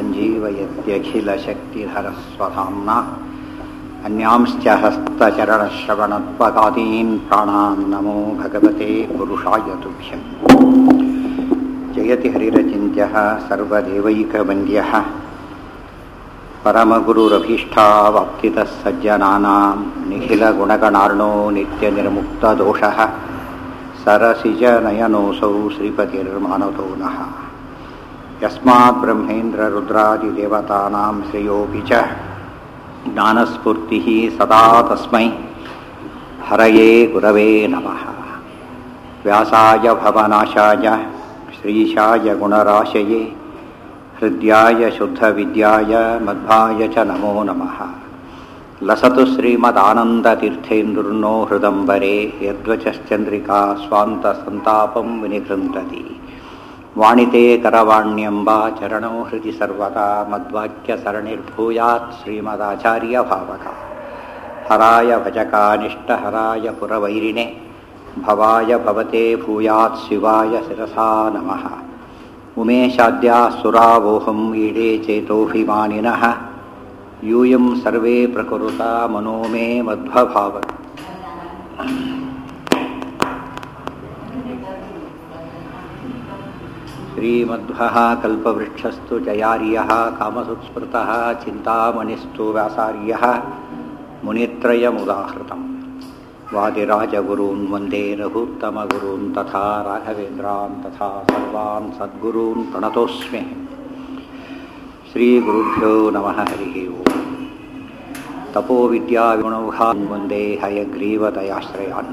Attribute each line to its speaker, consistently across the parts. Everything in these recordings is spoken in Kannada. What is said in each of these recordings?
Speaker 1: सञ्जीवयत्यखिलशक्तिधरस्वधाम्ना अन्यांश्च हस्तचरणश्रवणत्वगादीन् प्राणान् नमो भगवते पुरुषाय तुभ्यम् जयति हरिरचिन्त्यः सर्वदेवैकवन्द्यः परमगुरुरभीष्टावाप्तितः सज्जनानां निखिलगुणगणार्णो नित्यनिर्मुक्तदोषः सरसिजनयनोऽसौ श्रीपतिर्मानतो नः यस्मात् ब्रह्मेन्द्ररुद्रादिदेवतानां श्रेयोऽपि च ज्ञानस्फूर्तिः सदा तस्मै हरये गुरवे नमः व्यासाय भवनाशाय श्रीशाय गुणराशये हृद्याय शुद्धविद्याय मध्वाय च नमो नमः लसतु श्रीमदानन्दतीर्थेन्दुर्नो हृदम्बरे यद्वचश्चन्द्रिका स्वान्तसन्तापं विनिकृन्तति वाणिते करवाण्यम्ब चरणो हृदि सर्वदा मद्वाक्यसरणिर्भूयात् श्रीमदाचार्यभावक हराय भजकानिष्टहराय पुरवैरिणे भवाय भवते भूयात् शिवाय शिरसा नमः उमेशाद्याः सुरावोहम् ईडे चेतोऽभिमानिनः यूयं सर्वे प्रकुरुता मनो मे मध्वभाव श्रीमध्वः कल्पवृक्षस्तु जयार्यः कामसुत्स्मृतः चिन्तामणिस्तु व्यासार्यः मुनित्रयमुदाहृतम् वादिराजगुरून् वन्दे रघुत्तमगुरून् तथा राघवेन्द्रान् तथा सर्वान् सद्गुरून् प्रणतोऽस्मि श्रीगुरुभ्यो नमः हरिः ओम् ತಪೋವಿದ್ಯಾವಿಗುಣೌಘಾನ್ ಮುಂದೆ ಹಯಗ್ರೀವದಯಾಶ್ರಯಾನ್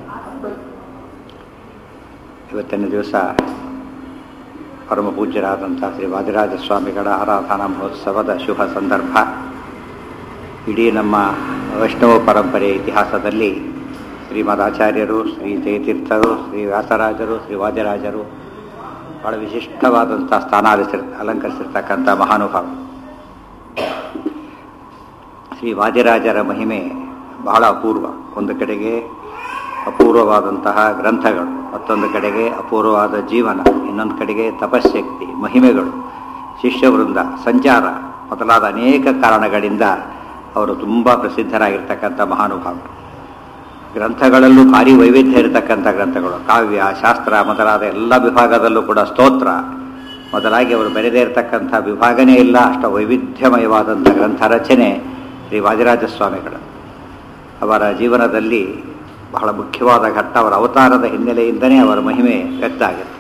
Speaker 1: ಇವತ್ತಿನ ದಿವಸ ಪರಮ ಪೂಜ್ಯರಾದಂಥ ಶ್ರೀ ವಾದಿರಾಜ ಸ್ವಾಮಿಗಳ ಆರಾಧನಾ ಮಹೋತ್ಸವದ ಶುಭ ಸಂದರ್ಭ ಇಡೀ ನಮ್ಮ ವೈಷ್ಣವ ಪರಂಪರೆ ಇತಿಹಾಸದಲ್ಲಿ ಶ್ರೀಮದಾಚಾರ್ಯರು ಶ್ರೀ ಜಯತೀರ್ಥರು ಶ್ರೀ ವ್ಯಾಸರಾಜರು ಶ್ರೀ ವಾದಿರಾಜರು ಬಹಳ ವಿಶಿಷ್ಟವಾದಂಥ ಸ್ಥಾನಾಲಿಸಿರ್ ಅಲಂಕರಿಸಿರ್ತಕ್ಕಂಥ ಮಹಾನುಭಾವ ಶ್ರೀ ವಾದಿರಾಜರ ಮಹಿಮೆ ಬಹಳ ಅಪೂರ್ವ ಒಂದು ಕಡೆಗೆ ಅಪೂರ್ವವಾದಂತಹ ಗ್ರಂಥಗಳು ಮತ್ತೊಂದು ಕಡೆಗೆ ಅಪೂರ್ವವಾದ ಜೀವನ ಇನ್ನೊಂದು ಕಡೆಗೆ ತಪಶಕ್ತಿ ಮಹಿಮೆಗಳು ಶಿಷ್ಯವೃಂದ ಸಂಚಾರ ಮೊದಲಾದ ಅನೇಕ ಕಾರಣಗಳಿಂದ ಅವರು ತುಂಬ ಪ್ರಸಿದ್ಧರಾಗಿರ್ತಕ್ಕಂಥ ಮಹಾನುಭಾವರು ಗ್ರಂಥಗಳಲ್ಲೂ ಭಾರಿ ವೈವಿಧ್ಯ ಇರತಕ್ಕಂಥ ಗ್ರಂಥಗಳು ಕಾವ್ಯ ಶಾಸ್ತ್ರ ಮೊದಲಾದ ಎಲ್ಲ ವಿಭಾಗದಲ್ಲೂ ಕೂಡ ಸ್ತೋತ್ರ ಮೊದಲಾಗಿ ಅವರು ಬರೆದೇ ಇರತಕ್ಕಂಥ ವಿಭಾಗನೇ ಇಲ್ಲ ಅಷ್ಟು ವೈವಿಧ್ಯಮಯವಾದಂಥ ಗ್ರಂಥ ರಚನೆ ಶ್ರೀ ವಾದಿರಾಜ ಸ್ವಾಮಿಗಳು ಅವರ ಜೀವನದಲ್ಲಿ ಬಹಳ ಮುಖ್ಯವಾದ ಘಟ್ಟ ಅವರ ಅವತಾರದ ಹಿನ್ನೆಲೆಯಿಂದನೇ ಅವರ ಮಹಿಮೆ ವ್ಯಕ್ತ ಆಗುತ್ತೆ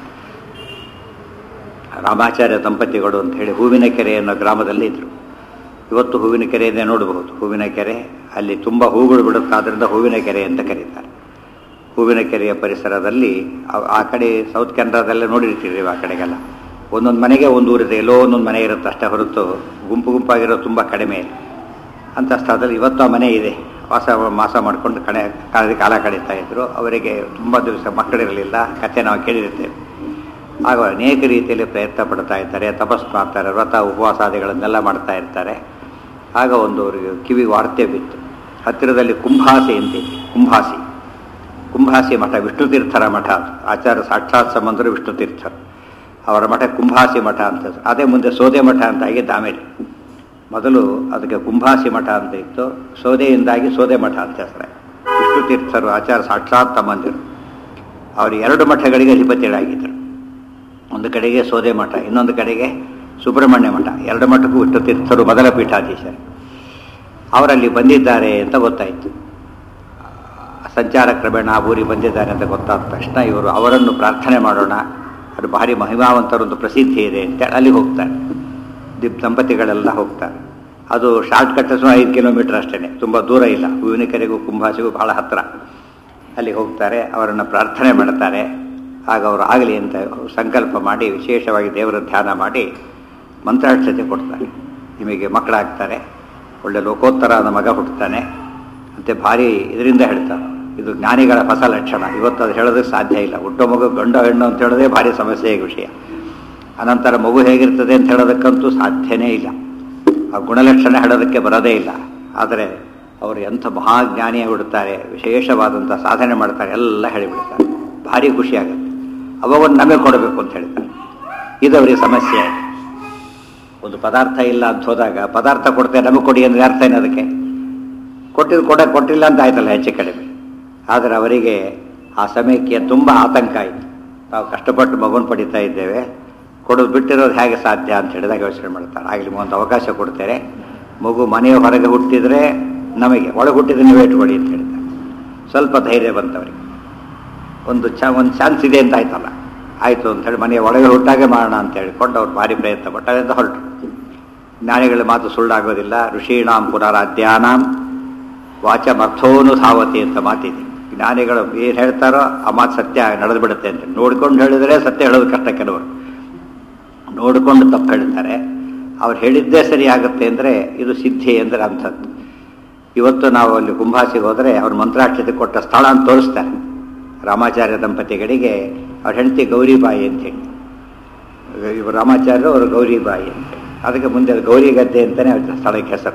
Speaker 1: ರಾಮಾಚಾರ್ಯ ದಂಪತಿಗಳು ಅಂತ ಹೇಳಿ ಹೂವಿನ ಕೆರೆ ಅನ್ನೋ ಗ್ರಾಮದಲ್ಲಿ ಇದ್ದರು ಇವತ್ತು ಹೂವಿನ ಕೆರೆಯನ್ನೇ ನೋಡಬಹುದು ಹೂವಿನ ಕೆರೆ ಅಲ್ಲಿ ತುಂಬ ಹೂಗಳು ಬಿಡುತ್ತಾದ್ರಿಂದ ಹೂವಿನ ಕೆರೆ ಅಂತ ಕರೀತಾರೆ ಹೂವಿನ ಕೆರೆಯ ಪರಿಸರದಲ್ಲಿ ಆ ಕಡೆ ಸೌತ್ ಕೆನರಾದಲ್ಲೇ ನೋಡಿರ್ತೀರಿ ಆ ಕಡೆಗೆಲ್ಲ ಒಂದೊಂದು ಮನೆಗೆ ಒಂದು ಊರಿದೆ ಎಲ್ಲೋ ಒಂದೊಂದು ಮನೆ ಇರುತ್ತೆ ಅಷ್ಟೇ ಹೊರತು ಗುಂಪು ಗುಂಪಾಗಿರೋ ತುಂಬ ಕಡಿಮೆ ಅಂಥ ಸ್ಥಳದಲ್ಲಿ ಇವತ್ತು ಆ ಮನೆ ಇದೆ ವಾಸ ಮಾಸ ಮಾಡಿಕೊಂಡು ಕಡೆ ಕಾಲ ಕಾಲ ಕಳೀತಾ ಇದ್ದರು ಅವರಿಗೆ ತುಂಬ ದಿವಸ ಮಕ್ಕಳಿರಲಿಲ್ಲ ಕಥೆ ನಾವು ಕೇಳಿರ್ತೇವೆ ಆಗ ಅನೇಕ ರೀತಿಯಲ್ಲಿ ಪ್ರಯತ್ನ ಪಡ್ತಾ ಇರ್ತಾರೆ ತಪಸ್ ಮಾಡ್ತಾರೆ ವ್ರತ ಉಪವಾಸಾದಿಗಳನ್ನೆಲ್ಲ ಮಾಡ್ತಾ ಇರ್ತಾರೆ ಆಗ ಒಂದು ಅವರಿಗೆ ಕಿವಿ ವಾರ್ತೆ ಬಿತ್ತು ಹತ್ತಿರದಲ್ಲಿ ಕುಂಭಾಸಿ ಅಂತಿದೆ ಕುಂಭಾಸಿ ಕುಂಭಾಸಿ ಮಠ ವಿಷ್ಣು ತೀರ್ಥರ ಮಠ ಅದು ಆಚಾರ್ಯ ಸಾಕ್ಷಾತ್ ಸಂಬಂಧರು ವಿಷ್ಣು ತೀರ್ಥರು ಅವರ ಮಠ ಕುಂಭಾಸಿ ಮಠ ಅಂತ ಅದೇ ಮುಂದೆ ಸೋದೆ ಮಠ ಅಂತ ಆಗಿದ್ದು ಆಮೇಲೆ ಮೊದಲು ಅದಕ್ಕೆ ಕುಂಭಾಸಿ ಮಠ ಅಂತ ಇತ್ತು ಸೋದೆಯಿಂದಾಗಿ ಸೋದೆ ಮಠ ಅಂತ ಹೆಸರೆ ವಿಷ್ಣು ತೀರ್ಥರು ಆಚಾರ್ಯ ಸಾಕ್ಷಾತ್ ತಮ್ಮಂದಿರು ಅವರು ಎರಡು ಮಠಗಳಿಗೆ ಅಧಿಪತಿಗಳಾಗಿದ್ದರು ಒಂದು ಕಡೆಗೆ ಸೋದೆ ಮಠ ಇನ್ನೊಂದು ಕಡೆಗೆ ಸುಬ್ರಹ್ಮಣ್ಯ ಮಠ ಎರಡು ಮಠಕ್ಕೂ ವಿಷ್ಣು ತೀರ್ಥರು ಮೊದಲ ಪೀಠಾಧೀಶರು ಅವರಲ್ಲಿ ಬಂದಿದ್ದಾರೆ ಅಂತ ಗೊತ್ತಾಯಿತು ಸಂಚಾರ ಕ್ರಮೇಣ ಆ ಊರಿಗೆ ಬಂದಿದ್ದಾರೆ ಅಂತ ಗೊತ್ತಾದ ತಕ್ಷಣ ಇವರು ಅವರನ್ನು ಪ್ರಾರ್ಥನೆ ಮಾಡೋಣ ಅದು ಭಾರಿ ಮಹಿಮಾವಂತರೊಂದು ಪ್ರಸಿದ್ಧಿ ಇದೆ ಅಂತೇಳಿ ಅಲ್ಲಿಗೆ ಹೋಗ್ತಾರೆ ದಿಪ್ ದಂಪತಿಗಳೆಲ್ಲ ಹೋಗ್ತಾರೆ ಅದು ಶಾರ್ಟ್ ಕಟ್ ಸುಮಾರು ಐದು ಕಿಲೋಮೀಟರ್ ಅಷ್ಟೇ ತುಂಬ ದೂರ ಇಲ್ಲ ಹೂವಿನ ಕೆರೆಗೂ ಕುಂಭಾಸಿಗೂ ಭಾಳ ಹತ್ತಿರ ಅಲ್ಲಿ ಹೋಗ್ತಾರೆ ಅವರನ್ನು ಪ್ರಾರ್ಥನೆ ಮಾಡ್ತಾರೆ ಆಗ ಅವರು ಆಗಲಿ ಅಂತ ಸಂಕಲ್ಪ ಮಾಡಿ ವಿಶೇಷವಾಗಿ ದೇವರ ಧ್ಯಾನ ಮಾಡಿ ಮಂತ್ರಾಕ್ಷತೆ ಕೊಡ್ತಾರೆ ನಿಮಗೆ ಮಕ್ಕಳಾಗ್ತಾರೆ ಒಳ್ಳೆ ಲೋಕೋತ್ತರಾದ ಮಗ ಹುಟ್ಟುತ್ತಾನೆ ಮತ್ತು ಭಾರಿ ಇದರಿಂದ ಹೇಳ್ತಾರೆ ಇದು ಜ್ಞಾನಿಗಳ ಹೊಸ ಲಕ್ಷಣ ಇವತ್ತು ಅದು ಹೇಳೋದಕ್ಕೆ ಸಾಧ್ಯ ಇಲ್ಲ ಹುಟ್ಟೋ ಮಗು ಗಂಡು ಹೆಣ್ಣು ಅಂತ ಹೇಳೋದೇ ಭಾರಿ ಸಮಸ್ಯೆಯ ವಿಷಯ ಅನಂತರ ಮಗು ಹೇಗಿರ್ತದೆ ಅಂತ ಹೇಳೋದಕ್ಕಂತೂ ಸಾಧ್ಯನೇ ಇಲ್ಲ ಆ ಗುಣಲಕ್ಷಣ ಹೇಳೋದಕ್ಕೆ ಬರೋದೇ ಇಲ್ಲ ಆದರೆ ಅವರು ಎಂಥ ಮಹಾಜ್ಞಾನಿಯ ಬಿಡುತ್ತಾರೆ ವಿಶೇಷವಾದಂಥ ಸಾಧನೆ ಮಾಡ್ತಾರೆ ಎಲ್ಲ ಹೇಳಿಬಿಡ್ತಾರೆ ಭಾರಿ ಖುಷಿಯಾಗುತ್ತೆ ಅವನ್ನು ನಮಗೆ ಕೊಡಬೇಕು ಅಂತ ಹೇಳ್ತಾರೆ ಇದು ಅವರಿಗೆ ಸಮಸ್ಯೆ ಒಂದು ಪದಾರ್ಥ ಇಲ್ಲ ಅಂತ ಹೋದಾಗ ಪದಾರ್ಥ ಕೊಡ್ತೇವೆ ನಮಗೆ ಕೊಡಿ ಅಂದ್ರೆ ಅರ್ಥ ಏನು ಅದಕ್ಕೆ ಕೊಟ್ಟಿದ್ದು ಕೊಡ ಕೊಟ್ಟಿಲ್ಲ ಅಂತ ಆಯ್ತಲ್ಲ ಹೆಚ್ಚು ಕಡಿಮೆ ಆದರೆ ಅವರಿಗೆ ಆ ಸಮಯಕ್ಕೆ ತುಂಬ ಆತಂಕ ಆಯಿತು ನಾವು ಕಷ್ಟಪಟ್ಟು ಮಗುನ ಪಡಿತಾ ಇದ್ದೇವೆ ಕೊಡೋದು ಬಿಟ್ಟಿರೋದು ಹೇಗೆ ಸಾಧ್ಯ ಅಂತ ಹೇಳಿದಾಗ ಯೋಚನೆ ಮಾಡ್ತಾರೆ ಆಗಲಿ ಒಂದು ಅವಕಾಶ ಕೊಡ್ತಾರೆ ಮಗು ಮನೆಯ ಹೊರಗೆ ಹುಟ್ಟಿದರೆ ನಮಗೆ ಒಳಗೆ ಹುಟ್ಟಿದ್ರೆ ನೀವೇ ಇಟ್ಕೊಳ್ಳಿ ಅಂತ ಹೇಳ್ತಾರೆ ಸ್ವಲ್ಪ ಧೈರ್ಯ ಬಂತವರಿಗೆ ಒಂದು ಚ ಒಂದು ಚಾನ್ಸ್ ಇದೆ ಅಂತ ಆಯ್ತಲ್ಲ ಆಯಿತು ಅಂತೇಳಿ ಮನೆಯ ಒಳಗೆ ಹುಟ್ಟಾಗೆ ಮಾಡೋಣ ಅಂತ ಹೇಳಿಕೊಂಡು ಅವ್ರು ಭಾರಿ ಪ್ರಯತ್ನ ಪಟ್ಟಾಗಂತ ಹೊರಟರು ಜ್ಞಾನಿಗಳ ಮಾತು ಸುಳ್ಳಾಗೋದಿಲ್ಲ ಋಷೀಣಾಂ ಪುನರಾಧ್ಯಾನಾಂ ವಾಚಮರ್ಥೋನು ಧಾವತಿ ಅಂತ ಮಾತಿದೆ ಜ್ಞಾನಿಗಳು ಏನು ಹೇಳ್ತಾರೋ ಆ ಮಾತು ಸತ್ಯ ನಡೆದು ಬಿಡುತ್ತೆ ಅಂತ ನೋಡ್ಕೊಂಡು ಹೇಳಿದರೆ ಸತ್ಯ ಹೇಳೋದು ಕಷ್ಟ ಕೆಲವರು ನೋಡಿಕೊಂಡು ತಪ್ಪು ಹೇಳ್ತಾರೆ ಅವ್ರು ಹೇಳಿದ್ದೇ ಸರಿ ಆಗುತ್ತೆ ಅಂದರೆ ಇದು ಸಿದ್ಧಿ ಅಂದರೆ ಅಂಥದ್ದು ಇವತ್ತು ನಾವು ಅಲ್ಲಿ ಕುಂಭಾಸಿಗೆ ಹೋದರೆ ಅವ್ರ ಮಂತ್ರಾಕ್ಷತೆ ಕೊಟ್ಟ ಸ್ಥಳ ಅಂತ ತೋರಿಸ್ತಾರೆ ರಾಮಾಚಾರ್ಯ ದಂಪತಿಗಳಿಗೆ ಅವ್ರ ಹೆಂಡತಿ ಗೌರಿಬಾಯಿ ಅಂತೇಳಿ ಇವರು ರಾಮಾಚಾರ್ಯರು ಅವರು ಗೌರಿಬಾಯಿ ಅಂತೇಳಿ ಅದಕ್ಕೆ ಮುಂದೆ ಅದು ಗೌರಿ ಗದ್ದೆ ಅಂತಲೇ ಅವ್ರ ಸ್ಥಳಕ್ಕೆ ಹೆಸರು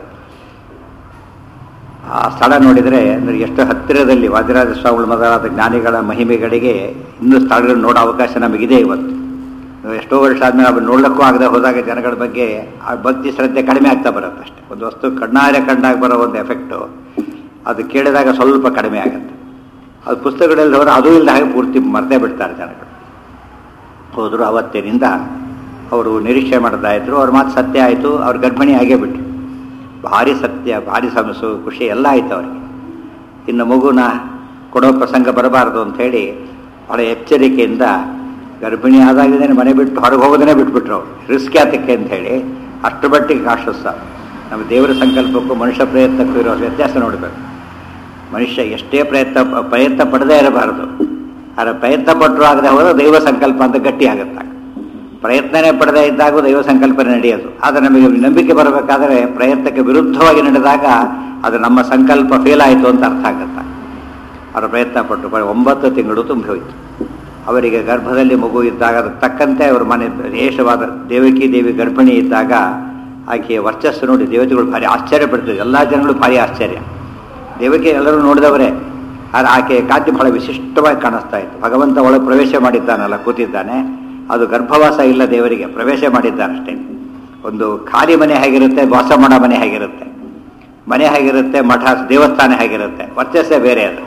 Speaker 1: ಆ ಸ್ಥಳ ನೋಡಿದರೆ ಅಂದರೆ ಎಷ್ಟು ಹತ್ತಿರದಲ್ಲಿ ವಾದಿರಾಜ ಸ್ವಾಮಿಗಳು ಮೊದಲಾದ ಜ್ಞಾನಿಗಳ ಮಹಿಮೆಗಳಿಗೆ ಇನ್ನೂ ಸ್ಥಳಗಳನ್ನು ನೋಡೋ ಅವಕಾಶ ನಮಗಿದೆ ಇವತ್ತು ಎಷ್ಟೋ ವರ್ಷ ಆದಮೇಲೆ ಅವ್ರು ನೋಡ್ಲಿಕ್ಕೂ ಆಗದೆ ಹೋದಾಗ ಜನಗಳ ಬಗ್ಗೆ ಆ ಭಕ್ತಿ ಶ್ರದ್ಧೆ ಕಡಿಮೆ ಆಗ್ತಾ ಬರುತ್ತೆ ಅಷ್ಟೆ ಒಂದು ವಸ್ತು ಕಣ್ಣಾರೆ ಕಣ್ಣಾಗಿ ಬರೋ ಒಂದು ಎಫೆಕ್ಟು ಅದು ಕೇಳಿದಾಗ ಸ್ವಲ್ಪ ಕಡಿಮೆ ಆಗುತ್ತೆ ಅದು ಪುಸ್ತಕಗಳಲ್ಲಿ ಹೋದ್ರೆ ಅದು ಇಲ್ಲದ ಹಾಗೆ ಪೂರ್ತಿ ಮರ್ತೇ ಬಿಡ್ತಾರೆ ಜನಗಳು ಹೋದರು ಅವತ್ತಿನಿಂದ ಅವರು ನಿರೀಕ್ಷೆ ಮಾಡ್ತಾ ಇದ್ರು ಅವ್ರ ಮಾತು ಸತ್ಯ ಆಯಿತು ಅವ್ರ ಗರ್ಭಿಣಿ ಆಗೇ ಬಿಟ್ರು ಭಾರಿ ಸತ್ಯ ಭಾರಿ ಸಮಸ್ಯೆ ಖುಷಿ ಎಲ್ಲ ಆಯ್ತು ಅವರಿಗೆ ಇನ್ನು ಮಗುನ ಕೊಡೋ ಪ್ರಸಂಗ ಬರಬಾರದು ಅಂಥೇಳಿ ಭಾಳ ಎಚ್ಚರಿಕೆಯಿಂದ ಗರ್ಭಿಣಿ ಆದಾಗಿದ್ದೇನೆ ಮನೆ ಬಿಟ್ಟು ಹೊರಗೆ ಹೋಗೋದನ್ನೇ ಬಿಟ್ಬಿಟ್ರು ಅವ್ರು ರಿಸ್ಕ್ ಯಾತಕ್ಕೆ ಅಂತ ಹೇಳಿ ಅಷ್ಟು ಮಟ್ಟಿಗೆ ಕಾಶಸ್ ನಮ್ಮ ದೇವರ ಸಂಕಲ್ಪಕ್ಕೂ ಮನುಷ್ಯ ಪ್ರಯತ್ನಕ್ಕೂ ಇರೋ ವ್ಯತ್ಯಾಸ ನೋಡಬೇಕು ಮನುಷ್ಯ ಎಷ್ಟೇ ಪ್ರಯತ್ನ ಪ್ರಯತ್ನ ಪಡದೇ ಇರಬಾರದು ಆದರೆ ಪ್ರಯತ್ನ ಪಟ್ಟರು ಆಗದೆ ಹೋದ್ರೆ ದೈವ ಸಂಕಲ್ಪ ಅಂತ ಗಟ್ಟಿ ಆಗುತ್ತೆ ಪ್ರಯತ್ನನೇ ಪಡದೇ ಇದ್ದಾಗ ದೈವ ಸಂಕಲ್ಪನೆ ನಡೆಯೋದು ಆದರೆ ನಮಗೆ ನಂಬಿಕೆ ಬರಬೇಕಾದ್ರೆ ಪ್ರಯತ್ನಕ್ಕೆ ವಿರುದ್ಧವಾಗಿ ನಡೆದಾಗ ಅದು ನಮ್ಮ ಸಂಕಲ್ಪ ಫೇಲ್ ಆಯಿತು ಅಂತ ಅರ್ಥ ಆಗುತ್ತೆ ಅವರು ಪ್ರಯತ್ನ ಪಟ್ಟು ಬರೀ ಒಂಬತ್ತು ತಿಂಗಳು ತುಂಬಿ ಹೋಯಿತು ಅವರಿಗೆ ಗರ್ಭದಲ್ಲಿ ಮಗು ಇದ್ದಾಗ ಅದಕ್ಕೆ ತಕ್ಕಂತೆ ಅವ್ರ ಮನೆ ದೇಶವಾದ ದೇವಕಿ ದೇವಿ ಗರ್ಭಿಣಿ ಇದ್ದಾಗ ಆಕೆಯ ವರ್ಚಸ್ಸು ನೋಡಿ ದೇವತೆಗಳು ಭಾರಿ ಆಶ್ಚರ್ಯ ಪಡ್ತಿದ್ರು ಎಲ್ಲ ಜನಗಳು ಭಾರಿ ಆಶ್ಚರ್ಯ ದೇವಕಿ ಎಲ್ಲರೂ ನೋಡಿದವರೇ ಆದರೆ ಆಕೆಯ ಕಾಂತಿ ಬಹಳ ವಿಶಿಷ್ಟವಾಗಿ ಕಾಣಿಸ್ತಾ ಇತ್ತು ಭಗವಂತ ಒಳಗೆ ಪ್ರವೇಶ ಮಾಡಿದ್ದಾನಲ್ಲ ಕೂತಿದ್ದಾನೆ ಅದು ಗರ್ಭವಾಸ ಇಲ್ಲ ದೇವರಿಗೆ ಪ್ರವೇಶ ಮಾಡಿದ್ದಾನಷ್ಟೇ ಒಂದು ಖಾಲಿ ಮನೆ ಹೇಗಿರುತ್ತೆ ವಾಸ ಮಾಡೋ ಮನೆ ಹೇಗಿರುತ್ತೆ ಮನೆ ಹೇಗಿರುತ್ತೆ ಮಠ ದೇವಸ್ಥಾನ ಹೇಗಿರುತ್ತೆ ವರ್ಚಸ್ಸೇ ಬೇರೆ ಅದು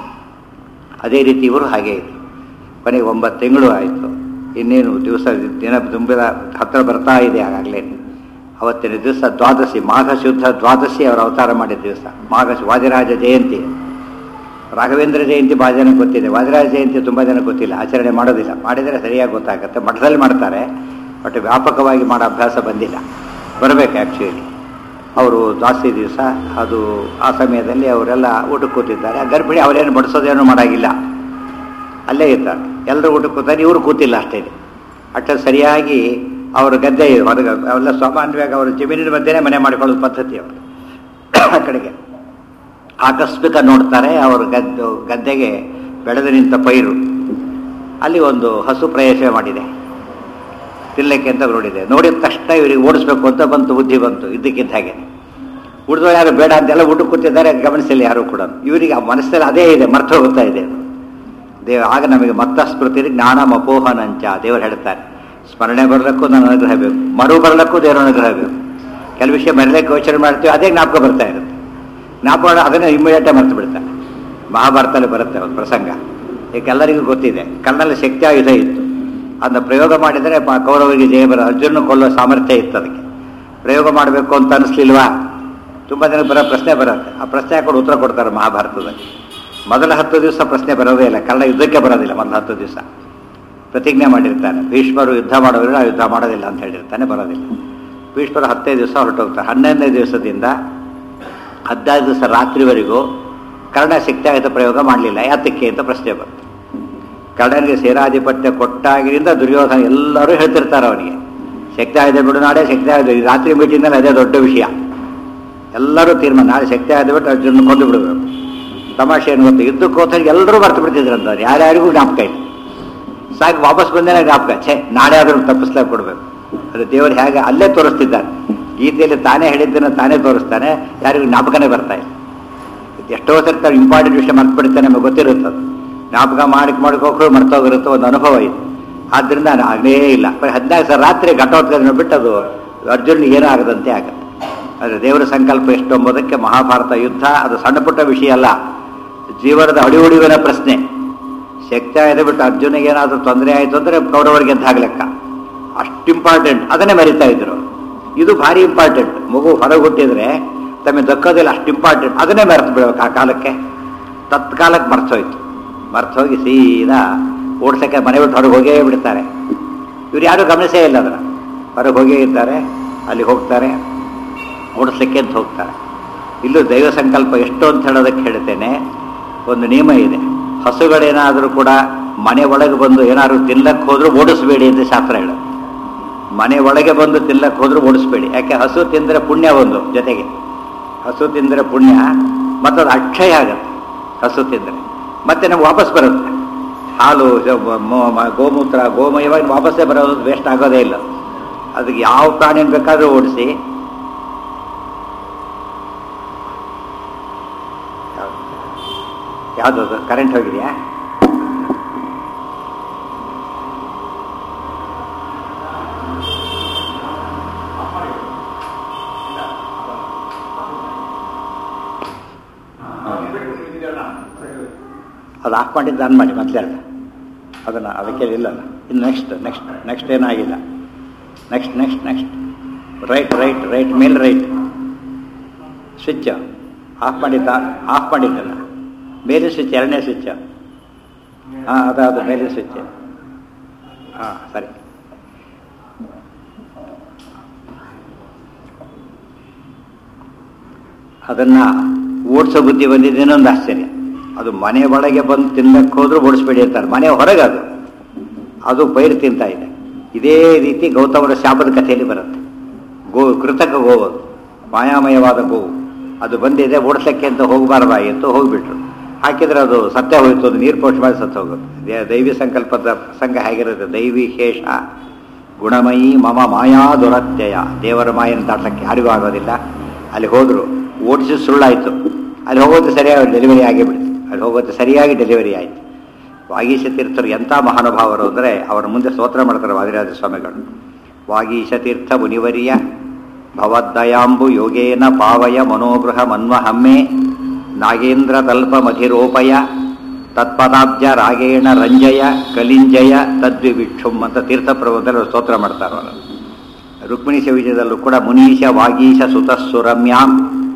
Speaker 1: ಅದೇ ರೀತಿ ಇವರು ಹಾಗೆ ಇದ್ರು ಕೊನೆಗೆ ಒಂಬತ್ತು ತಿಂಗಳು ಆಯಿತು ಇನ್ನೇನು ದಿವಸ ದಿನ ತುಂಬಿದ ಹತ್ತಿರ ಬರ್ತಾ ಇದೆ ಆಗಾಗಲೇ ಅವತ್ತಿನ ದಿವಸ ದ್ವಾದಶಿ ಮಾಘ ಶುದ್ಧ ದ್ವಾದಶಿ ಅವರು ಅವತಾರ ಮಾಡಿದ ದಿವಸ ಮಾಘ ವಾದಿರಾಜ ಜಯಂತಿ ರಾಘವೇಂದ್ರ ಜಯಂತಿ ಭಾಳ ಜನ ಗೊತ್ತಿದೆ ವಾದಿರಾಜ ಜಯಂತಿ ತುಂಬ ಜನ ಗೊತ್ತಿಲ್ಲ ಆಚರಣೆ ಮಾಡೋದಿಲ್ಲ ಮಾಡಿದರೆ ಸರಿಯಾಗಿ ಗೊತ್ತಾಗುತ್ತೆ ಮಠದಲ್ಲಿ ಮಾಡ್ತಾರೆ ಬಟ್ ವ್ಯಾಪಕವಾಗಿ ಮಾಡೋ ಅಭ್ಯಾಸ ಬಂದಿಲ್ಲ ಬರಬೇಕು ಆ್ಯಕ್ಚುಲಿ ಅವರು ದ್ವಾಸಿ ದಿವಸ ಅದು ಆ ಸಮಯದಲ್ಲಿ ಅವರೆಲ್ಲ ಊಟಕ್ಕೆ ಕೂತಿದ್ದಾರೆ ಆ ಗರ್ಭಿಣಿ ಅವರೇನು ಬಡಿಸೋದೇನು ಮಾಡೋಂಗಿಲ್ಲ ಅಲ್ಲೇ ಇರ್ತಾರೆ ಎಲ್ಲರೂ ಊಟಕ್ಕೆ ಕೂತಾರೆ ಇವರು ಕೂತಿಲ್ಲ ಅಷ್ಟೇ ಅಷ್ಟು ಸರಿಯಾಗಿ ಅವರು ಗದ್ದೆ ಹೊರಗೆ ಅವೆಲ್ಲ ಸಾಮಾನ್ಯವಾಗಿ ಅವರು ಜಮೀನಿನ ಮಧ್ಯೆನೇ ಮನೆ ಮಾಡಿಕೊಳ್ಳೋದು ಪದ್ಧತಿ ಅವರು ಆ ಕಡೆಗೆ ಆಕಸ್ಮಿಕ ನೋಡ್ತಾರೆ ಅವರು ಗದ್ದೆ ಗದ್ದೆಗೆ ಬೆಳೆದು ನಿಂತ ಪೈರು ಅಲ್ಲಿ ಒಂದು ಹಸು ಪ್ರವೇಶ ಮಾಡಿದೆ ತಿನ್ನಲಿಕ್ಕೆ ಅಂತ ನೋಡಿದೆ ನೋಡಿದ ತಕ್ಷಣ ಇವರಿಗೆ ಓಡಿಸ್ಬೇಕು ಅಂತ ಬಂತು ಬುದ್ಧಿ ಬಂತು ಇದ್ದಕ್ಕಿದ್ದ ಹಾಗೆ ಉಳಿದವರು ಯಾರು ಬೇಡ ಅಂತೆಲ್ಲ ಊಟಕ್ಕೆ ಕೂತಿದ್ದಾರೆ ಗಮನಿಸಿಲ್ಲ ಯಾರು ಕೂಡ ಇವರಿಗೆ ಆ ಮನಸ್ಸಲ್ಲಿ ಅದೇ ಇದೆ ಮರ್ತ ಹೋಗ್ತಾ ಇದೆ ದೇವ ಆಗ ನಮಗೆ ಮತ್ತ ಸ್ಮೃತಿ ಜ್ಞಾನ ಮಪೋಹನಂಚ ದೇವರು ಹೇಳ್ತಾರೆ ಸ್ಮರಣೆ ಬರಲಿಕ್ಕೂ ನನ್ನ ಅನುಗ್ರಹ ಬೇಕು ಮರು ಬರಲಿಕ್ಕೂ ದೇವರ ಅನುಗ್ರಹ ಬೇಕು ಕೆಲವು ವಿಷಯ ಮರಲಿಕ್ಕೆ ಯೋಚನೆ ಮಾಡ್ತೀವಿ ಅದೇ ಜ್ಞಾಪಕ ಬರ್ತಾ ಇರುತ್ತೆ ಜ್ಞಾಪಕ ಅದನ್ನು ಇಮಿಡಿಯೇಟಾಗಿ ಮರ್ತು ಬಿಡ್ತಾನೆ ಮಹಾಭಾರತದಲ್ಲಿ ಬರುತ್ತೆ ಒಂದು ಪ್ರಸಂಗ ಈಗ ಎಲ್ಲರಿಗೂ ಗೊತ್ತಿದೆ ಕಣ್ಣಲ್ಲಿ ಶಕ್ತಿ ಆಯುಧ ಇತ್ತು ಅದನ್ನ ಪ್ರಯೋಗ ಮಾಡಿದರೆ ಪ- ಕೌರವರಿಗೆ ಜಯ ಬರ ಅರ್ಜುನ ಕೊಲ್ಲೋ ಸಾಮರ್ಥ್ಯ ಇತ್ತು ಅದಕ್ಕೆ ಪ್ರಯೋಗ ಮಾಡಬೇಕು ಅಂತ ಅನಿಸ್ಲಿಲ್ವಾ ತುಂಬ ಜನ ಬರೋ ಪ್ರಶ್ನೆ ಬರುತ್ತೆ ಆ ಪ್ರಶ್ನೆ ಹಾಕೊಂಡು ಉತ್ತರ ಕೊಡ್ತಾರೆ ಮಹಾಭಾರತದಲ್ಲಿ ಮೊದಲ ಹತ್ತು ದಿವಸ ಪ್ರಶ್ನೆ ಬರೋದೇ ಇಲ್ಲ ಕನ್ನಡ ಯುದ್ಧಕ್ಕೆ ಬರೋದಿಲ್ಲ ಮೊದಲ ಹತ್ತು ದಿವಸ ಪ್ರತಿಜ್ಞೆ ಮಾಡಿರ್ತಾನೆ ಭೀಷ್ಮರು ಯುದ್ಧ ಮಾಡೋದಿಲ್ಲ ಯುದ್ಧ ಮಾಡೋದಿಲ್ಲ ಅಂತ ಹೇಳಿರ್ತಾನೆ ಬರೋದಿಲ್ಲ ಭೀಷ್ಮರು ಹತ್ತೈದು ದಿವಸ ಹೊರಟೋಗ್ತಾರೆ ಹನ್ನೊಂದನೇ ದಿವಸದಿಂದ ಹದಿನೈದು ದಿವಸ ರಾತ್ರಿವರೆಗೂ ಕರ್ಣ ಶಕ್ತಿಯಾಯುಧ ಪ್ರಯೋಗ ಮಾಡಲಿಲ್ಲ ಯಾತಕ್ಕೆ ಅಂತ ಪ್ರಶ್ನೆ ಬಂತು ಕರ್ಣನಿಗೆ ಸೇನಾಧಿಪತ್ಯ ಕೊಟ್ಟಾಗಿನಿಂದ ದುರ್ಯೋಧನ ಎಲ್ಲರೂ ಹೇಳ್ತಿರ್ತಾರೆ ಅವನಿಗೆ ಶಕ್ತಿ ಆಯುಧ ಬಿಡು ನಾಳೆ ಶಕ್ತಿ ಆಯುಧ ಈ ರಾತ್ರಿ ಮೀಟಿಂಗ್ನಲ್ಲಿ ಅದೇ ದೊಡ್ಡ ವಿಷಯ ಎಲ್ಲರೂ ತೀರ್ಮಾನ ನಾಳೆ ಶಕ್ತಿ ಆಯುಧ ಬಿಟ್ಟು ಅರ್ಜುನ ಕೊಂಡು ಬಿಡಬೇಕು ತಮಾಷೆ ಏನು ಗೊತ್ತು ಯುದ್ಧಕ್ಕೆ ಹೋದಾಗ ಎಲ್ಲರೂ ಮರ್ತು ಬಿಡ್ತಿದ್ರಂತ ಯಾರ್ಯಾರಿಗೂ ಜ್ಞಾಪಕ ಇಲ್ಲ ಸಾಕು ವಾಪಸ್ ಬಂದೇನೆ ಜ್ಞಾಪಕ ಛೇ ನಾಳೆ ಆದರೂ ತಪ್ಪಿಸ್ಲಾಕ ಕೊಡಬೇಕು ಅದು ದೇವರು ಹೇಗೆ ಅಲ್ಲೇ ತೋರಿಸ್ತಿದ್ದಾನೆ ಗೀತೆಯಲ್ಲಿ ತಾನೇ ಹೇಳಿದ್ದನ್ನು ತಾನೇ ತೋರಿಸ್ತಾನೆ ಯಾರಿಗೂ ಜ್ಞಾಪಕನೇ ಬರ್ತಾ ಇಲ್ಲ ಎಷ್ಟೋ ಸರಿ ತಾವು ಇಂಪಾರ್ಟೆಂಟ್ ವಿಷಯ ಮರ್ತು ಬಿಡ್ತಾನೆ ನಮಗೆ ಗೊತ್ತಿರುತ್ತೆ ಅದು ಜ್ಞಾಪಕ ಮಾಡಕ್ಕೆ ಮಾಡ್ಕೋಕ್ರು ಮರ್ತೋಗಿರುತ್ತೆ ಒಂದು ಅನುಭವ ಇದೆ ಆದ್ದರಿಂದ ನಾನು ಆಗಲೇ ಇಲ್ಲ ಬರೀ ಹದಿನಾಲ್ಕು ಸಾವಿರ ರಾತ್ರಿ ಘಟೋತ್ಕದನ ಬಿಟ್ಟು ಅದು ಅರ್ಜುನಿಗೆ ಏನೂ ಆಗದಂತೆ ಆಗುತ್ತೆ ಆದರೆ ದೇವರ ಸಂಕಲ್ಪ ಎಷ್ಟು ಎಂಬುದಕ್ಕೆ ಮಹಾಭಾರತ ಯುದ್ಧ ಅದು ಸಣ್ಣ ಪುಟ್ಟ ವಿಷಯ ಅಲ್ಲ ಜೀವನದ ಅಡಿಯುಡಿವಿನ ಪ್ರಶ್ನೆ ಶಕ್ತಿ ಆಯ್ತು ಬಿಟ್ಟು ಅರ್ಜುನಿಗೆ ಏನಾದರೂ ತೊಂದರೆ ಆಯಿತು ಅಂದರೆ ಕೌರವರಿಗೆ ಅಂತ ಆಗ್ಲೆಕ್ಕ ಅಷ್ಟು ಇಂಪಾರ್ಟೆಂಟ್ ಅದನ್ನೇ ಮರಿತಾ ಇದ್ರು ಇದು ಭಾರಿ ಇಂಪಾರ್ಟೆಂಟ್ ಮಗು ಹೊರಗೆ ಹುಟ್ಟಿದ್ರೆ ತಮಗೆ ದಕ್ಕೋದಿಲ್ಲ ಅಷ್ಟು ಇಂಪಾರ್ಟೆಂಟ್ ಅದನ್ನೇ ಮರೆತು ಬಿಡ್ಬೇಕು ಆ ಕಾಲಕ್ಕೆ ತತ್ಕಾಲಕ್ಕೆ ಮರ್ತೋಯ್ತು ಮರ್ತೋಗಿ ಸೀದಾ ಓಡ್ಸಕ್ಕೆ ಮನೆ ಬಿಟ್ಟು ಹೊರಗೆ ಹೋಗೇ ಬಿಡ್ತಾರೆ ಇವ್ರು ಯಾರೂ ಗಮನಿಸೇ ಇಲ್ಲ ಅದನ್ನು ಹೊರಗೆ ಹೋಗೇ ಇದ್ದಾರೆ ಅಲ್ಲಿ ಹೋಗ್ತಾರೆ ಓಡಿಸ್ಲಿಕ್ಕೆ ಅಂತ ಹೋಗ್ತಾರೆ ಇಲ್ಲೂ ದೈವ ಸಂಕಲ್ಪ ಎಷ್ಟು ಅಂತ ಹೇಳೋದಕ್ಕೆ ಹೇಳ್ತೇನೆ ಒಂದು ನಿಯಮ ಇದೆ ಹಸುಗಳೇನಾದರೂ ಕೂಡ ಮನೆ ಒಳಗೆ ಬಂದು ಏನಾದ್ರು ತಿನ್ನಕ್ಕೆ ಹೋದ್ರೂ ಓಡಿಸ್ಬೇಡಿ ಅಂತ ಶಾಸ್ತ್ರ ಹೇಳೋದು ಮನೆ ಒಳಗೆ ಬಂದು ತಿನ್ನಕ್ಕೆ ಹೋದ್ರೂ ಓಡಿಸ್ಬೇಡಿ ಯಾಕೆ ಹಸು ತಿಂದರೆ ಪುಣ್ಯ ಒಂದು ಜೊತೆಗೆ ಹಸು ತಿಂದರೆ ಪುಣ್ಯ ಮತ್ತು ಅದು ಅಕ್ಷಯ ಆಗುತ್ತೆ ಹಸು ತಿಂದರೆ ಮತ್ತೆ ನಮ್ಗೆ ವಾಪಸ್ ಬರುತ್ತೆ ಹಾಲು ಮ- ಮ- ಮ- ಗೋಮೂತ್ರ ಗೋಮಯವಾಗಿ ವಾಪಸ್ಸೇ ಬರೋದು ವೇಸ್ಟ್ ಆಗೋದೇ ಇಲ್ಲ ಅದಕ್ಕೆ ಯಾವ ಪ್ರಾಣಿನ ಬೇಕಾದರೂ ಓಡಿಸಿ ಯಾವುದದು ಕರೆಂಟ್ ಹೋಗಿದೆಯಾ ಅದು ಆಫ್ ಮಾಡಿದ್ದು ಆನ್ ಮಾಡಿ ಮತ್ತೆ ಎರಡು ಅದನ್ನು ಅದಕ್ಕೆ ಇಲ್ಲಲ್ಲ ಇನ್ನು ನೆಕ್ಸ್ಟ್ ನೆಕ್ಸ್ಟ್ ನೆಕ್ಸ್ಟ್ ಏನಾಗಿಲ್ಲ next next next right right right ಮೇಲ್ ರೈಟ್ ಸ್ವಿಚ್ ಆಫ್ ಮಾಡಿದ್ದ ಆಫ್ ಮಾಡಿದ್ದಲ್ಲ ಮೇಲೆ ಸ್ವಿಚ್ ಎರಡನೇ ಸ್ವಿಚ್ ಹಾಂ ಅದು ಅದು ಮೇಲೆ ಸ್ವಿಚ್ ಹಾಂ ಸರಿ ಅದನ್ನ ಓಡಿಸೋ ಬುದ್ಧಿ ಬಂದಿದ್ದೇನೋ ಒಂದು ಆಶ್ಚರ್ಯ ಅದು ಮನೆ ಒಳಗೆ ಬಂದು ತಿನ್ನಕ್ಕೆ ಹೋದ್ರೂ ಓಡಿಸ್ಬೇಡಿ ಅಂತಾರೆ ಮನೆ ಹೊರಗೆ ಅದು ಅದು ಪೈರು ತಿಂತಾ ಇದೆ ಇದೇ ರೀತಿ ಗೌತಮರ ಶಾಪದ ಕಥೆಯಲ್ಲಿ ಬರುತ್ತೆ ಗೋ ಕೃತಕ ಗೋವು ಅದು ಮಾಯಾಮಯವಾದ ಗೋವು ಅದು ಬಂದಿದೆ ಓಡಿಸಕ್ಕೆ ಅಂತ ಹೋಗಬಾರ್ದಾಗಿತ್ತು ಹೋಗ್ಬಿಟ್ರು ಹಾಕಿದ್ರೆ ಅದು ಸತ್ಯ ಹೋಯ್ತು ಅದು ನೀರು ಪೋಷ್ ಮಾಡಿ ಸತ್ತು ಹೋಗುತ್ತೆ ದೇ- ದೈವಿ ಸಂಕಲ್ಪದ ಪ್ರಸಂಗ ಹೇಗಿರುತ್ತೆ ದೈವಿ ಶೇಷ ಗುಣಮಯಿ ಮಮ ಮಾಯಾ ದುರತ್ಯಯ ದೇವರ ಮಾಯನ ದಾಟಕ್ಕೆ ಯಾರಿಗೂ ಆಗೋದಿಲ್ಲ ಅಲ್ಲಿ ಹೋದ್ರು ಓಡಿಸಿ ಸುಳ್ಳಾಯಿತು ಅಲ್ಲಿ ಹೋಗೋದು ಸರಿಯಾಗಿ ಡೆಲಿವರಿ ಆಗೇ ಬಿಡ್ತು ಅಲ್ಲಿ ಹೋಗೋದು ಸರಿಯಾಗಿ ಡೆಲಿವರಿ ಆಯಿತು ವಾಗೀಶ ತೀರ್ಥರು ಎಂಥ ಮಹಾನುಭಾವರು ಅಂದರೆ ಅವರ ಮುಂದೆ ಸ್ತೋತ್ರ ಮಾಡ್ತಾರೆ ವಾದಿರಾಜ ಸ್ವಾಮಿಗಳು ವಾಗೀಶ ತೀರ್ಥ ಮುನಿವರಿಯ ಭವದ್ದಯಾಂಬು ಯೋಗೇನ ಪಾವಯ ಮನೋಗೃಹ ಮನ್ವಹಮ್ಮೆ ನಾಗೇಂದ್ರ ತಲ್ಪ ಮಧಿರೋಪಯ ತತ್ಪದಾಬ್ಜ ರಾಗೇಣ ರಂಜಯ ಕಲಿಂಜಯ ತದ್ವಿವಿಕ್ಷುಂ ಅಂತ ತೀರ್ಥ ಪ್ರಭುದಲ್ಲಿ ಅವ್ರು ಸ್ತೋತ್ರ ಮಾಡ್ತಾರೆ ಅವರು ರುಕ್ಮಿಣಿ ವಿಜಯದಲ್ಲೂ ಕೂಡ ಮುನೀಶ ವಾಗೀಶ ಸುತಸ್ಸುರಮ್ಯಾಂ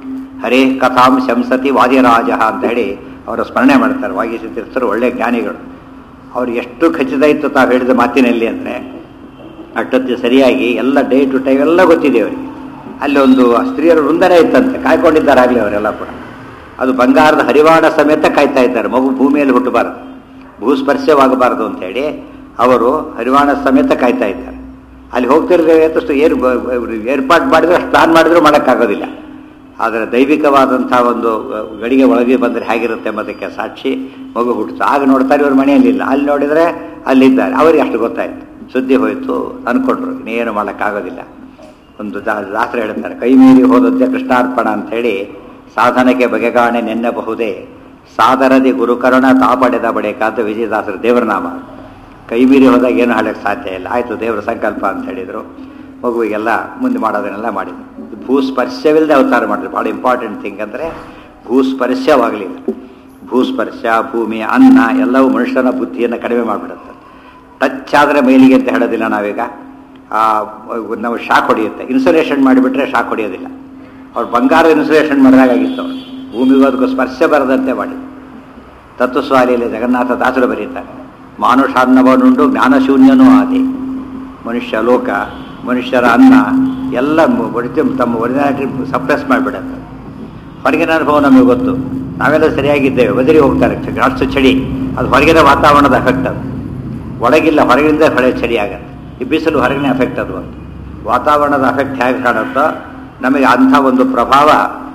Speaker 1: ಹರೇ ಕಥಾಂ ಶಂಸತಿ ವಾದಿರಾಜ ಅಂತ ಹೇಳಿ ಅವರ ಸ್ಮರಣೆ ಮಾಡ್ತಾರೆ ವಾಗೀಶ ತೀರ್ಥರು ಒಳ್ಳೆ ಜ್ಞಾನಿಗಳು ಅವ್ರು ಎಷ್ಟು ಖಚಿತ ಇತ್ತು ತಾವು ಹೇಳಿದ ಮಾತಿನಲ್ಲಿ ಅಂದರೆ ಅಷ್ಟೊತ್ತಿ ಸರಿಯಾಗಿ ಎಲ್ಲ ಡೇ ಟು ಟೈಮ್ ಎಲ್ಲ ಗೊತ್ತಿದೆ ಅವರಿಗೆ ಅಲ್ಲಿ ಒಂದು ಸ್ತ್ರೀಯರ ವೃಂದನೆ ಇತ್ತಂತೆ ಕಾಯ್ಕೊಂಡಿದ್ದಾರೆ ಆಗಲಿ ಅವರೆಲ್ಲ ಕೂಡ ಅದು ಬಂಗಾರದ ಹರಿವಾಣ ಸಮೇತ ಕಾಯ್ತಾ ಇದ್ದಾರೆ ಮಗು ಭೂಮಿಯಲ್ಲಿ ಹುಟ್ಟಬಾರದು ಭೂಸ್ಪರ್ಶವಾಗಬಾರದು ಅಂತೇಳಿ ಅವರು ಹರಿವಾಣ ಸಮೇತ ಕಾಯ್ತಾ ಇದ್ದಾರೆ ಅಲ್ಲಿ ಹೋಗ್ತಿರೋದಷ್ಟು ಏರ್ ಏರ್ಪಾಟ್ ಮಾಡಿದ್ರೆ ಅಷ್ಟು ಪ್ಲಾನ್ ಮಾಡಿದ್ರು ಮಾಡೋಕ್ಕಾಗೋದಿಲ್ಲ ಆದರೆ ದೈವಿಕವಾದಂಥ ಒಂದು ಗಡಿಗೆ ಒಳಗೆ ಬಂದರೆ ಹೇಗಿರುತ್ತೆ ಎಂಬುದಕ್ಕೆ ಸಾಕ್ಷಿ ಮಗು ಹುಟ್ಟಿತು ಆಗ ನೋಡ್ತಾರೆ ಇವ್ರ ಮನೆಯಲ್ಲಿಲ್ಲ ಅಲ್ಲಿ ನೋಡಿದರೆ ಅಲ್ಲಿದ್ದಾರೆ ಅವರಿಗೆ ಅಷ್ಟು ಗೊತ್ತಾಯ್ತು ಸುದ್ದಿ ಹೋಯಿತು ಅಂದ್ಕೊಂಡ್ರು ಇನ್ನೇನು ಮಾಡೋಕ್ಕಾಗೋದಿಲ್ಲ ಒಂದು ದಾ ದಾಸರು ಹೇಳ್ತಾರೆ ಕೈ ಮೀರಿ ಹೋದದ್ದೇ ಕೃಷ್ಣಾರ್ಪಣ ಅಂಥೇಳಿ ಸಾಧನೆಗೆ ಬಗೆಗಾಣೆ ನೆನ್ನಬಹುದೇ ಸಾದರದಿ ಗುರುಕರುಣ ತಾಪಡೆದ ಬಡೇಕಾದ ವಿಜಯದಾಸರು ದೇವರ ನಾಮ ಕೈ ಮೀರಿ ಹೋದಾಗ ಏನು ಹೇಳಕ್ಕೆ ಸಾಧ್ಯ ಇಲ್ಲ ಆಯಿತು ದೇವರ ಸಂಕಲ್ಪ ಅಂತ ಹೇಳಿದರು ಮಗುವಿಗೆಲ್ಲ ಮುಂದೆ ಮಾಡೋದನ್ನೆಲ್ಲ ಮಾಡಿದ್ರು ಭೂಸ್ಪರ್ಶವಿಲ್ಲದೆ ಅವತಾರ ಮಾಡಿದ್ರು ಭಾಳ ಇಂಪಾರ್ಟೆಂಟ್ ಥಿಂಗ್ ಅಂದರೆ ಭೂಸ್ಪರ್ಶವಾಗಲಿಲ್ಲ ಭೂಸ್ಪರ್ಶ ಭೂಮಿ ಅನ್ನ ಎಲ್ಲವೂ ಮನುಷ್ಯನ ಬುದ್ಧಿಯನ್ನು ಕಡಿಮೆ ಮಾಡಿಬಿಡುತ್ತೆ ಟಚ್ ಆದರೆ ಮೇಲಿಗೆ ಅಂತ ಹೇಳೋದಿಲ್ಲ ನಾವೀಗ ಆ, ನಾವು ಶಾಕ್ ಹೊಡೆಯುತ್ತೆ ಇನ್ಸುಲೇಷನ್ ಮಾಡಿಬಿಟ್ರೆ ಶಾಕ್ ಹೊಡೆಯೋದಿಲ್ಲ ಅವ್ರು ಬಂಗಾರ ಇನ್ಸುಲೇಷನ್ ಮಾಡಿದಾಗಿತ್ತು ಅವ್ರು ಭೂಮಿಗೂ ಅದಕ್ಕೂ ಸ್ಪರ್ಶ ಬರದಂತೆ ಮಾಡಿ ತತ್ವಸ್ವಾಲಿಯಲ್ಲಿ ಜಗನ್ನಾಥ ದಾಸರು ಬರೀತಾರೆ ಮಾನುಷಾನ್ನವನುಂಡು ಜ್ಞಾನಶೂನ್ಯನೂ ಆದಿ ಮನುಷ್ಯ ಲೋಕ ಮನುಷ್ಯರ ಅನ್ನ ಎಲ್ಲ ಮ- ಒಡಿತು ತಮ್ಮ ಒರಿಜಿನಾಲಿಟಿ ಸಪ್ರೆಸ್ ಮಾಡಿಬಿಡುತ್ತೆ ಹೊರಗಿನ ಅನುಭವ ನಮಗೆ ಗೊತ್ತು ನಾವೆಲ್ಲ ಸರಿಯಾಗಿದ್ದೇವೆ ಬದರಿ ಹೋಗ್ತಾರೆ ಚ- ಅಷ್ಟು ಚಳಿ ಅದು ಹೊರಗಿನ ವಾತಾವರಣದ ಎಫೆಕ್ಟ್ ಅದು ಒಳಗಿಲ್ಲ ಹೊರಗಿಂದ ಹೊಳೆ ಚಳಿ ಆಗುತ್ತೆ ಈ ಬಿಸಿಲು ಹೊರಗಿನ ಎಫೆಕ್ಟ್ ಅದು ಒಂದು ವಾತಾವರಣದ ಎಫೆಕ್ಟ್ ಹೇಗೆ ಕಾಣುತ್ತೋ ನಮಗೆ ಅಂಥ ಒಂದು ಪ್ರಭಾವ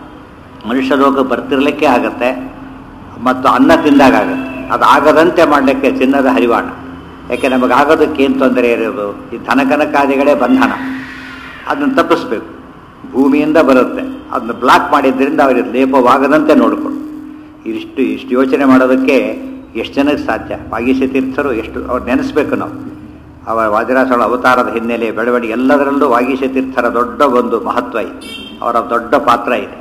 Speaker 1: ಮನುಷ್ಯ ರೋಗ ಬರ್ತಿರ್ಲಿಕ್ಕೆ ಆಗತ್ತೆ ಮತ್ತು ಅನ್ನ ತಿಂದಾಗ ಆಗುತ್ತೆ ಅದು ಆಗದಂತೆ ಮಾಡಲಿಕ್ಕೆ ಚಿನ್ನದ ಹರಿವಾಣ ಯಾಕೆ ನಮಗೆ ಆಗೋದಕ್ಕೆ ಏನು ತೊಂದರೆ ಇರೋದು ಈ ಧನಕನಕಾದಿಗಳೇ ಬಂಧನ ಅದನ್ನು ತಪ್ಪಿಸ್ಬೇಕು ಭೂಮಿಯಿಂದ ಬರುತ್ತೆ ಅದನ್ನ ಬ್ಲಾಕ್ ಮಾಡಿದ್ರಿಂದ ಅವರಿಗೆ ಲೇಪವಾಗದಂತೆ ನೋಡಿಕೊಂಡು ಇಷ್ಟು ಇಷ್ಟು ಯೋಚನೆ ಮಾಡೋದಕ್ಕೆ ಎಷ್ಟು ಜನಕ್ಕೆ ಸಾಧ್ಯ ವಾಗೀಶ ತೀರ್ಥರು ಎಷ್ಟು ಅವ್ರು ನೆನೆಸ್ಬೇಕು ನಾವು ಅವರ ವಾದಿರಾಸಗಳ ಅವತಾರದ ಹಿನ್ನೆಲೆ ಬೆಳವಣಿಗೆ ಎಲ್ಲದರಲ್ಲೂ ವಾಗೀಶ ತೀರ್ಥರ ದೊಡ್ಡ ಒಂದು ಮಹತ್ವ ಇದೆ ಅವರ ದೊಡ್ಡ ಪಾತ್ರ ಇದೆ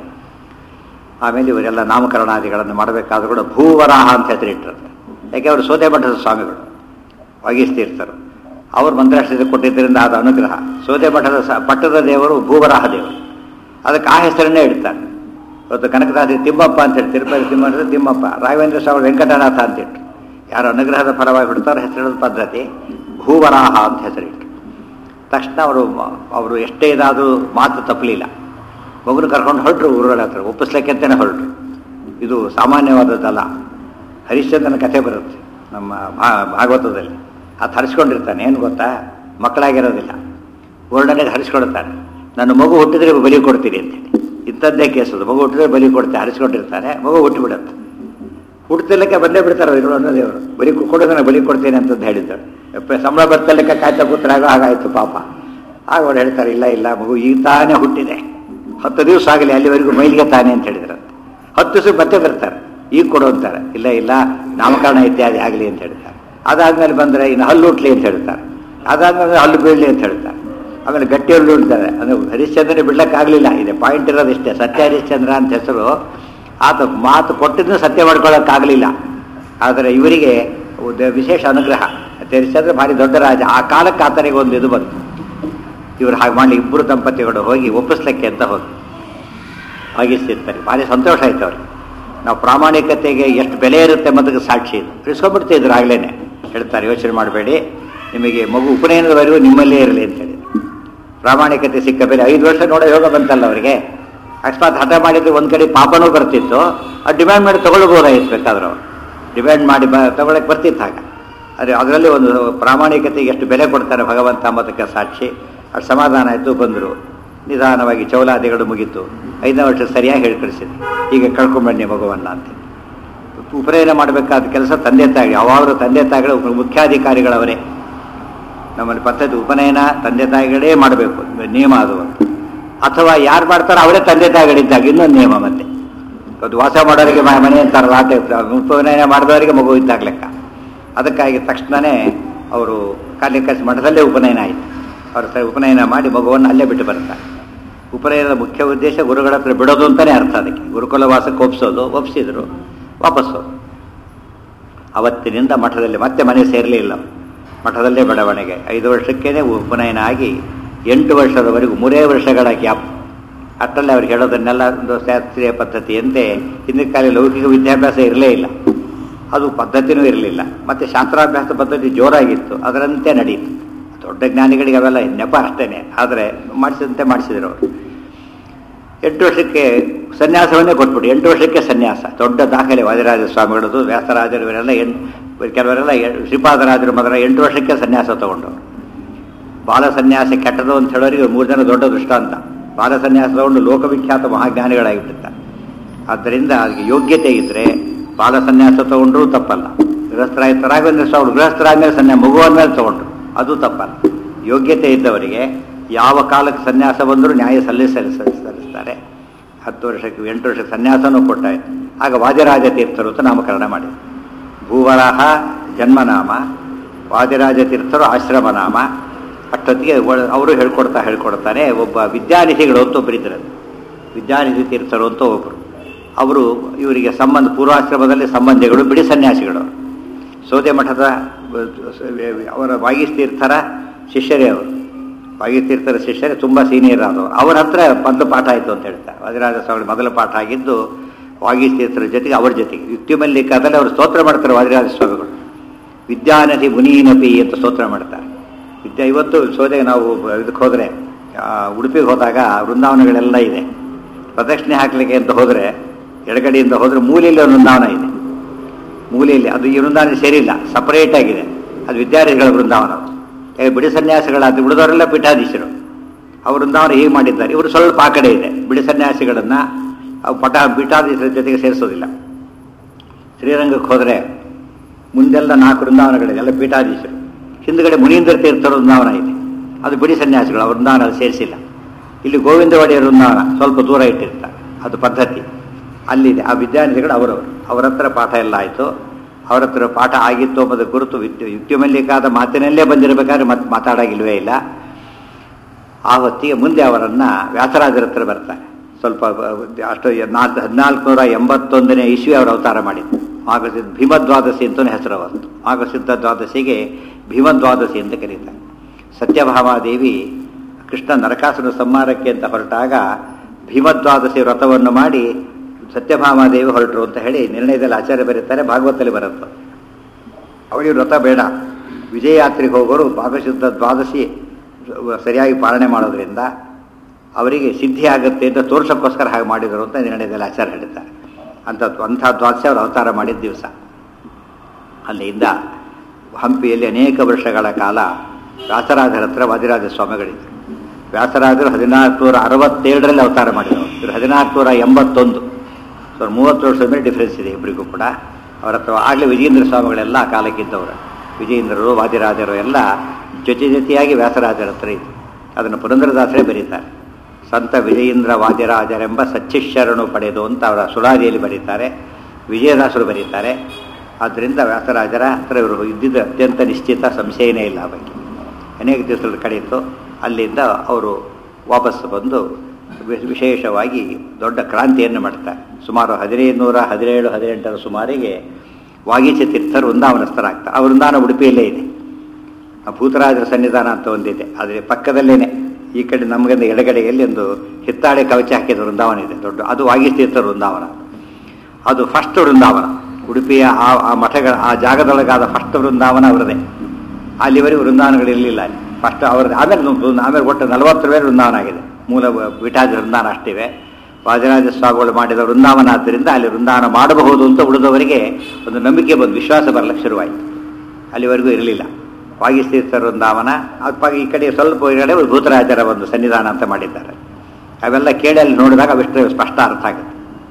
Speaker 1: ಆಮೇಲೆ ಇವರೆಲ್ಲ ನಾಮಕರಣಾದಿಗಳನ್ನು ಮಾಡಬೇಕಾದ್ರೂ ಕೂಡ ಭೂವರಾಹ ಅಂತ ಹೆಸರಿಟ್ಟಿರುತ್ತೆ ಯಾಕೆ ಅವರು ಸೋದೆ ಮಠದ ಸ್ವಾಮಿಗಳು ವಾಗೀಶ ತೀರ್ಥರು ಅವರು ಮಂತ್ರಾಕ್ಷತೆ ಕೊಟ್ಟಿದ್ದರಿಂದ ಆದ ಅನುಗ್ರಹ ಸೋದೆ ಮಠದ ಸ ಪಟ್ಟದ ದೇವರು ಭೂವರಾಹ ದೇವರು ಅದಕ್ಕೆ ಆ ಹೆಸರನ್ನೇ ಇಡ್ತಾರೆ ಇವತ್ತು ಕನಕದಾಸಿ ತಿಮ್ಮಪ್ಪ ಅಂತ ಹೇಳಿ ತಿರುಪತಿ ತಿಮ್ಮ ಅಂದ್ರೆ ತಿಮ್ಮಪ್ಪ ರಾಘವೇಂದ್ರ ಸ್ವಾಮಿ ವೆಂಕಟನಾಥ ಅಂತ ಇಟ್ಟು ಯಾರು ಅನುಗ್ರಹದ ಫಲವಾಗಿ ಬಿಡ್ತಾರೋ ಹೆಸರಿಡೋದು ಪದ್ಧತಿ ಭೂವರಾಹ ಅಂತ ಹೆಸರಿಟ್ಟು ತಕ್ಷಣ ಅವರು ಅವರು ಎಷ್ಟೇ ಇದಾದರೂ ಮಾತು ತಪ್ಪಲಿಲ್ಲ ಮಗುನ ಕರ್ಕೊಂಡು ಹೊರಟ್ರು ಊರುಗಳ ಹತ್ರ ಒಪ್ಪಿಸ್ಲಿಕ್ಕೆ ಅಂತಲೇ ಹೊರಟ್ರು ಇದು ಸಾಮಾನ್ಯವಾದದ್ದಲ್ಲ ಹರಿಶ್ಚಂದ್ರನ ಕಥೆ ಬರುತ್ತೆ ನಮ್ಮ ಭಾ- ಭಾಗವತದಲ್ಲಿ ಅದು ಹರಿಸ್ಕೊಂಡಿರ್ತಾನೆ ಏನು ಗೊತ್ತಾ ಮಕ್ಕಳಾಗಿರೋದಿಲ್ಲ ವರ್ಣನೆಗೆ ಹರಿಸ್ಕೊಳ್ತಾನೆ ನನ್ನ ಮಗು ಹುಟ್ಟಿದ್ರೆ ಬಲಿ ಕೊಡ್ತೀನಿ ಅಂತೇಳಿ ಇಂಥದ್ದೇ ಕೇಸದು ಮಗು ಹುಟ್ಟಿದ್ರೆ ಬಲಿ ಕೊಡ್ತೆ ಹರಿಸ್ಕೊಂಡಿರ್ತಾನೆ ಮಗು ಹುಟ್ಟಿಬಿಡುತ್ತೆ ಹುಡ್ತಿಲ್ಲಕ್ಕೆ ಬಂದೇ ಬಿಡ್ತಾರೆ ಇವರು ಅನ್ನೋದೇವರು ಬಲಿ ಕೊಡೋದನ್ನ ಬಲಿ ಕೊಡ್ತೇನೆ ಅಂತಂದು ಹೇಳಿದ್ದಾರೆ ಯಪ್ಪ ಸಂಬಳ ಬರ್ತಲ್ಲಕ್ಕೆ ಕಾಯ್ತಾ ಕೂತ್ರಾಗ ಹಾಗಾಯ್ತು ಪಾಪ ಆಗ ಅವ್ರು ಹೇಳ್ತಾರೆ ಇಲ್ಲ ಇಲ್ಲ ಮಗು ಈಗ ತಾನೇ ಹುಟ್ಟಿದೆ ಹತ್ತು ದಿವಸ ಆಗಲಿ ಅಲ್ಲಿವರೆಗೂ ಮೈಲಿಗೆ ತಾನೆ ಅಂತ ಹೇಳಿದ್ರಂತೆ ಹತ್ತು ದಿವಸ ಮತ್ತೆ ಬರ್ತಾರೆ ಈಗ ಕೊಡು ಅಂತಾರೆ ಇಲ್ಲ ಇಲ್ಲ ನಾಮಕರಣ ಇತ್ಯಾದಿ ಆಗಲಿ ಅಂತ ಹೇಳ್ತಾರೆ ಅದಾದ್ಮೇಲೆ ಬಂದರೆ ಇನ್ನು ಹಲ್ಲು ಹುಟ್ಲಿ ಅಂತ ಹೇಳ್ತಾರೆ ಅದಾದ್ಮೇಲೆ ಹಲ್ಲು ಬೀಳಲಿ ಅಂತ ಹೇಳ್ತಾರೆ ಆಮೇಲೆ ಗಟ್ಟಿ ಹಲ್ಲು ಉಳ್ತಾರೆ ಅಂದರೆ ಹರಿಶ್ಚಂದ್ರನೇ ಬಿಡ್ಲಕ್ಕಾಗಲಿಲ್ಲ ಇದೆ ಪಾಯಿಂಟ್ ಇರೋದಿಷ್ಟೇ ಸತ್ಯ ಹರಿಶ್ಚಂದ್ರ ಅಂತ ಹೆಸರು ಆತ ಮಾತು ಕೊಟ್ಟಿದ್ದು ಸತ್ಯ ಮಾಡ್ಕೊಳ್ಳೋಕ್ಕಾಗಲಿಲ್ಲ ಆದರೆ ಇವರಿಗೆ ಒಂದು ವಿಶೇಷ ಅನುಗ್ರಹ ಹರಿಶ್ಚಂದ್ರ ಭಾರಿ ದೊಡ್ಡ ರಾಜ ಆ ಕಾಲಕ್ಕೆ ಆತನಿಗೆ ಒಂದು ಇದು ಬಂತು ಇವರು ಹಾಗೆ ಮಾಡಿ ಇಬ್ಬರು ದಂಪತಿಗಳು ಹೋಗಿ ಒಪ್ಪಿಸ್ಲಿಕ್ಕೆ ಅಂತ ಹೋಗಿ ಭಾಗಿಸ್ತಿರ್ತಾರೆ ಭಾರಿ ಸಂತೋಷ ಆಯ್ತು ಅವ್ರಿಗೆ ನಾವು ಪ್ರಾಮಾಣಿಕತೆಗೆ ಎಷ್ಟು ಬೆಲೆ ಇರುತ್ತೆ ಎಂಬುದಕ್ಕೆ ಸಾಕ್ಷಿ ಇದು ತಿಳಿಸ್ಕೊಂಡ್ಬಿಡ್ತಿದ್ರು ಆಗ್ಲೇ ಹೇಳ್ತಾರೆ ಯೋಚನೆ ಮಾಡಬೇಡಿ ನಿಮಗೆ ಮಗು ಉಪನಯನದವರೆಗೂ ನಿಮ್ಮಲ್ಲೇ ಇರಲಿ ಅಂತೇಳಿ ಪ್ರಾಮಾಣಿಕತೆ ಸಿಕ್ಕ ಬೆಲೆ ಐದು ವರ್ಷ ನೋಡೋ ಯೋಗ ಬಂತಲ್ಲ ಅವರಿಗೆ ಅಕಸ್ಮಾತ್ ಹಠ ಮಾಡಿದ್ರೆ ಒಂದು ಕಡೆ ಪಾಪನೂ ಬರ್ತಿತ್ತು ಅದು ಡಿಮ್ಯಾಂಡ್ ಮಾಡಿ ತಗೊಳ್ಬೋದಾಗಿತ್ತು ಬೇಕಾದ್ರೆ ಅವರು ಡಿಮ್ಯಾಂಡ್ ಮಾಡಿ ಬ ತಗೊಳಕ್ಕೆ ಬರ್ತಿತ್ತು ಆಗ ಆದರೆ ಅದರಲ್ಲಿ ಒಂದು ಪ್ರಾಮಾಣಿಕತೆಗೆ ಎಷ್ಟು ಬೆಲೆ ಕೊಡ್ತಾರೆ ಭಗವಂತ ಎಂಬುದಕ್ಕೆ ಸಾಕ್ಷಿ ಅದು ಸಮಾಧಾನ ಆಯಿತು ಬಂದರು ನಿಧಾನವಾಗಿ ಚೌಲಾದಿಗಳು ಮುಗೀತು ಐದನೇ ವರ್ಷ ಸರಿಯಾಗಿ ಹೇಳಿ ಕಳಿಸಿದ್ರು ಈಗ ಕಳ್ಕೊಂಬನ್ನಿ ಮಗುವನ್ನ ಅಂತ ಉಪನಯನ ಮಾಡಬೇಕಾದ ಕೆಲಸ ತಂದೆ ತಾಯಿ ಯಾವಾಗಲೂ ತಂದೆ ತಾಯಿಗಳು ಮುಖ್ಯಾಧಿಕಾರಿಗಳವರೇ ನಮ್ಮಲ್ಲಿ ಪದ್ಧತಿ ಉಪನಯನ ತಂದೆ ತಾಯಿಗಳೇ ಮಾಡಬೇಕು ನಿಯಮ ಅದು ಅಂತ ಅಥವಾ ಯಾರು ಮಾಡ್ತಾರೋ ಅವರೇ ತಂದೆ ತಾಯಿಗಳಿದ್ದಾಗ ಇನ್ನೊಂದು ನಿಯಮ ಮತ್ತೆ ಅದು ವಾಸ ಮಾಡೋರಿಗೆ ಮ- ಮನೆ ಅಂತಾರಲ್ಲ ಆ ಟೈಪ್ ಉಪನಯನ ಮಾಡಿದವರಿಗೆ ಮಗು ಇದ್ದಾಗ ಲೆಕ್ಕ ಅದಕ್ಕಾಗಿ ತಕ್ಷಣವೇ ಅವರು ಕಾಲಿಕಸ್ ಮಠದಲ್ಲೇ ಉಪನಯನ ಆಯಿತು ಅವರು ಸ ಉಪನಯನ ಮಾಡಿ ಮಗುವನ್ನು ಅಲ್ಲೇ ಬಿಟ್ಟು ಬರ್ತಾರೆ ಉಪನಯನದ ಮುಖ್ಯ ಉದ್ದೇಶ ಗುರುಗಳ ಹತ್ರ ಬಿಡೋದು ಅಂತಲೇ ಅರ್ಥ ಅದಕ್ಕೆ ಗುರುಕುಲ ವಾಸಕ್ಕೆ ಒಪ್ಸೋದು ಒಪ್ಸಿದ್ರು ವಾಪಸ್ಸು ಅವತ್ತಿನಿಂದ ಮಠದಲ್ಲಿ ಮತ್ತೆ ಮನೆ ಸೇರಲಿಲ್ಲ ಮಠದಲ್ಲೇ ಬೆಳವಣಿಗೆ ಐದು ವರ್ಷಕ್ಕೇನೆ ಉಪನಯನ ಆಗಿ ಎಂಟು ವರ್ಷದವರೆಗೂ ಮೂರೇ ವರ್ಷಗಳ ಗ್ಯಾಪ್ ಅಷ್ಟರಲ್ಲಿ ಅವ್ರು ಹೇಳೋದನ್ನೆಲ್ಲ ಒಂದು ಶಾಸ್ತ್ರೀಯ ಪದ್ಧತಿಯಂತೆ ಹಿಂದಿನ ಕಾಲ ಲೌಕಿಕ ವಿದ್ಯಾಭ್ಯಾಸ ಇರಲೇ ಇಲ್ಲ ಅದು ಪದ್ಧತಿನೂ ಇರಲಿಲ್ಲ ಮತ್ತು ಶಾಸ್ತ್ರಾಭ್ಯಾಸ ಪದ್ಧತಿ ಜೋರಾಗಿತ್ತು ಅದರಂತೆ ನಡೀತು ದೊಡ್ಡ ಜ್ಞಾನಿಗಳಿಗೆ ಅವೆಲ್ಲ ನೆಪ ಅಷ್ಟೇನೆ ಆದರೆ ಮಾಡಿಸಿದಂತೆ ಮಾಡಿಸಿದ್ರು ಅವರು ಎಂಟು ವರ್ಷಕ್ಕೆ ಸನ್ಯಾಸವನ್ನೇ ಕೊಟ್ಬಿಟ್ಟು ಎಂಟು ವರ್ಷಕ್ಕೆ ಸನ್ಯಾಸ ದೊಡ್ಡ ದಾಖಲೆ ವಾದಿರಾಜ ಸ್ವಾಮಿಗಳದು ವ್ಯಾಸರಾಜರು ಇವರೆಲ್ಲ ಎನ್ ಕೆಲವರೆಲ್ಲ ಎ- ಶ್ರೀಪಾದರಾಜರು ಮೊದಲ ಎಂಟು ವರ್ಷಕ್ಕೆ ಸನ್ಯಾಸ ತಗೊಂಡವರು ಬಾಲ ಸನ್ಯಾಸ ಕೆಟ್ಟದು ಅಂತ ಹೇಳೋರಿಗೆ ಮೂರು ಜನ ದೊಡ್ಡ ದೃಷ್ಟಾಂತ ಬಾಲ ಸನ್ಯಾಸ ತಗೊಂಡು ಲೋಕವಿಖ್ಯಾತ ಮಹಾಜ್ಞಾನಿಗಳಾಗಿಬಿಟ್ಟಿರ್ತಾರೆ ಆದ್ದರಿಂದ ಅದಕ್ಕೆ ಯೋಗ್ಯತೆ ಇದ್ದರೆ ಬಾಲ ಸನ್ಯಾಸ ತಗೊಂಡ್ರೂ ತಪ್ಪಲ್ಲ ಗೃಹಸ್ಥರಾಗಿ ರಾಘವೇಂದ್ರ ಸ್ವಾಮಿ ಗೃಹಸ್ಥರಾದ್ಮೇಲೆ ಸನ್ಯಾಸ ಮಗುವಂದ್ಮೇಲೆ ತಗೊಂಡ್ರು ಅದು ತಪ್ಪಲ್ಲ ಯೋಗ್ಯತೆ ಇದ್ದವರಿಗೆ ಯಾವ ಕಾಲಕ್ಕೆ ಸನ್ಯಾಸ ಬಂದರೂ ನ್ಯಾಯ ಸಲ್ಲಿಸ ಸಲ್ಲಿಸ್ತಾರೆ ಹತ್ತು ವರ್ಷಕ್ಕೆ ಎಂಟು ವರ್ಷಕ್ಕೆ ಸನ್ಯಾಸನೂ ಕೊಟ್ಟಾಯ್ತು ಆಗ ವಾದಿರಾಜ ತೀರ್ಥರು ಅಂತ ನಾಮಕರಣ ಮಾಡಿದರು ಭೂವರಾಹ ಜನ್ಮನಾಮ ವಾದಿರಾಜ ತೀರ್ಥರು ಆಶ್ರಮನಾಮ ಅಷ್ಟೊತ್ತಿಗೆ ಒಳ- ಅವರು ಹೇಳ್ಕೊಡ್ತಾ ಹೇಳ್ಕೊಡ್ತಾನೆ ಒಬ್ಬ ವಿದ್ಯಾನಿಧಿಗಳು ಅಂತ ಒಬ್ಬರು ಇದ್ರು ವಿದ್ಯಾನಿಧಿ ತೀರ್ಥರು ಅಂತ ಒಬ್ಬರು ಅವರು ಇವರಿಗೆ ಸಂಬಂಧ ಪೂರ್ವಾಶ್ರಮದಲ್ಲಿ ಸಂಬಂಧಿಗಳು ಬಿಡಿ ಸನ್ಯಾಸಿಗಳು ಸೌದೆ ಮಠದ ಅವರ ವಾಗೀಸ್ತೀರ್ಥರ ಶಿಷ್ಯರೇ ಅವರು ವಾಗೀಸ್ತೀರ್ಥರ ಶಿಷ್ಯರೇ ತುಂಬ ಸೀನಿಯರ್ ಆದವರು ಅವರ ಹತ್ರ ಮೊದಲು ಪಾಠ ಆಯಿತು ಅಂತ ಹೇಳ್ತಾರೆ ವಾದಿರಾಜ ಸ್ವಾಮಿ ಮೊದಲ ಪಾಠ ಆಗಿದ್ದು ವಾಗೀಸ್ತೀರ್ಥರ ಜೊತೆಗೆ ಅವ್ರ ಜೊತೆಗೆ ಯುಕ್ತಿ ಮಲ್ಲಿಕಾದಲ್ಲಿ ಅವರು ಸ್ತೋತ್ರ ಮಾಡ್ತಾರೆ ವಾದಿರಾಜ ಸ್ವಾಮಿಗಳು ವಿದ್ಯಾನಧಿ ಮುನೀನಪಿ ಅಂತ ಸ್ತೋತ್ರ ಮಾಡ್ತಾರೆ ವಿದ್ಯಾ ಇವತ್ತು ಸೋದೆಗೆ ನಾವು ಇದಕ್ಕೆ ಹೋದರೆ ಉಡುಪಿಗೆ ಹೋದಾಗ ವೃಂದಾವನಗಳೆಲ್ಲ ಇದೆ ಪ್ರದಕ್ಷಿಣೆ ಹಾಕಲಿಕ್ಕೆ ಅಂತ ಹೋದರೆ ಎಡಗಡೆಯಿಂದ ಹೋದರೆ ಮೂಲೆಯಲ್ಲಿ ಒಂದು ವೃಂದಾವನ ಇದೆ ಮೂಲೆಯಲ್ಲಿ ಅದು ಈ ವೃಂದಾವನ ಸೇರಿಲ್ಲ ಸಪರೇಟ್ ಆಗಿದೆ ಅದು ವಿದ್ಯಾರ್ಥಿಗಳ ವೃಂದಾವನ ಯಾಕೆ ಬಿಡಿ ಸನ್ಯಾಸಿಗಳಾದ ಉಳಿದವರೆಲ್ಲ ಪೀಠಾಧೀಶರು ಅವ್ರ ವೃಂದಾವನ ಹೀಗೆ ಮಾಡಿದ್ದಾರೆ ಇವರು ಸ್ವಲ್ಪ ಆ ಕಡೆ ಇದೆ ಬಿಡಿ ಸನ್ಯಾಸಿಗಳನ್ನು ಅವು ಪಟ ಪೀಠಾಧೀಶರ ಜೊತೆಗೆ ಸೇರಿಸೋದಿಲ್ಲ ಶ್ರೀರಂಗಕ್ಕೆ ಹೋದರೆ ಮುಂದೆಲ್ಲ ನಾಲ್ಕು ವೃಂದಾವನಗಳಿದೆ ಎಲ್ಲ ಪೀಠಾಧೀಶರು ಹಿಂದ್ಗಡೆ ಮುನೀಂದ್ರ ತೀರ್ಥರ ವೃಂದಾವನ ಇದೆ ಅದು ಬಿಡಿ ಸನ್ಯಾಸಿಗಳು ಅವ್ರ ವೃಂದಾವನ ಅದು ಸೇರಿಸಿಲ್ಲ ಇಲ್ಲಿ ಗೋವಿಂದ ಒಡೆಯರ ವೃಂದಾವನ ಸ್ವಲ್ಪ ದೂರ ಇಟ್ಟಿರ್ತಾರೆ ಅದು ಪದ್ಧತಿ ಅಲ್ಲಿದೆ ಆ ವಿದ್ಯಾರ್ಥಿಗಳು ಅವರವರು ಅವರ ಹತ್ರ ಪಾಠ ಎಲ್ಲ ಆಯಿತು ಅವ್ರ ಹತ್ರ ಪಾಠ ಆಗಿತ್ತು ಎಂಬುದು ಗುರುತು ಯುಕ್ತಿ ಯುಕ್ತಿಮಲ್ಲಿಕಾದ ಮಾತಿನಲ್ಲೇ ಬಂದಿರಬೇಕಾದ್ರೆ ಮತ್ತೆ ಮಾತಾಡಾಗಿಲ್ವೇ ಇಲ್ಲ ಆ ಹೊತ್ತಿಗೆ ಮುಂದೆ ಅವರನ್ನು ವ್ಯಾಸರಾಜರ ಹತ್ರ ಬರ್ತಾರೆ ಸ್ವಲ್ಪ ಅಷ್ಟು ನಾಲ್ಕು ಹದಿನಾಲ್ಕುನೂರ ಎಂಬತ್ತೊಂದನೇ ಇಸ್ವಿ ಅವರು ಅವತಾರ ಮಾಡಿದ್ದು ಆಗಸಿದ್ಧ ಭೀಮದ್ವಾದಶಿ ಅಂತಲೂ ಹೆಸರು ಅವತ್ತು ಆಗಸಿದ್ಧ ದ್ವಾದಶಿಗೆ ಭೀಮದ್ವಾದಶಿ ಅಂತ ಕರೀತಾರೆ ಸತ್ಯಭಾಮಾದೇವಿ ಕೃಷ್ಣ ನರಕಾಸುರ ಸಂಹಾರಕ್ಕೆ ಅಂತ ಹೊರಟಾಗ ಭೀಮದ್ವಾದಶಿ ವ್ರತವನ್ನು ಮಾಡಿ ಸತ್ಯಭಾಮಾದೇವಿ ಹೊರಟರು ಅಂತ ಹೇಳಿ ನಿರ್ಣಯದಲ್ಲಿ ಆಚಾರ್ಯ ಬರೀತಾರೆ ಭಾಗವತಲ್ಲಿ ಬರುತ್ತೆ ಅವಳಿಗೆ ವ್ರತ ಬೇಡ ವಿಜಯಯಾತ್ರೆಗೆ ಹೋಗೋರು ಭಾಗಶುದ್ಧ ದ್ವಾದಶಿ ಸರಿಯಾಗಿ ಪಾಲನೆ ಮಾಡೋದ್ರಿಂದ ಅವರಿಗೆ ಸಿದ್ಧಿ ಆಗುತ್ತೆ ಅಂತ ತೋರ್ಸೋಕ್ಕೋಸ್ಕರ ಹಾಗೆ ಮಾಡಿದರು ಅಂತ ನಿರ್ಣಯದಲ್ಲಿ ಆಚಾರ್ಯ ಹೇಳ್ತಾರೆ ಅಂಥ ಅಂಥ ದ್ವಾದಶಿ ಅವರು ಅವತಾರ ಮಾಡಿದ ದಿವಸ ಅಲ್ಲಿಂದ ಹಂಪಿಯಲ್ಲಿ ಅನೇಕ ವರ್ಷಗಳ ಕಾಲ ವ್ಯಾಸರಾಜರ ಹತ್ರ ವಾದಿರಾಜ ಸ್ವಾಮಿಗಳಿದ್ದರು ವ್ಯಾಸರಾಜರು ಹದಿನಾಲ್ಕುನೂರ ಅರವತ್ತೇಳರಲ್ಲಿ ಅವತಾರ ಮಾಡಿದರು ಇವರು ಹದಿನಾಲ್ಕುನೂರ ಎಂಬತ್ತೊಂದು ಸೊ ಮೂವತ್ತು ವರ್ಷದ ಮೇಲೆ ಡಿಫ್ರೆನ್ಸ್ ಇದೆ ಇಬ್ಬರಿಗೂ ಕೂಡ ಅವರ ಹತ್ರ ಆಗಲೇ ವಿಜೇಂದ್ರ ಸ್ವಾಮಿಗಳೆಲ್ಲ ಆ ಕಾಲಕ್ಕಿದ್ದವರು ವಿಜೇಂದ್ರರು ವಾದಿರಾಜರು ಎಲ್ಲ ಜೊತೆ ಜೊತೆಯಾಗಿ ವ್ಯಾಸರಾಜರ ಹತ್ರ ಇತ್ತು ಅದನ್ನು ಪುರಂದರದಾಸರೇ ಬರೀತಾರೆ ಸಂತ ವಿಜಯೇಂದ್ರ ವಾದಿರಾಜರೆಂಬ ಸಚ್ಚಿಶ್ಯರನು ಪಡೆದು ಅಂತ ಅವರ ಸುಳಾದಿಯಲ್ಲಿ ಬರೀತಾರೆ ವಿಜಯದಾಸರು ಬರೀತಾರೆ ಆದ್ದರಿಂದ ವ್ಯಾಸರಾಜರ ಹತ್ರ ಇವರು ಇದ್ದಿದ್ದು ಅತ್ಯಂತ ನಿಶ್ಚಿತ ಸಂಶಯನೇ ಇಲ್ಲ ಆ ಬಗ್ಗೆ ಅನೇಕ ದಿವಸಗಳ ಕಡೆಯಿತ್ತು ಅಲ್ಲಿಂದ ಅವರು ವಾಪಸ್ಸು ಬಂದು ವಿ- ವಿಶೇಷವಾಗಿ ದೊಡ್ಡ ಕ್ರಾಂತಿಯನ್ನು ಮಾಡ್ತಾರೆ ಸುಮಾರು ಹದಿನೈದು ನೂರ ಹದಿನೇಳು ಹದಿನೆಂಟರ ಸುಮಾರಿಗೆ ವಾಗೀಚ ತೀರ್ಥರು ವೃಂದಾವನಸ್ಥರಾಗ್ತಾರೆ ಆ ವೃಂದಾವನ ಉಡುಪಿಯಲ್ಲೇ ಇದೆ ಆ ಭೂತರಾಜರ ಸನ್ನಿಧಾನ ಅಂತ ಒಂದಿದೆ ಆದರೆ ಪಕ್ಕದಲ್ಲೇನೆ ಈ ಕಡೆ ನಮಗಂದ ಎಡಗಡೆಯಲ್ಲಿ ಒಂದು ಹಿತ್ತಾಳೆ ಕವಚ ಹಾಕಿದ ವೃಂದಾವನ ಇದೆ ದೊಡ್ಡ ಅದು ವಾಗೀಶ ತೀರ್ಥರ ವೃಂದಾವನ ಅದು ಫಸ್ಟ್ ವೃಂದಾವನ ಉಡುಪಿಯ ಆ ಆ ಮಠಗಳ ಆ ಜಾಗದೊಳಗಾದ ಫಸ್ಟ್ ವೃಂದಾವನ ಅವರದೇ ಅಲ್ಲಿವರೆಗೂ ವೃಂದಾವನಗಳಿರಲಿಲ್ಲ ಅಲ್ಲಿ ಫಸ್ಟ್ ಅವ್ರದ್ದು ಆಮೇಲೆ ಒಂದು- ಆಮೇಲೆ ಒಟ್ಟು ನಲವತ್ತರ ಮೇಲೆ ವೃಂದಾವನ ಆಗಿದೆ ಮೂಲ ವಿಠಾಜ ವೃಂದಾವನ ಅಷ್ಟಿವೆ ವಾದಿರಾಜ ಸ್ವಾಮಿಗಳು ಮಾಡಿದ ವೃಂದಾವನ ಆದ್ದರಿಂದ ಅಲ್ಲಿ ವೃಂದಾವನ ಮಾಡಬಹುದು ಅಂತ ಉಳಿದವರಿಗೆ ಒಂದು ನಂಬಿಕೆ ಬಂದು ವಿಶ್ವಾಸ ಬರಲಿಕ್ಕೆ ಶುರುವಾಯಿತು ಅಲ್ಲಿವರೆಗೂ ಇರಲಿಲ್ಲ ವಾಗೀಶತೀರ್ಥ ವೃಂದಾವನ ಅದು ಪ- ಈ ಕಡೆ ಸ್ವಲ್ಪ ಹೊರಗಡೆ ಒಂದು ಭೂತರಾಜರ ಒಂದು ಸನ್ನಿಧಾನ ಅಂತ ಮಾಡಿದ್ದಾರೆ ಅವೆಲ್ಲ ಕೇಳಿ ಅಲ್ಲಿ ನೋಡಿದಾಗ ಅವಿಷ್ಟು ಸ್ಪಷ್ಟ ಅರ್ಥ ಆಗುತ್ತೆ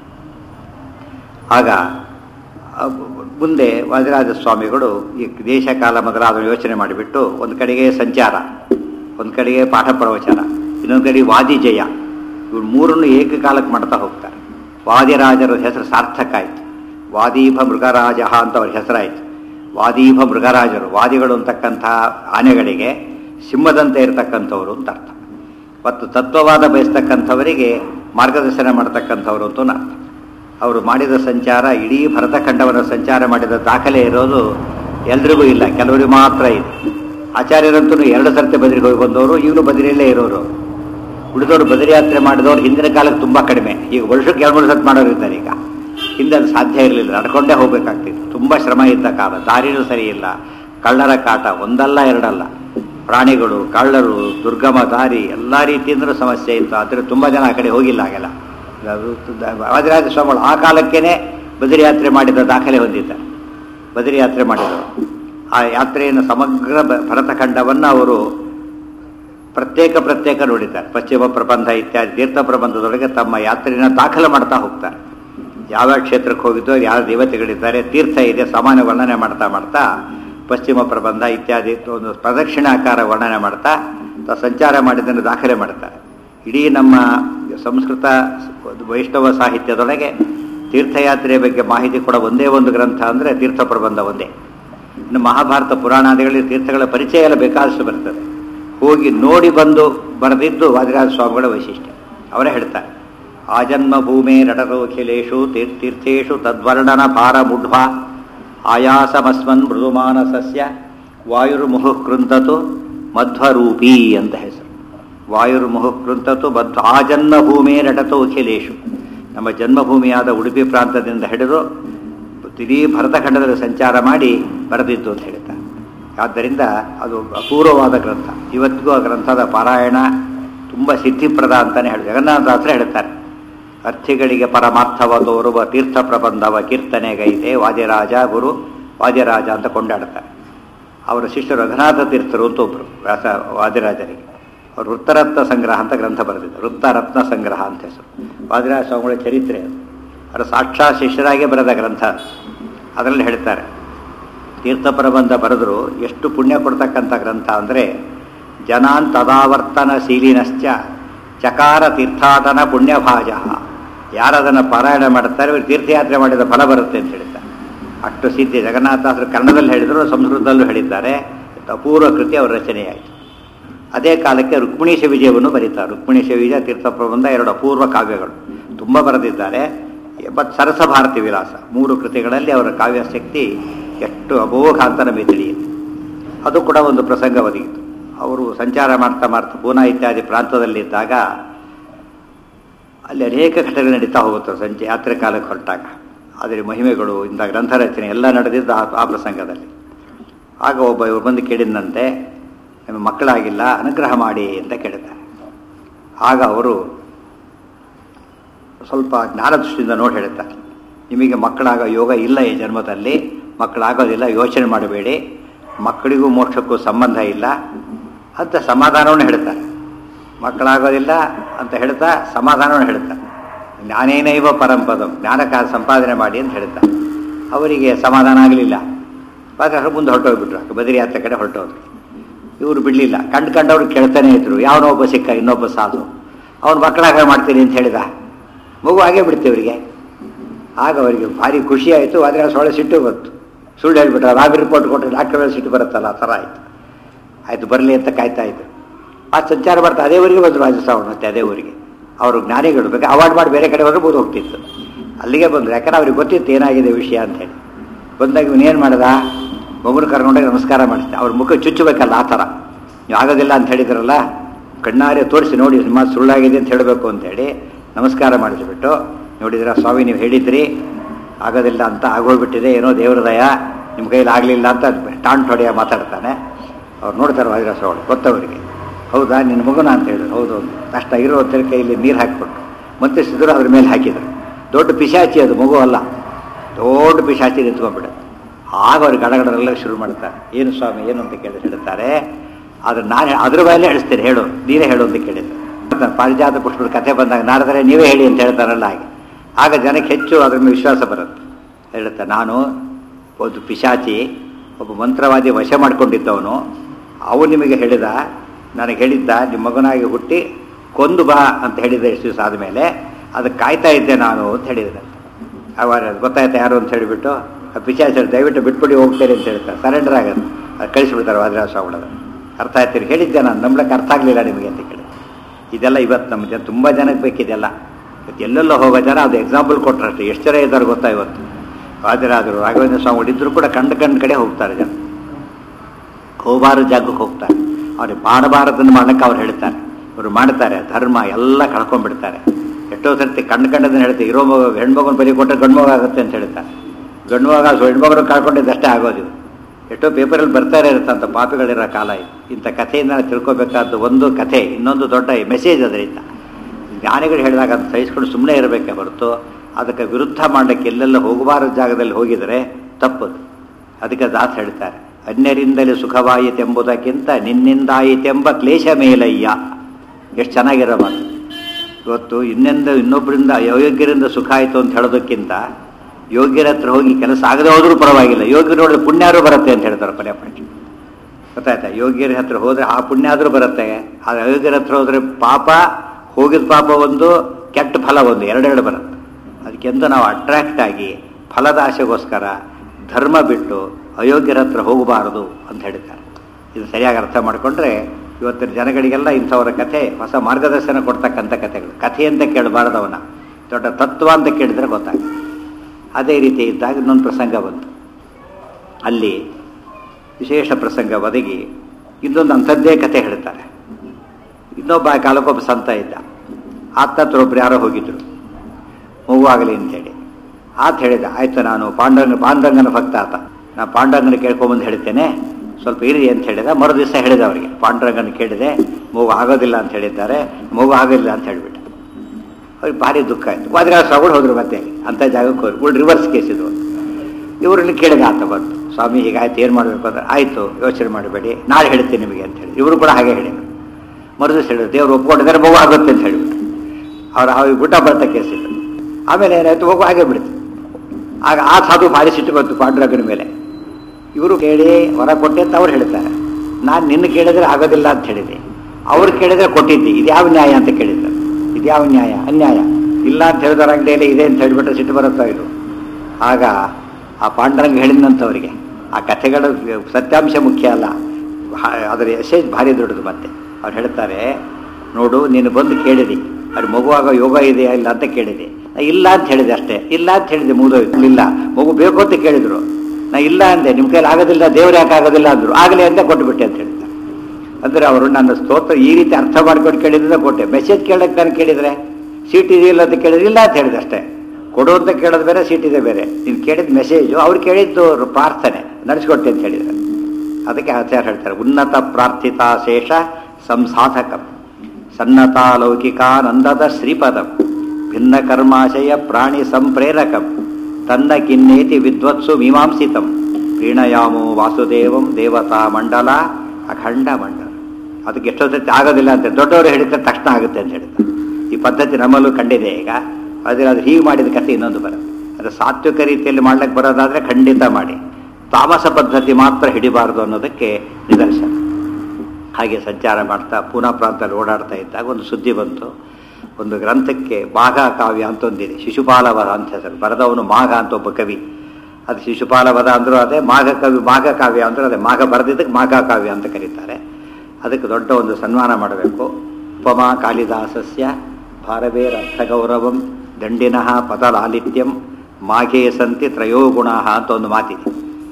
Speaker 1: ಆಗ ಆ, ಮುಂದೆ ವಾದಿರಾಜ ಸ್ವಾಮಿಗಳು ಈ ದೇಶ ಕಾಲ ಮೊದಲಾದ ಯೋಚನೆ ಮಾಡಿಬಿಟ್ಟು ಒಂದು ಕಡೆಗೆ ಸಂಚಾರ ಒಂದು ಕಡೆಗೆ ಪಾಠ ಪ್ರವಚನ ಇನ್ನೊಂದು ಕಡೆಗೆ ವಾದಿ ಜಯ ಇವ್ರು ಮೂರನ್ನು ಏಕಕಾಲಕ್ಕೆ ಮಾಡ್ತಾ ಹೋಗ್ತಾರೆ ವಾದಿರಾಜರ ಹೆಸರು ಸಾರ್ಥಕ ಆಯಿತು ವಾದೀಭ ಮೃಗರಾಜ ಅಂತ ಅವ್ರ ಹೆಸರಾಯಿತು ವಾದೀಭ ಮೃಗರಾಜರು ವಾದಿಗಳು ಅಂತಕ್ಕಂಥ ಆನೆಗಳಿಗೆ ಸಿಂಹದಂತೆ ಇರತಕ್ಕಂಥವ್ರು ಅಂತ ಅರ್ಥ ಮತ್ತು ತತ್ವವಾದ ಬಯಸ್ತಕ್ಕಂಥವರಿಗೆ ಮಾರ್ಗದರ್ಶನ ಮಾಡ್ತಕ್ಕಂಥವ್ರು ಅಂತ ಅರ್ಥ ಅವರು ಮಾಡಿದ ಸಂಚಾರ ಇಡೀ ಭರತಖಂಡವನ್ನು ಸಂಚಾರ ಮಾಡಿದ ದಾಖಲೆ ಇರೋದು ಎಲ್ರಿಗೂ ಇಲ್ಲ ಕೆಲವರಿಗೆ ಮಾತ್ರ ಇದೆ ಆಚಾರ್ಯರಂತೂ ಎರಡು ಸರ್ತಿ ಬದರಿಗೆ ಹೋಗಿ ಬಂದವರು ಈಗಲೂ ಬದರಿಯಲ್ಲೇ ಇರೋರು ಉಳಿದವರು ಬದರಿ ಯಾತ್ರೆ ಮಾಡಿದವರು ಹಿಂದಿನ ಕಾಲಕ್ಕೆ ತುಂಬ ಕಡಿಮೆ ಈಗ ವರ್ಷಕ್ಕೆ ಎರಡು ಮೂರು ಸರ್ತಿ ಮಾಡೋರು ಇದ್ದಾರೆ ಈಗ ಹಿಂದೆ ಅದು ಸಾಧ್ಯ ಇರಲಿಲ್ಲ ನಡ್ಕೊಂಡೇ ಹೋಗ್ಬೇಕಾಗ್ತಿತ್ತು ತುಂಬ ಶ್ರಮ ಇದ್ದ ಕಾಲ ದಾರಿನೂ ಸರಿ ಇಲ್ಲ ಕಳ್ಳರ ಕಾಟ ಒಂದಲ್ಲ ಎರಡಲ್ಲ ಪ್ರಾಣಿಗಳು ಕಳ್ಳರು ದುರ್ಗಮ ದಾರಿ ಎಲ್ಲ ರೀತಿಯಿಂದಲೂ ಸಮಸ್ಯೆ ಇತ್ತು ಆದರೆ ತುಂಬ ಜನ ಆ ಕಡೆ ಹೋಗಿಲ್ಲ ಹಾಗೆಲ್ಲ ಅದು ವಾದಿರಾಜ ಸ್ವಾಮಿಗಳು ಆ ಕಾಲಕ್ಕೇನೆ ಬದರಿ ಯಾತ್ರೆ ಮಾಡಿದ ದಾಖಲೆ ಹೊಂದಿದ್ದಾರೆ ಬದರಿ ಯಾತ್ರೆ ಮಾಡಿದರು ಆ ಯಾತ್ರೆಯನ್ನು ಸಮಗ್ರ ಬ- ಭರತಖಂಡವನ್ನು ಅವರು ಪ್ರತ್ಯೇಕ ಪ್ರತ್ಯೇಕ ನೋಡಿದ್ದಾರೆ ಪಶ್ಚಿಮ ಪ್ರಬಂಧ ಇತ್ಯಾದಿ ತೀರ್ಥ ಪ್ರಬಂಧದೊಳಗೆ ತಮ್ಮ ಯಾತ್ರೆಯನ್ನು ದಾಖಲೆ ಮಾಡ್ತಾ ಹೋಗ್ತಾರೆ ಯಾವ ಕ್ಷೇತ್ರಕ್ಕೆ ಹೋಗಿದ್ದೋ ಯಾವ ದೇವತೆಗಳಿದ್ದಾರೆ ತೀರ್ಥ ಇದೆ ಸಾಮಾನ್ಯ ವರ್ಣನೆ ಮಾಡ್ತಾ ಮಾಡ್ತಾ ಪಶ್ಚಿಮ ಪ್ರಬಂಧ ಇತ್ಯಾದಿ ಒಂದು ಪ್ರದಕ್ಷಿಣಾಕಾರ ವರ್ಣನೆ ಮಾಡ್ತಾ ತ- ಸಂಚಾರ ಮಾಡಿದ್ದನ್ನು ದಾಖಲೆ ಮಾಡ್ತಾರೆ ಇಡೀ ನಮ್ಮ ಸಂಸ್ಕೃತ ವೈಷ್ಣವ ಸಾಹಿತ್ಯದೊಳಗೆ ತೀರ್ಥಯಾತ್ರೆಯ ಬಗ್ಗೆ ಮಾಹಿತಿ ಕೊಡೋ ಒಂದೇ ಒಂದು ಗ್ರಂಥ ಅಂದರೆ ತೀರ್ಥ ಪ್ರಬಂಧ ಒಂದೇ ಇನ್ನು ಮಹಾಭಾರತ ಪುರಾಣಾದಿಗಳಲ್ಲಿ ತೀರ್ಥಗಳ ಪರಿಚಯ ಎಲ್ಲ ಬೇಕಾದಷ್ಟು ಬರ್ತದೆ ಹೋಗಿ ನೋಡಿ ಬಂದು ಬರೆದಿದ್ದು ವಾದಿರಾಜ ಸ್ವಾಮಿಗಳ ವೈಶಿಷ್ಟ್ಯ ಅವರೇ ಹೇಳ್ತಾರೆ ಆಜನ್ಮ ಭೂಮೇ ರಟರೋಖಿಲೇಶು ತೀರ್ಥೇಶು ತದ್ವರ್ಣನ ಭಾರ ಮುಢ್ವ ಆಯಾಸಮಸ್ಮನ್ ಮೃದುಮಾನಸಸ್ಯ ವಾಯುರ್ಮುಹು ಕೃಂತತು ಮಧ್ವರೂಪಿ ಅಂತ ಹೆಸರು ವಾಯುರ್ಮುಹು ಕೃಂತತು ಮಧ್ವ ಆಜನ್ಮ ಭೂಮೇ ರಟತೋ ಅಖಿಲೇಶು ನಮ್ಮ ಜನ್ಮಭೂಮಿಯಾದ ಉಡುಪಿ ಪ್ರಾಂತದಿಂದ ಹಿಡಿದು ಇಡೀ ಭರತಖಂಡದಲ್ಲಿ ಸಂಚಾರ ಮಾಡಿ ಬರೆದಿದ್ದು ಅಂತ ಹೇಳ್ತಾರೆ ಆದ್ದರಿಂದ ಅದು ಅಪೂರ್ವವಾದ ಗ್ರಂಥ ಇವತ್ತಿಗೂ ಆ ಗ್ರಂಥದ ಪಾರಾಯಣ ತುಂಬ ಸಿದ್ಧಿಪ್ರದ ಅಂತಲೇ ಹೇಳಿ ಜಗನ್ನಾಥದಾಸರೇ ಹೇಳ್ತಾರೆ ಅರ್ಥಿಗಳಿಗೆ ಪರಮಾರ್ಥವ ತೋರುವ ತೀರ್ಥ ಪ್ರಬಂಧವ ಕೀರ್ತನೆಗೈತೆ ವಾದ್ಯರಾಜ ಗುರು ವಾದ್ಯರಾಜ ಅಂತ ಕೊಂಡಾಡ್ತಾರೆ ಅವರ ಶಿಷ್ಯರು ರಘುನಾಥ ತೀರ್ಥರು ಅಂತ ಒಬ್ಬರು ವ್ಯಾಸ ವಾದಿರಾಜರಿಗೆ ಅವರು ವೃತ್ತರತ್ನ ಸಂಗ್ರಹ ಅಂತ ಗ್ರಂಥ ಬರೆದಿದ್ದಾರೆ ವೃತ್ತರತ್ನ ಸಂಗ್ರಹ ಅಂತ ಹೆಸರು ವಾದಿರಾಜ ಸ್ವಾಮಿಗಳ ಚರಿತ್ರೆ ಅದು ಅವರ ಸಾಕ್ಷಾತ್ ಶಿಷ್ಯರಾಗೇ ಬರೆದ ಗ್ರಂಥ ಅದರಲ್ಲಿ ಹೇಳ್ತಾರೆ ತೀರ್ಥ ಪ್ರಬಂಧ ಬರೆದ್ರು ಎಷ್ಟು ಪುಣ್ಯ ಕೊಡ್ತಕ್ಕಂಥ ಗ್ರಂಥ ಅಂದರೆ ಜನಾನ್ ತದಾವರ್ತನಶೀಲಿನಶ್ಚ ಚಕಾರ ತೀರ್ಥಾಟನ ಪುಣ್ಯಭಾಜ ಯಾರದನ್ನು ಪಾರಾಯಣ ಮಾಡ್ತಾರೆ ಇವರು ತೀರ್ಥಯಾತ್ರೆ ಮಾಡಿದ ಫಲ ಬರುತ್ತೆ ಅಂತ ಹೇಳ್ತಾರೆ ಅಷ್ಟು ಸಿದ್ಧಿ ಜಗನ್ನಾಥಾಸರು ಕನ್ನಡದಲ್ಲಿ ಹೇಳಿದರು ಸಂಸ್ಕೃತದಲ್ಲೂ ಹೇಳಿದ್ದಾರೆ ಅಪೂರ್ವ ಕೃತಿ ಅವರ ರಚನೆಯಾಯಿತು ಅದೇ ಕಾಲಕ್ಕೆ ರುಕ್ಮಿಣೀಶ ವಿಜಯವನ್ನು ಬರೀತಾರೆ ರುಕ್ಮಿಣೀಶ ವಿಜಯ ತೀರ್ಥ ಪ್ರಬಂಧ ಎರಡು ಅಪೂರ್ವ ಕಾವ್ಯಗಳು ತುಂಬ ಬರೆದಿದ್ದಾರೆ ಮತ್ತು ಸರಸ ಭಾರತಿ ವಿಲಾಸ ಮೂರು ಕೃತಿಗಳಲ್ಲಿ ಅವರ ಕಾವ್ಯಶಕ್ತಿ ಎಷ್ಟು ಅಮೋಘ ಅಂತ ನಮಗೆ ತಿಳಿಯುತ್ತೆ ಅದು ಕೂಡ ಒಂದು ಪ್ರಸಂಗ ಒದಗಿತು ಅವರು ಸಂಚಾರ ಮಾಡ್ತಾ ಮಾಡ್ತಾ ಪೂನಾ ಇತ್ಯಾದಿ ಪ್ರಾಂತದಲ್ಲಿದ್ದಾಗ ಅಲ್ಲಿ ಅನೇಕ ಘಟನೆಗಳು ನಡೀತಾ ಹೋಗುತ್ತೆ ಸಂಚೆ ಯಾತ್ರೆ ಕಾಲಕ್ಕೆ ಹೊರಟಾಗ ಅದರ ಮಹಿಮೆಗಳು ಇಂಥ ಗ್ರಂಥ ರಚನೆ ಎಲ್ಲ ನಡೆದಿದ್ದು ಆ ಆ ಪ್ರಸಂಗದಲ್ಲಿ ಆಗ ಒಬ್ಬ ಇವರು ಬಂದು ಕೇಳಿದಂತೆ ನಿಮ್ಮ ಮಕ್ಕಳಾಗಿಲ್ಲ ಅನುಗ್ರಹ ಮಾಡಿ ಅಂತ ಕೇಳಿದ್ದಾರೆ ಆಗ ಅವರು ಸ್ವಲ್ಪ ಜ್ಞಾನದೃಷ್ಟಿಯಿಂದ ನೋಡಿ ಹೇಳ್ತಾರೆ ನಿಮಗೆ ಮಕ್ಕಳಾಗೋ ಯೋಗ ಇಲ್ಲ ಈ ಜನ್ಮದಲ್ಲಿ ಮಕ್ಕಳಾಗೋದಿಲ್ಲ ಯೋಚನೆ ಮಾಡಬೇಡಿ ಮಕ್ಕಳಿಗೂ ಮೋಕ್ಷಕ್ಕೂ ಸಂಬಂಧ ಇಲ್ಲ ಅಂತ ಸಮಾಧಾನವನ್ನು ಹೇಳ್ತಾರೆ ಮಕ್ಕಳಾಗೋದಿಲ್ಲ ಅಂತ ಹೇಳ್ತಾ ಸಮಾಧಾನವನ್ನು ಹೇಳ್ತಾರೆ ಜ್ಞಾನೇನೈವ ಪರಂಪದಂ ಜ್ಞಾನಕ ಸಂಪಾದನೆ ಮಾಡಿ ಅಂತ ಹೇಳ್ತಾರೆ ಅವರಿಗೆ ಸಮಾಧಾನ ಆಗಲಿಲ್ಲ ಪಾತ್ರ ಮುಂದೆ ಹೊರಟೋಗ್ಬಿಟ್ರು ಬದರಿ ಯಾತ್ರೆ ಕಡೆ ಹೊರಟೋದ್ರು ಇವರು ಬಿಡಲಿಲ್ಲ ಕಂಡು ಕಂಡವ್ರು ಕೇಳ್ತಾನೆ ಇದ್ರು ಯಾವನೋ ಒಬ್ಬ ಸಿಕ್ಕ ಇನ್ನೊಬ್ಬ ಸಾಧು ಅವನು ಮಕ್ಕಳಾಗ ಮಾಡ್ತೀನಿ ಅಂತ ಹೇಳಿದ ಮಗು ಹಾಗೆ ಬಿಡ್ತೀವಿ ಅವರಿಗೆ ಆಗ ಅವರಿಗೆ ಭಾರಿ ಖುಷಿ ಆಯಿತು ಆದರೆ ಸೊಳ್ಳೆ ಸಿಟ್ಟು ಬಂತು ಸುಳ್ಳು ಹೇಳ್ಬಿಟ್ರೆ ರಾಬಿ ರಿಪೋರ್ಟ್ ಕೊಟ್ಟರೆ ಡಾಕ್ಟರ್ ಮೇಲೆ ಸಿಟ್ಟು ಬರುತ್ತಲ್ಲ ಆ ಥರ ಆಯಿತು ಆಯಿತು ಬರಲಿ ಅಂತ ಕಾಯ್ತಾ ಇದ್ರು ಆ ಸಂಚಾರ ಮಾಡ್ತಾ ಅದೇ ಊರಿಗೆ ಬಂದರು ರಾಜಸ್ಥಾನ ಮತ್ತೆ ಅದೇ ಊರಿಗೆ ಅವರು ಜ್ಞಾನಿಗಳು ಬೇಕಾದ್ರೆ ಅವಾಯ್ಡ್ ಮಾಡಿ ಬೇರೆ ಕಡೆ ಹೋದ್ರೆ ಬೋದು ಹೋಗ್ತಿತ್ತು ಅಲ್ಲಿಗೆ ಬಂದರು ಯಾಕಂದ್ರೆ ಅವ್ರಿಗೆ ಗೊತ್ತಿತ್ತು ಏನಾಗಿದೆ ವಿಷಯ ಅಂತ ಹೇಳಿ ಬಂದಾಗ ಇವನೇನು ಮಾಡ್ದ ಮಗುನ ಕರ್ಕೊಂಡೋಗಿ ನಮಸ್ಕಾರ ಮಾಡಿಸ್ದೆ ಅವ್ರ ಮುಖ ಚುಚ್ಚಬೇಕಲ್ಲ ಆ ಥರ ನೀವು ಆಗೋದಿಲ್ಲ ಅಂತ ಹೇಳಿದ್ರಲ್ಲ ಕಣ್ಣಾರೆ ತೋರಿಸಿ ನೋಡಿ ನಿಮ್ಮ ಮಾತು ಸುಳ್ಳಾಗಿದೆ ಅಂತ ಹೇಳಬೇಕು ಅಂತೇಳಿ ನಮಸ್ಕಾರ ಮಾಡಿಸಿಬಿಟ್ಟು ನೋಡಿದ್ರ ಸ್ವಾಮಿ ನೀವು ಹೇಳಿದ್ರಿ ಆಗೋದಿಲ್ಲ ಅಂತ ಆಗೋಗ್ಬಿಟ್ಟಿದೆ ಏನೋ ದೇವ್ರ ದಯ ನಿಮ್ಮ ಕೈಲಿ ಆಗಲಿಲ್ಲ ಅಂತ ಟಾಂಟ್ ಹೊಡೆಯ ಮಾತಾಡ್ತಾನೆ ಅವ್ರು ನೋಡ್ತಾರೆ ವಾದಿರಾಸ ಅವಳು ಗೊತ್ತವರಿಗೆ ಹೌದಾ ನಿನ್ನ ಮಗುನ ಅಂತ ಹೇಳಿದ್ರು ಹೌದು ಕಷ್ಟ ಇರೋ ಅಂತೇಳಿ ಕೈಯಲ್ಲಿ ನೀರು ಹಾಕಿಬಿಟ್ರು ಮತ್ತೆ ಸಿದ್ರು ಅದ್ರ ಮೇಲೆ ಹಾಕಿದ್ರು ದೊಡ್ಡ ಪಿಶಾಚಿ ಅದು ಮಗು ಅಲ್ಲ ದೊಡ್ಡ ಪಿಶಾಚಿ ನಿಂತ್ಕೊಂಡ್ಬಿಡು ಆಗ ಅವ್ರು ಗಡಗಡರೆಲ್ಲ ಶುರು ಮಾಡ್ತಾರೆ ಏನು ಸ್ವಾಮಿ ಏನು ಅಂತ ಕೇಳಿ ಹೇಳ್ತಾರೆ ಆದ್ರೆ ನಾನು ಅದ್ರ ಮೇಲೆ ಹೇಳಿಸ್ತೇನೆ ಹೇಳು ನೀನೇ ಹೇಳು ಅಂತ ಕೇಳಿದ್ರು ಪಾರಿಜಾತ ಪುಷ್ಪದ ಕಥೆ ಬಂದಾಗ ನಾಡಿದ್ರೆ ನೀವೇ ಹೇಳಿ ಅಂತ ಹೇಳ್ತಾರಲ್ಲ ಹಾಗೆ ಆಗ ಜನಕ್ಕೆ ಹೆಚ್ಚು ಅದ್ರ ಮೇಲೆ ವಿಶ್ವಾಸ ಬರುತ್ತೆ ಹೇಳುತ್ತೆ ನಾನು ಒಂದು ಪಿಶಾಚಿ ಒಬ್ಬ ಮಂತ್ರವಾದಿ ವಶ ಮಾಡ್ಕೊಂಡಿದ್ದವನು ಅವನು ನಿಮಗೆ ಹೇಳಿದ ನನಗೆ ಹೇಳಿದ್ದ ನಿಮ್ಮ ಮಗನಾಗಿ ಹುಟ್ಟಿ ಕೊಂದು ಬಾ ಅಂತ ಹೇಳಿದ ಎಷ್ಟು ದಿವಸ ಆದಮೇಲೆ ಅದಕ್ಕೆ ಕಾಯ್ತಾ ಇದ್ದೆ ನಾನು ಅಂತ ಹೇಳಿದ್ರೆ ಅವಾಗ ಗೊತ್ತಾಯ್ತಾ ಯಾರು ಅಂತ ಹೇಳಿಬಿಟ್ಟು ಆ ಪಿಶಾಚರು ದಯವಿಟ್ಟು ಬಿಟ್ಬಿಡಿ ಹೋಗ್ತೇನೆ ಅಂತ ಹೇಳ್ತಾರೆ ಸರೆಂಡರ್ ಆಗೋದು ಅದು ಕಳಿಸ್ಬಿಡ್ತಾರೆ ವಾದ್ರಾಜ ಸ್ವಾಮಿಗಳದು ಅರ್ಥ ಆಯ್ತೀರಿ ಹೇಳಿದ್ದೆ ನಾನು ನಂಬ್ಲಕ್ಕೆ ಅರ್ಥ ಆಗಲಿಲ್ಲ ನಿಮಗೆ ಅಂತ ಕೇಳಿ ಇದೆಲ್ಲ ಇವತ್ತು ನಮ್ಮ ಜನ ತುಂಬ ಜನಕ್ಕೆ ಬೇಕಿದೆಲ್ಲ ಇವತ್ತು ಎಲ್ಲೆಲ್ಲೋ ಹೋಗೋ ಜನ ಅದು ಎಕ್ಸಾಂಪಲ್ ಕೊಟ್ಟರಷ್ಟೇ ಎಷ್ಟು ಜನ ಇದ್ದಾರೆ ಗೊತ್ತಾ ಇವತ್ತು ವಾದಿರಾದರು ರಾಘವೇಂದ್ರ ಸ್ವಾಮಿ ಇದ್ದರೂ ಕೂಡ ಕಂಡು ಕಂಡು ಕಡೆ ಹೋಗ್ತಾರೆ ಜನ ಹೋಗಬಾರದು ಜಾಗಕ್ಕೆ ಹೋಗ್ತಾರೆ ಅವ್ರಿಗೆ ಮಾಡಬಾರದನ್ನು ಮಾಡಕ್ಕೆ ಅವ್ರು ಹೇಳ್ತಾರೆ ಇವರು ಮಾಡ್ತಾರೆ ಧರ್ಮ ಎಲ್ಲ ಕಳ್ಕೊಂಡ್ಬಿಡ್ತಾರೆ ಎಷ್ಟೋ ಸರ್ತಿ ಕಂಡು ಕಂಡದನ್ನು ಹೇಳ್ತೀವಿ ಇರೋ ಮಗು ಹೆಣ್ಮಗನ ಬಲಿ ಕೊಟ್ಟರೆ ಗಂಡು ಮಗ ಆಗುತ್ತೆ ಅಂತ ಹೇಳ್ತಾರೆ ಗಂಡು ಮಗ ಹೆಣ್ಮಗನ ಕಳ್ಕೊಂಡಿದ್ದಷ್ಟೇ ಆಗೋದು ಎಷ್ಟೋ ಪೇಪರಲ್ಲಿ ಬರ್ತಾರೆ ಇರುತ್ತಂತ ಪಾಪಿಗಳಿರೋ ಕಾಲ ಇದು ಇಂಥ ಕಥೆಯಿಂದ ನಾವು ತಿಳ್ಕೊಬೇಕಾದ್ದು ಒಂದು ಕಥೆ ಇನ್ನೊಂದು ದೊಡ್ಡ ಮೆಸೇಜ್ ಅದರಿಂದ ಜ್ಞಾನಿಗಳು ಹೇಳಿದಾಗ ಅದು ಸಹಿಸ್ಕೊಂಡು ಸುಮ್ಮನೆ ಇರಬೇಕೆ ಹೊರತು ಅದಕ್ಕೆ ವಿರುದ್ಧ ಮಾಡಲಿಕ್ಕೆ ಎಲ್ಲೆಲ್ಲ ಹೋಗಬಾರದ ಜಾಗದಲ್ಲಿ ಹೋಗಿದರೆ ತಪ್ಪದು ಅದಕ್ಕೆ ದಾಸ ಹೇಳ್ತಾರೆ ಅನ್ಯರಿಂದಲೇ ಸುಖವಾಯಿತೆಂಬುದಕ್ಕಿಂತ ನಿನ್ನಿಂದಾಯಿತೆಂಬ ಕ್ಲೇಶ ಮೇಲಯ್ಯ ಎಷ್ಟು ಚೆನ್ನಾಗಿರೋ ಮಾತು ಇವತ್ತು ಇನ್ನೆಂದ ಇನ್ನೊಬ್ಬರಿಂದ ಅಯೋಗ್ಯರಿಂದ ಸುಖ ಆಯಿತು ಅಂತ ಹೇಳೋದಕ್ಕಿಂತ ಯೋಗ್ಯರ ಹತ್ರ ಹೋಗಿ ಕೆಲಸ ಆಗದೆ ಹೋದ್ರೂ ಪರವಾಗಿಲ್ಲ ಯೋಗ್ಯರು ನೋಡಿದ್ರೆ ಪುಣ್ಯಾರು ಬರುತ್ತೆ ಅಂತ ಹೇಳ್ತಾರೆ ಕೊನೆ ಪಂಚ ಗೊತ್ತಾಯ್ತಾ ಯೋಗ್ಯರ ಹತ್ರ ಹೋದ್ರೆ ಆ ಪುಣ್ಯ ಆದರೂ ಬರುತ್ತೆ ಆದರೆ ಅಯೋಗ್ಯರ ಹತ್ರ ಹೋದ್ರೆ ಪಾಪ ಹೋಗಿದ ಪಾಪ ಒಂದು ಕೆಟ್ಟ ಫಲ ಒಂದು ಎರಡೆರಡು ಬರುತ್ತೆ ಅದಕ್ಕೆಂದು ನಾವು ಅಟ್ರಾಕ್ಟ್ ಆಗಿ ಫಲದ ಆಶೆಗೋಸ್ಕರ ಧರ್ಮ ಬಿಟ್ಟು ಅಯೋಗ್ಯರ ಹತ್ರ ಹೋಗಬಾರದು ಅಂತ ಹೇಳ್ತಾರೆ ಇದು ಸರಿಯಾಗಿ ಅರ್ಥ ಮಾಡಿಕೊಂಡ್ರೆ ಇವತ್ತಿನ ಜನಗಳಿಗೆಲ್ಲ ಇಂಥವರ ಕಥೆ ಹೊಸ ಮಾರ್ಗದರ್ಶನ ಕೊಡ್ತಕ್ಕಂಥ ಕಥೆಗಳು ಕಥೆ ಅಂತ ಕೇಳಬಾರ್ದವನ ದೊಡ್ಡ ತತ್ವ ಅಂತ ಕೇಳಿದ್ರೆ ಗೊತ್ತಾಗುತ್ತೆ ಅದೇ ರೀತಿ ಇದ್ದಾಗ ಇನ್ನೊಂದು ಪ್ರಸಂಗ ಬಂತು ಅಲ್ಲಿ ವಿಶೇಷ ಪ್ರಸಂಗ ಒದಗಿ ಇನ್ನೊಂದು ಅಂಥದ್ದೇ ಕಥೆ ಹೇಳ್ತಾರೆ ಇನ್ನೊಬ್ಬ ಕಾಲಕ್ಕೊಬ್ಬ ಸಂತ ಇದ್ದ ಆತ ಹತ್ರ ಒಬ್ರು ಯಾರೋ ಹೋಗಿದ್ರು ಮಗು ಆಗಲಿ ಅಂತೇಳಿ ಆತ ಹೇಳಿದ ಆಯ್ತು ನಾನು ಪಾಂಡರಂಗ ಪಾಂಡರಂಗನ ಭಕ್ತ ಆತ ನಾ ಪಾಂಡರಂಗನ ಕೇಳ್ಕೊಂಬಂದು ಹೇಳ್ತೇನೆ ಸ್ವಲ್ಪ ಇರಿ ಅಂತ ಹೇಳಿದ ಮರು ದಿವಸ ಹೇಳಿದ ಅವರಿಗೆ ಪಾಂಡುರಂಗನ ಕೇಳಿದೆ ಮಗು ಆಗೋದಿಲ್ಲ ಅಂತ ಹೇಳಿದ್ದಾರೆ ಮಗು ಆಗೋದಿಲ್ಲ ಅಂತ ಹೇಳಿಬಿಟ್ಟ ಅವ್ರಿಗೆ ಭಾರಿ ದುಃಖ ಆಯಿತು ವಾದ್ರಾಜ ಸ್ವಾಮಿಗಳು ಹೋದ್ರು ಮತ್ತೆ ಅಂಥ ಜಾಗಕ್ಕೆ ಹೋದ್ರು ಉಳ್ ರಿವರ್ಸ್ ಕೇಸ್ ಇದು ಇವರಲ್ಲಿ ಕೇಳಿದ ಆತ ಬಂತು ಸ್ವಾಮಿ ಹೀಗಾಯ್ತು ಏನು ಮಾಡಬೇಕು ಅಂದ್ರೆ ಆಯಿತು ಯೋಚನೆ ಮಾಡಬೇಡಿ ನಾಳೆ ಹೇಳ್ತೀನಿ ನಿಮಗೆ ಅಂತ ಹೇಳಿ ಇವರು ಕೂಡ ಹಾಗೆ ಹೇಳಿದರು ಮರುದಿವಸ ಹೇಳಿದ್ರು ದೇವ್ರು ಒಪ್ಕೊಂಡಿದ್ದಾರೆ ಮಗು ಆಗುತ್ತೆ ಅಂತ ಹೇಳಿಬಿಟ್ಟು ಅವ್ರು ಅವ್ರಿಗೆ ಊಟ ಬರ್ತಾ ಕೇಸ್ ಇತ್ತು ಆಮೇಲೆ ಏನಾಯ್ತು ಮಗು ಹಾಗೆ ಬಿಡ್ತು ಆಗ ಆ ಸಾಧು ಭಾರಿ ಸಿಟ್ಟು ಬಂತು ಪಾಂಡುರಂಗನ ಮೇಲೆ ಇವರು ಕೇಳಿ ಹೊರ ಕೊಟ್ಟೆ ಅಂತ ಅವ್ರು ಹೇಳ್ತಾರೆ ನಾನು ನಿನ್ನ ಕೇಳಿದ್ರೆ ಆಗೋದಿಲ್ಲ ಅಂತ ಹೇಳಿದೆ ಅವ್ರು ಕೇಳಿದ್ರೆ ಕೊಟ್ಟಿದ್ದೆ ಇದ್ಯಾವ ನ್ಯಾಯ ಅಂತ ಕೇಳಿದ್ರು ಇದ್ಯಾವ ನ್ಯಾಯ ಅನ್ಯಾಯ ಇಲ್ಲ ಅಂತ ಹೇಳಿದವ್ರ ಅಂಗಡಿಯಲ್ಲಿ ಇದೆ ಅಂತ ಹೇಳಿಬಿಟ್ರೆ ಸಿಟ್ಟು ಬರುತ್ತಾ ಇದು ಆಗ ಆ ಪಾಂಡುರಂಗ ಹೇಳಿದಂಥವರಿಗೆ ಆ ಕಥೆಗಳ ಸತ್ಯಾಂಶ ಮುಖ್ಯ ಅಲ್ಲ ಹಾ- ಅದರ ಎಸೇಜ್ ಭಾರಿ ದೊಡ್ಡದು ಮತ್ತೆ ಅವ್ರು ಹೇಳ್ತಾರೆ ನೋಡು ನೀನು ಬಂದು ಕೇಳಿದಿ ಅದು ಮಗುವಾಗ ಯೋಗ ಇದೆಯಾ ಇಲ್ಲ ಅಂತ ಕೇಳಿದೆ ನಾ ಇಲ್ಲ ಅಂತ ಹೇಳಿದೆ ಅಷ್ಟೇ ಇಲ್ಲ ಅಂತ ಹೇಳಿದೆ ಮುಗಿದೋಯ್ತು ಇಲ್ಲ ಮಗು ಬೇಕು ಅಂತ ಕೇಳಿದ್ರು ನಾ ಇಲ್ಲ ಅಂದೆ ನಿಮ್ಮ ಕೈಲಿ ಆಗೋದಿಲ್ಲ ದೇವ್ರು ಯಾಕೆ ಆಗೋದಿಲ್ಲ ಅಂದ್ರು ಆಗಲಿ ಅಂತ ಕೊಟ್ಟುಬಿಟ್ಟೆ ಅಂತ ಹೇಳಿದ್ದಾರೆ ಅಂದ್ರೆ ಅವರು ನನ್ನ ಸ್ತೋತ್ರ ಈ ರೀತಿ ಅರ್ಥ ಮಾಡ್ಕೊಂಡು ಕೇಳಿದ್ರೆ ಕೊಟ್ಟೆ ಮೆಸೇಜ್ ಕೇಳಕ್ಕೆ ನಾನು ಕೇಳಿದ್ರೆ ಸೀಟ್ ಇದೆಯಿಲ್ಲ ಅಂತ ಕೇಳಿದ್ರೆ ಇಲ್ಲ ಅಂತ ಹೇಳಿದೆ ಅಷ್ಟೇ ಕೊಡು ಅಂತ ಕೇಳೋದು ಬೇರೆ ಸೀಟ್ ಇದೆ ಬೇರೆ ನೀನು ಕೇಳಿದ ಮೆಸೇಜು ಅವ್ರು ಕೇಳಿದ್ದು ಪ್ರಾರ್ಥನೆ ನಡೆಸ್ಕೊಟ್ಟೆ ಅಂತ ಹೇಳಿದ್ದಾರೆ ಅದಕ್ಕೆ ಆಚಾರ್ಯ ಹೇಳ್ತಾರೆ ಉನ್ನತ ಪ್ರಾರ್ಥಿತಾ ಶೇಷ ಸಂಸಾಧಕಂ ಸನ್ನತಾ ಲೌಕಿಕಾನಂದದ ಶ್ರೀಪದಂ ಭಿನ್ನ ಕರ್ಮಾಶಯ ಪ್ರಾಣಿ ಸಂಪ್ರೇರಕಂ ತನ್ನ ಕಿನ್ನೇತಿ ವಿದ್ವತ್ಸು ಮೀಮಾಂಸಿತಂ ಪ್ರೀಣಯಾಮೋ ವಾಸುದೇವಂ ದೇವತಾ ಮಂಡಲ ಅಖಂಡ ಮಂಡಲ ಅದಕ್ಕೆ ಎಷ್ಟೊತ್ತೈತಿ ಆಗೋದಿಲ್ಲ ಅಂತ ದೊಡ್ಡವರು ಹೇಳಿದ್ರೆ ತಕ್ಷಣ ಆಗುತ್ತೆ ಅಂತ ಹೇಳ್ತಾರೆ ಈ ಪದ್ಧತಿ ನಮ್ಮಲ್ಲೂ ಕಂಡಿದೆ ಈಗ ಆದರೆ ಅದು ಹೀಗೆ ಮಾಡಿದ ಕಥೆ ಇನ್ನೊಂದು ಬರುತ್ತೆ ಅದು ಸಾತ್ವಿಕ ರೀತಿಯಲ್ಲಿ ಮಾಡ್ಲಿಕ್ಕೆ ಬರೋದಾದ್ರೆ ಖಂಡಿತ ಮಾಡಿ ತಾಮಸ ಪದ್ಧತಿ ಮಾತ್ರ ಹಿಡಿಬಾರದು ಅನ್ನೋದಕ್ಕೆ ನಿದರ್ಶನ ಹಾಗೆ ಸಂಚಾರ ಮಾಡ್ತಾ ಪೂನಾ ಪ್ರಾಂತದಲ್ಲಿ ಓಡಾಡ್ತಾ ಇದ್ದಾಗ ಒಂದು ಸುದ್ದಿ ಬಂತು ಒಂದು ಗ್ರಂಥಕ್ಕೆ ಮಾಘ ಕಾವ್ಯ ಅಂತ ಒಂದಿದೆ ಶಿಶುಪಾಲವಧ ಅಂತ ಹೆಸರು ಬರೆದವನು ಮಾಘ ಅಂತ ಒಬ್ಬ ಕವಿ ಅದು ಶಿಶುಪಾಲವಧ ಅಂದರೂ ಅದೇ ಮಾಘ ಕವಿ ಮಾಘ ಕಾವ್ಯ ಅಂದರೂ ಅದೇ ಮಾಘ ಬರೆದಿದ್ದಕ್ಕೆ ಮಾಘ ಕಾವ್ಯ ಅಂತ ಕರೀತಾರೆ ಅದಕ್ಕೆ ದೊಡ್ಡ ಒಂದು ಸನ್ಮಾನ ಮಾಡಬೇಕು ಉಪಮಾ ಕಾಳಿದಾಸಸ್ಯ ಭಾರವೇರರ್ಥಗೌರವಂ ದಂಡಿನಃ ಪದಲಾಲಿತ್ಯಂ ಮಾಘೇ ಸಂತಿ ತ್ರಯೋ ಗುಣಃ ಅಂತ ಒಂದು ಮಾತಿದೆ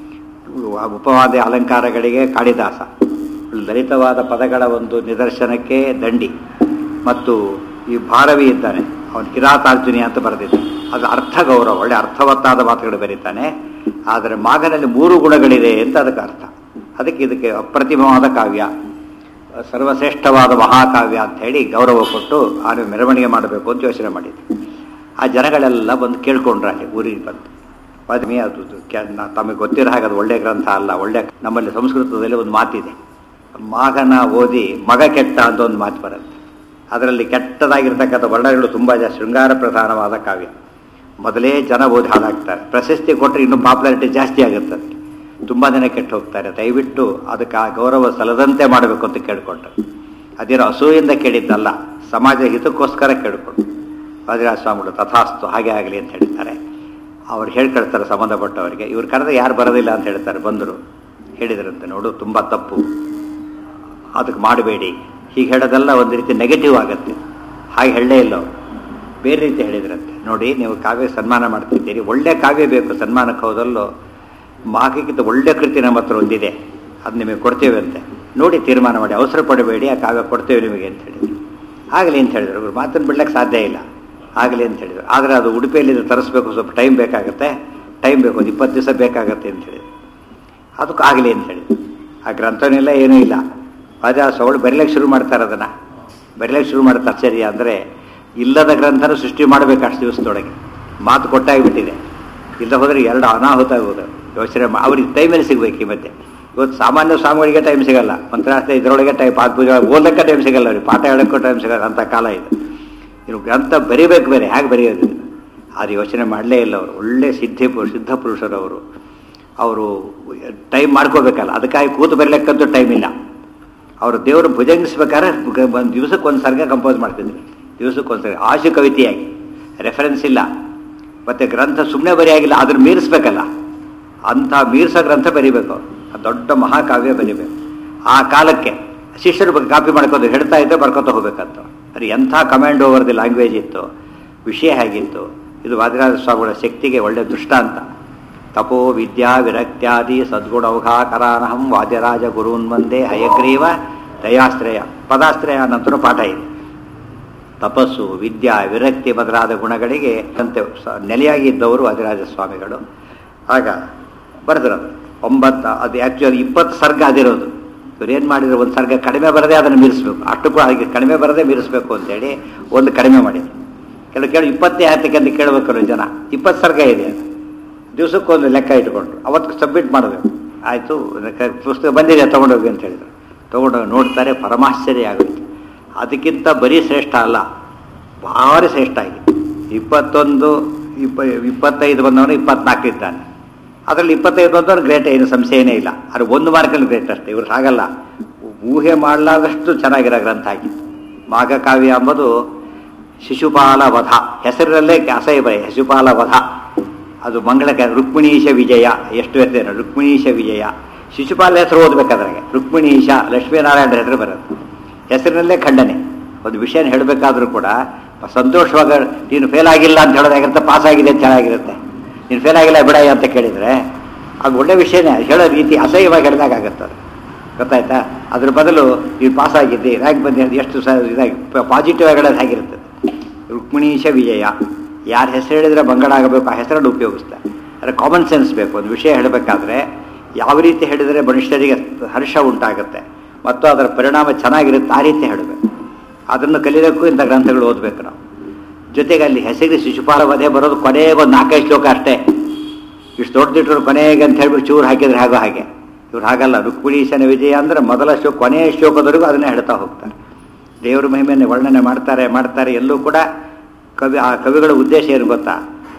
Speaker 1: ಉಪವಾದ ಅಲಂಕಾರಗಳಿಗೆ ಕಾಳಿದಾಸ ಲಲಿತವಾದ ಪದಗಳ ಒಂದು ನಿದರ್ಶನಕ್ಕೆ ದಂಡಿ ಮತ್ತು ಈ ಭಾರವಿ ಇದ್ದಾನೆ ಅವನು ಕಿರಾತಾರ್ಜುನಿ ಅಂತ ಬರೆದಿದ್ದ ಅದು ಅರ್ಥ ಗೌರವ ಒಳ್ಳೆ ಅರ್ಥವತ್ತಾದ ಮಾತುಗಳು ಬರೀತಾನೆ ಆದರೆ ಮಾಘನಲ್ಲಿ ಮೂರು ಗುಣಗಳಿದೆ ಅಂತ ಅದಕ್ಕೆ ಅರ್ಥ ಅದಕ್ಕೆ ಇದಕ್ಕೆ ಅಪ್ರತಿಮವಾದ ಕಾವ್ಯ ಸರ್ವಶ್ರೇಷ್ಠವಾದ ಮಹಾಕಾವ್ಯ ಅಂತ ಹೇಳಿ ಗೌರವ ಕೊಟ್ಟು ಆನೆ ಮೆರವಣಿಗೆ ಮಾಡಬೇಕು ಅಂತ ಯೋಚನೆ ಮಾಡಿದ್ದೆ ಆ ಜನಗಳೆಲ್ಲ ಬಂದು ಕೇಳ್ಕೊಂಡ್ರೆ ಅಲ್ಲಿ ಊರಿಗೆ ಬಂದು ಪದ್ಮಿ ಅದು ಕೆ- ನ- ತಮಗೆ ಗೊತ್ತಿರೋ ಹಾಗೆ ಅದು ಒಳ್ಳೆ ಗ್ರಂಥ ಅಲ್ಲ ಒಳ್ಳೆ ನಮ್ಮಲ್ಲಿ ಸಂಸ್ಕೃತದಲ್ಲಿ ಒಂದು ಮಾತಿದೆ ಮಾಗನ ಓದಿ ಮಗ ಕೆಟ್ಟ ಅಂತ ಒಂದು ಮಾತು ಬರುತ್ತೆ ಅದರಲ್ಲಿ ಕೆಟ್ಟದಾಗಿರ್ತಕ್ಕಂಥ ವರ್ಣಗಳು ತುಂಬ ಜಾಸ್ತಿ ಶೃಂಗಾರ ಪ್ರಧಾನವಾದ ಕಾವ್ಯ ಮೊದಲೇ ಜನ ಓದಿ ಹಾಳಾಗ್ತಾರೆ ಪ್ರಶಸ್ತಿ ಕೊಟ್ಟರೆ ಇನ್ನೂ ಪಾಪ್ಯುಲಾರಿಟಿ ಜಾಸ್ತಿ ಆಗುತ್ತೆ ಅದಕ್ಕೆ ತುಂಬ ಜನ ಕೆಟ್ಟು ಹೋಗ್ತಾರೆ ದಯವಿಟ್ಟು ಅದಕ್ಕೆ ಆ ಗೌರವ ಸಲ್ಲದಂತೆ ಮಾಡಬೇಕು ಅಂತ ಕೇಳಿಕೊಂಡ್ರು ಅದೇನೋ ಅಸೂಯಿಂದ ಕೇಳಿದ್ದಲ್ಲ ಸಮಾಜ ಹಿತಕ್ಕೋಸ್ಕರ ಕೇಳಿಕೊಂಡು ವಜ್ರಾಜ ಸ್ವಾಮಿಗಳು ತಥಾಸ್ತು ಹಾಗೆ ಆಗಲಿ ಅಂತ ಹೇಳ್ತಾರೆ ಅವ್ರು ಹೇಳ್ಕೊಳ್ತಾರೆ ಸಂಬಂಧಪಟ್ಟವರಿಗೆ ಇವ್ರು ಕರೆದ್ರೆ ಯಾರು ಬರೋದಿಲ್ಲ ಅಂತ ಹೇಳ್ತಾರೆ ಬಂದರು ಹೇಳಿದ್ರಂತೆ ನೋಡು ತುಂಬ ತಪ್ಪು ಅದಕ್ಕೆ ಮಾಡಬೇಡಿ ಹೀಗೆ ಹೇಳೋದೆಲ್ಲ ಒಂದು ರೀತಿ ನೆಗೆಟಿವ್ ಆಗುತ್ತೆ ಹಾಗೆ ಹೇಳಲೇ ಇಲ್ಲ ಅವರು ಬೇರೆ ರೀತಿ ಹೇಳಿದ್ರಂತೆ ನೋಡಿ ನೀವು ಕಾವ್ಯ ಸನ್ಮಾನ ಮಾಡ್ತಿದ್ದೀರಿ ಒಳ್ಳೆ ಕಾವ್ಯ ಬೇಕು ಸನ್ಮಾನಕ್ಕೆ ಹೋದಲ್ಲೋ ಮಾಗಿಗಿಂತ ಒಳ್ಳೆ ಕೃತಿ ನಮ್ಮ ಹತ್ರ ಒಂದಿದೆ ಅದು ನಿಮಗೆ ಕೊಡ್ತೇವೆ ಅಂತೆ ನೋಡಿ ತೀರ್ಮಾನ ಮಾಡಿ ಅವಸರ ಪಡಬೇಡಿ ಆ ಕಾವ್ಯ ಕೊಡ್ತೇವೆ ನಿಮಗೆ ಅಂತ ಹೇಳಿದ್ರು ಆಗಲಿ ಅಂತ ಹೇಳಿದ್ರು ಇವ್ರು ಮಾತನ್ನು ಬಿಡ್ಲಿಕ್ಕೆ ಸಾಧ್ಯ ಇಲ್ಲ ಆಗಲಿ ಅಂತ ಹೇಳಿದ್ರು ಆದರೆ ಅದು ಉಡುಪಿಯಲ್ಲಿ ಇದು ತರಿಸ್ಬೇಕು ಸ್ವಲ್ಪ ಟೈಮ್ ಬೇಕಾಗುತ್ತೆ ಟೈಮ್ ಬೇಕು ಒಂದು ಇಪ್ಪತ್ತು ದಿವಸ ಬೇಕಾಗುತ್ತೆ ಅಂತ ಹೇಳಿದ್ರು ಅದಕ್ಕೆ ಆಗಲಿ ಅಂತ ಹೇಳಿದ್ರು ಆ ಗ್ರಂಥನೆಲ್ಲ ಏನೂ ಇಲ್ಲ ಆದರೆ ಆ ಸವಳು ಬರೀಲಿಕ್ಕೆ ಶುರು ಮಾಡ್ತಾರೆ ಅದನ್ನು ಬರೀಲಿಕ್ಕೆ ಶುರು ಮಾಡ್ತಾರೆ ಆಶ್ಚರ್ಯ ಅಂದರೆ ಇಲ್ಲದ ಗ್ರಂಥನ ಸೃಷ್ಟಿ ಮಾಡಬೇಕು ಅಷ್ಟು ದಿವಸದೊಳಗೆ ಮಾತು ಕೊಟ್ಟಾಗಿಬಿಟ್ಟಿದೆ ಇಲ್ಲ ಹೋದರೆ ಎರಡು ಅನಾಹುತ ಆಗೋದು ಯೋಚನೆ ಮಾ ಅವ್ರಿಗೆ ಟೈಮಲ್ಲಿ ಸಿಗ್ಬೇಕು ಈ ಮಧ್ಯೆ ಇವತ್ತು ಸಾಮಾನ್ಯ ಸ್ವಾಮಿಗಳಿಗೆ ಟೈಮ್ ಸಿಗಲ್ಲ ಮಂತ್ರಾಸ್ತ್ರ ಇದರೊಳಗೆ ಟೈಮ್ ಪಾದ ಪೂಜೆ ಓದಕ್ಕೆ ಟೈಮ್ ಸಿಗಲ್ಲ ಅವ್ರಿಗೆ ಪಾಠ ಹೇಳೋಕ್ಕೂ ಟೈಮ್ ಸಿಗಲ್ಲ ಅಂಥ ಕಾಲ ಇದು ಇನ್ನು ಗ್ರಂಥ ಬರೀಬೇಕು ಬೇರೆ ಹೇಗೆ ಬರೆಯೋದು ಇದು? ಅದು ಯೋಚನೆ ಮಾಡಲೇ ಇಲ್ಲ ಅವರು ಒಳ್ಳೆ ಸಿದ್ಧಿ ಪುರು- ಸಿದ್ಧ ಪುರುಷರವರು ಅವರು ಟೈಮ್ ಮಾಡ್ಕೋಬೇಕಲ್ಲ ಅದಕ್ಕಾಗಿ ಕೂತು ಬರಲಿಕ್ಕಂತೂ ಟೈಮ್ ಇಲ್ಲ ಅವರು ದೇವರು ಭುಜಂಗಿಸ್ಬೇಕಾದ್ರೆ ಒಂದು ದಿವಸಕ್ಕೆ ಒಂದು ಸರ್ಗ ಕಂಪೋಸ್ ಮಾಡ್ತಿದ್ರು ದಿವಸಕ್ಕೆ ಒಂದು ಸರ್ಗ ಆಶು ಕವಿತೆಯಾಗಿ ರೆಫರೆನ್ಸ್ ಇಲ್ಲ ಮತ್ತು ಗ್ರಂಥ ಸುಮ್ಮನೆ ಬರೆಯಾಗಿಲ್ಲ ಅದನ್ನು ಮೀರಿಸ್ಬೇಕಲ್ಲ ಅಂಥ ಮೀರ್ಸೋ ಗ್ರಂಥ ಬರಿಬೇಕು ಆ ದೊಡ್ಡ ಮಹಾಕಾವ್ಯ ಬರಿಬೇಕು ಆ ಕಾಲಕ್ಕೆ ಶಿಷ್ಯರು ಬಗ್ಗೆ ಕಾಪಿ ಮಾಡ್ಕೊಂಡು ಹೇಳ್ತಾ ಇದ್ದರೆ ಬರ್ಕೊತ ಹೋಗ್ಬೇಕಂತ ಅದು ಎಂಥ ಕಮಾಂಡ್ ಓವರ್ ದಿ ಲ್ಯಾಂಗ್ವೇಜ್ ಇತ್ತು ವಿಷಯ ಹೇಗಿತ್ತು ಇದು ವಾದಿರಾಜ ಸ್ವಾಮಿಗಳ ಶಕ್ತಿಗೆ ಒಳ್ಳೆ ದೃಷ್ಟಾಂತ ತಪೋ ವಿದ್ಯಾ ವಿರಕ್ತ್ಯಾದಿ ಸದ್ಗುಣೌಘಾಕರಾನಹಂ ವಾದ್ಯರಾಜ ಗುರುನ್ ವಂದೇ ಹಯಗ್ರೀವ ದಯಾಶ್ರಯ ಪದಾಶ್ರಯ ನಂತರ ಪಾಠ ಇದೆ ತಪಸ್ಸು ವಿದ್ಯಾ ವಿರಕ್ತಿ ಬದಲಾದ ಗುಣಗಳಿಗೆ ಅಂತೆ ಸ- ನೆಲೆಯಾಗಿದ್ದವರು ವಾದಿರಾಜ ಸ್ವಾಮಿಗಳು ಆಗ ಬರೆದ್ರು ಅದು. ಒಂಬತ್ತು ಅದು ಆ್ಯಕ್ಚುಲಿ ಇಪ್ಪತ್ತು ಸರ್ಗ ಅದಿರೋದು ಇವ್ರು ಏನು ಮಾಡಿದ್ರು ಒಂದು ಸರ್ಗ ಕಡಿಮೆ ಬರದೆ ಅದನ್ನು ಮೀರಿಸ್ಬೇಕು ಅಷ್ಟು ಕೂಡ ಹಾಗೆ ಕಡಿಮೆ ಬರದೆ ಮೀರಿಸ್ಬೇಕು ಅಂತೇಳಿ ಒಂದು ಕಡಿಮೆ ಮಾಡಿದ್ರು ಕೆಲವು ಕೇಳಿ ಇಪ್ಪತ್ತೇ ಆಯ್ತಕ್ಕೆ ಅಂತ ಕೇಳಬೇಕಲ್ಲ ಜನ ಇಪ್ಪತ್ತು ಸರ್ಗ ಇದೆ ಅದು ದಿವಸಕ್ಕೊಂದು ಲೆಕ್ಕ ಇಟ್ಕೊಂಡ್ರು ಅವತ್ತು ಸಬ್ಮಿಟ್ ಮಾಡಬೇಕು ಆಯಿತು ಪುಸ್ತಕ ಬಂದಿದೆ ತೊಗೊಂಡೋಗಿ ಅಂತ ಹೇಳಿದ್ರು ತೊಗೊಂಡೋಗಿ ನೋಡ್ತಾರೆ ಪರಮಾಶ್ಚರ್ಯ ಆಗುತ್ತೆ ಅದಕ್ಕಿಂತ ಬರೀ ಶ್ರೇಷ್ಠ ಅಲ್ಲ ಭಾರಿ ಶ್ರೇಷ್ಠ ಆಗಿದೆ ಇಪ್ಪತ್ತೊಂದು ಇಪ್ಪ ಇಪ್ಪತ್ತೈದು ಬಂದವನು ಇಪ್ಪತ್ನಾಲ್ಕು ಇದ್ದಾನೆ ಅದರಲ್ಲಿ ಇಪ್ಪತ್ತೈದು ಬಂದವನು ಗ್ರೇಟ್ ಏನು ಸಂಶಯನೇ ಇಲ್ಲ ಅದು ಒಂದು ಮಾರ್ಕಲ್ಲಿ ಗ್ರೇಟ್ ಅಷ್ಟೇ ಇವ್ರು ಹಾಗಲ್ಲ ಊಹೆ ಮಾಡಲಾದಷ್ಟು ಚೆನ್ನಾಗಿರೋ ಗ್ರಂಥ ಆಗಿತ್ತು ಮಾಘಕಾವ್ಯ ಎಂಬುದು ಶಿಶುಪಾಲ ವಧ ಹೆಸರಿನಲ್ಲೇ ಅಸಹ್ಯ ಬರೆ ಶಿಶುಪಾಲ ವಧ ಅದು ಮಂಗಳಕ ರುಕ್ಮಿಣೀಶ ವಿಜಯ ಎಷ್ಟು ವ್ಯತ್ಯಾಸ ರುಕ್ಮಿಣೀಶ ವಿಜಯ ಶಿಶುಪಾಲ ಹೆಸರು ಓದ್ಬೇಕಾದ್ರಾಗೆ ರುಕ್ಮಿಣೀಶ ಲಕ್ಷ್ಮೀನಾರಾಯಣ ಹೆಸರು ಬರುತ್ತೆ ಹೆಸರಿನಲ್ಲೇ ಖಂಡನೆ ಒಂದು ವಿಷಯನ ಹೇಳಬೇಕಾದ್ರೂ ಕೂಡ ಸಂತೋಷವಾಗ ನೀನು ಫೇಲ್ ಆಗಿಲ್ಲ ಅಂತ ಹೇಳೋದಾಗಿರುತ್ತೆ ಪಾಸ್ ಆಗಿದೆ ಅಂತ ಚೆನ್ನಾಗಿರುತ್ತೆ ನೀನು ಫೇಲ್ ಆಗಿಲ್ಲ ಬಿಡ ಅಂತ ಕೇಳಿದರೆ ಅದು ಒಳ್ಳೆ ವಿಷಯನೇ ಹೇಳೋ ರೀತಿ ಅಸಹ್ಯವಾಗಿ ಹೇಳಿದಾಗ ಆಗುತ್ತೆ ಅದು ಗೊತ್ತಾಯ್ತಾ ಅದ್ರ ಬದಲು ನೀನು ಪಾಸ್ ಆಗಿದ್ದಿ ರ್ಯಾಂಕ್ ಬಂದಿ ಎಷ್ಟು ಸ ಇದಾಗಿ ಪಾಸಿಟಿವ್ ಆಗಿ ಹೇಳೋದು ಹೇಗಿರ್ತದೆ ರುಕ್ಮಿಣೀಶ ವಿಜಯ ಯಾರ ಹೆಸರು ಹೇಳಿದ್ರೆ ಬಂಗಾಳ ಆಗಬೇಕು ಆ ಹೆಸರನ್ನು ಉಪಯೋಗಿಸ್ತಾರೆ ಆದರೆ ಕಾಮನ್ ಸೆನ್ಸ್ ಬೇಕು ಒಂದು ವಿಷಯ ಹೇಳಬೇಕಾದ್ರೆ ಯಾವ ರೀತಿ ಹೇಳಿದರೆ ಮನುಷ್ಯರಿಗೆ ಹರ್ಷ ಉಂಟಾಗುತ್ತೆ ಮತ್ತು ಅದರ ಪರಿಣಾಮ ಚೆನ್ನಾಗಿರುತ್ತೆ ಆ ರೀತಿ ಹೇಳಬೇಕು ಅದನ್ನು ಕಲಿಯೋಕ್ಕೂ ಇಂಥ ಗ್ರಂಥಗಳು ಓದಬೇಕು ನಾವು ಜೊತೆಗೆ ಅಲ್ಲಿ ಹೆಸರಿಗೆ ಶಿಶುಪಾಲ ವಧೆ ಬರೋದು ಕೊನೆಗೆ ಒಂದು ನಾಲ್ಕೈದು ಶ್ಲೋಕ ಅಷ್ಟೇ ಇಷ್ಟು ದೊಡ್ಡದಿಟ್ಟರು ಕೊನೆಗೆ ಅಂತ ಹೇಳ್ಬಿಟ್ಟು ಚೂರು ಹಾಕಿದ್ರೆ ಹಾಗೋ ಹಾಗೆ ಇವ್ರು ಹಾಗಲ್ಲ ರುಕ್ಮಿಣೀಶನ ವಿಜಯ ಅಂದರೆ ಮೊದಲ ಶ್ಲೋಕ ಕೊನೆಯ ಶ್ಲೋಕದವರೆಗೂ ಅದನ್ನೇ ಹೇಳ್ತಾ ಹೋಗ್ತಾರೆ ದೇವರ ಮಹಿಮೆಯನ್ನು ವರ್ಣನೆ ಮಾಡ್ತಾರೆ ಮಾಡ್ತಾರೆ ಎಲ್ಲೂ ಕೂಡ ಕವಿ ಆ ಕವಿಗಳ ಉದ್ದೇಶ ಏನು ಗೊತ್ತಾ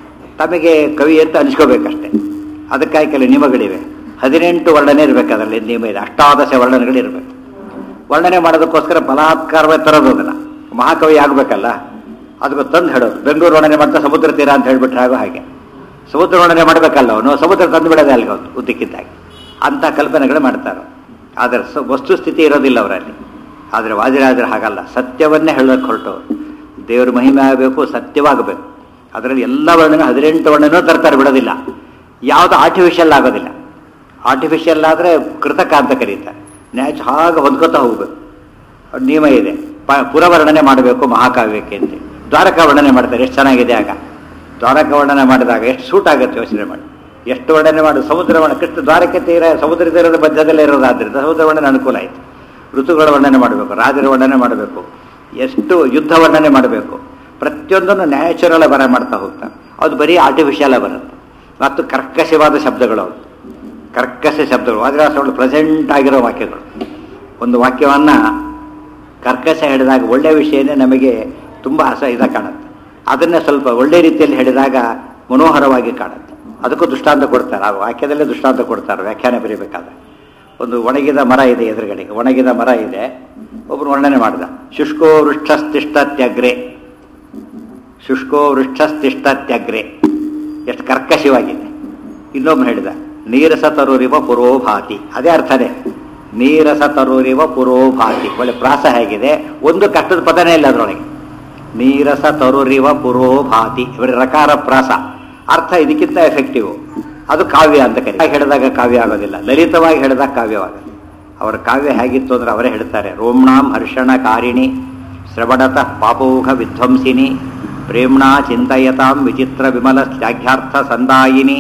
Speaker 1: ತಮಗೆ ಕವಿ ಅಂತ ಅನಿಸ್ಕೋಬೇಕಷ್ಟೆ ಅದಕ್ಕಾಗಿ ಕೆಲವು ನಿಯಮಗಳಿವೆ ಹದಿನೆಂಟು ವರ್ಣನೆ ಇರಬೇಕು ಅದರಲ್ಲಿ ನಿಯಮ ಇದೆ ಅಷ್ಟಾದಶ ವರ್ಣನೆಗಳಿರಬೇಕು ವರ್ಣನೆ ಮಾಡೋದಕ್ಕೋಸ್ಕರ ಬಲಾತ್ಕಾರವಾಗಿ ತರೋದು ಅದನ್ನು ಮಹಾಕವಿ ಆಗಬೇಕಲ್ಲ ಅದಕ್ಕೆ ತಂದು ಹೇಳೋದು ಬೆಂಗಳೂರು ವರ್ಣನೆ ಮಾಡ್ತಾ ಸಮುದ್ರ ತೀರ ಅಂತ ಹೇಳ್ಬಿಟ್ರೆ ಆಗೋ ಹಾಗೆ ಸಮುದ್ರ ವರ್ಣನೆ ಮಾಡಬೇಕಲ್ಲ ಅವನು ಸಮುದ್ರ ತಂದು ಬಿಡೋದೇ ಅಲ್ಲಿಗೆ ಅವತ್ತು ಉದ್ದಕ್ಕಿದ್ದಾಗಿ ಅಂಥ ಕಲ್ಪನೆಗಳು ಮಾಡ್ತಾರೆ ಆದರೆ ಸ ವಸ್ತುಸ್ಥಿತಿ ಇರೋದಿಲ್ಲ ಅವರಲ್ಲಿ ಆದರೆ ವಾದಿರಾಜರು ಹಾಗಲ್ಲ ಸತ್ಯವನ್ನೇ ಹೇಳೋಕೆ ಹೊರಟು ದೇವರ ಮಹಿಮೆ ಆಗಬೇಕು ಸತ್ಯವಾಗಬೇಕು ಅದರಲ್ಲಿ ಎಲ್ಲ ವರ್ಣನೆ ಹದಿನೆಂಟು ವರ್ಣನೂ ತರ್ತಾರೆ ಬಿಡೋದಿಲ್ಲ ಯಾವುದು ಆರ್ಟಿಫಿಷಿಯಲ್ ಆಗೋದಿಲ್ಲ ಆರ್ಟಿಫಿಷಿಯಲ್ ಆದರೆ ಕೃತಕ ಅಂತ ಕರೀತಾರೆ ನ್ಯಾಚ್ ಹಾಗೆ ಹೊಂದ್ಕೋತಾ ಹೋಗ್ಬೇಕು ಅದು ನಿಯಮ ಇದೆ ಪ ಪುರವರ್ಣನೆ ಮಾಡಬೇಕು ಮಹಾಕಾವ್ಯಕ್ಕೆ ಅಂತ ದ್ವಾರಕ ವರ್ಣನೆ ಮಾಡ್ತಾರೆ ಎಷ್ಟು ಚೆನ್ನಾಗಿದೆ ಆಗ ದ್ವಾರಕ ವರ್ಣನೆ ಮಾಡಿದಾಗ ಎಷ್ಟು ಸೂಟ್ ಆಗುತ್ತೆ ಯೋಚನೆ ಮಾಡಿ ಎಷ್ಟು ವರ್ಣನೆ ಮಾಡಿ ಸಮುದ್ರ ವರ್ಣ ಕೃಷ್ಣ ದ್ವಾರಕ್ಕೆ ತೀರ ಸಮುದ್ರ ತೀರದ ಮಧ್ಯದಲ್ಲೇ ಇರೋದಾದ್ರಿಂದ ಸಮುದ್ರ ವರ್ಣನೆ ಅನುಕೂಲ ಆಯಿತು ಋತುಗಳ ವರ್ಣನೆ ಮಾಡಬೇಕು ರಾಜರ ವರ್ಣನೆ ಮಾಡಬೇಕು ಎಷ್ಟು ಯುದ್ಧ ವರ್ಣನೆ ಮಾಡಬೇಕು ಪ್ರತಿಯೊಂದನ್ನು ನ್ಯಾಚುರಲ್ ಬರ ಮಾಡ್ತಾ ಹೋಗ್ತಾರೆ ಅದು ಬರೀ ಆರ್ಟಿಫಿಷಿಯಲ್ ಬರುತ್ತೆ ಮತ್ತು ಕರ್ಕಶವಾದ ಶಬ್ದಗಳು ಅವು ಕರ್ಕಶ ಶಬ್ದಗಳು ವಾದಿರಾಸಗಳು ಪ್ರೆಸೆಂಟ್ ಆಗಿರೋ ವಾಕ್ಯಗಳು ಒಂದು ವಾಕ್ಯವನ್ನು ಕರ್ಕಶ ಹೇಳಿದಾಗ ಒಳ್ಳೆಯ ವಿಷಯನೇ ನಮಗೆ ತುಂಬ ಅಸ ಇದಾಗಿ ಕಾಣುತ್ತೆ ಅದನ್ನೇ ಸ್ವಲ್ಪ ಒಳ್ಳೆ ರೀತಿಯಲ್ಲಿ ಹೇಳಿದಾಗ ಮನೋಹರವಾಗಿ ಕಾಣುತ್ತೆ ಅದಕ್ಕೂ ದೃಷ್ಟಾಂತ ಕೊಡ್ತಾರೆ ಆ ವಾಕ್ಯದಲ್ಲೇ ದೃಷ್ಟಾಂತ ಕೊಡ್ತಾರೆ ವ್ಯಾಖ್ಯಾನ ಬರೀಬೇಕಾದ್ರೆ ಒಂದು ಒಣಗಿದ ಮರ ಇದೆ ಎದುರುಗಡೆಗೆ ಒಣಗಿದ ಮರ ಇದೆ ಒಬ್ಬರು ವರ್ಣನೆ ಮಾಡಿದ ಶುಷ್ಕೋ ವೃಕ್ಷಸ್ತಿಷ್ಠತ್ಯಗ್ರೆ ಶುಷ್ಕೋ ವೃಕ್ಷಸ್ತಿಷ್ಠತ್ಯಗ್ರೆ ಎಷ್ಟು ಕರ್ಕಶವಾಗಿದೆ ಇನ್ನೊಬ್ಬನು ಹೇಳಿದ ನೀರಸ ತರುರಿವ ಪುರೋಭಾತಿ ಅದೇ ಅರ್ಥನೇ ನೀರಸ ತರುರಿವ ಪುರೋಭಾತಿ ಒಳ್ಳೆ ಪ್ರಾಸ ಹೇಗಿದೆ ಒಂದು ಕಷ್ಟದ ಪದನೇ ಇಲ್ಲ ಅದರೊಳಗೆ ನೀರಸ ತರುರಿವ ಪುರೋಭಾತಿ ಇವರ ರಕಾರ ಪ್ರಾಸ ಅರ್ಥ ಇದಕ್ಕಿಂತ ಎಫೆಕ್ಟಿವ್ ಅದು ಕಾವ್ಯ ಅಂತ ಕರಿ ಹೇಳಿದಾಗ ಕಾವ್ಯ ಆಗೋದಿಲ್ಲ ಲಲಿತವಾಗಿ ಹೇಳಿದಾಗ ಕಾವ್ಯವಾಗುತ್ತೆ ಅವರ ಕಾವ್ಯ ಹೇಗಿತ್ತು ಅಂದ್ರೆ ಅವರೇ ಹೇಳ್ತಾರೆ ರೋಮ್ಣಾಂ ಹರ್ಷಣ ಕಾರಿಣಿ ಶ್ರವಣತ ಪಾಪೌಘ ವಿಧ್ವಂಸಿನಿ ಪ್ರೇಮ್ಣಾ ಚಿಂತಯತಾಂ ವಿಚಿತ್ರ ವಿಮಲ ಶ್ಲಾಘ್ಯಾರ್ಥ ಸಂದಾಯಿನಿ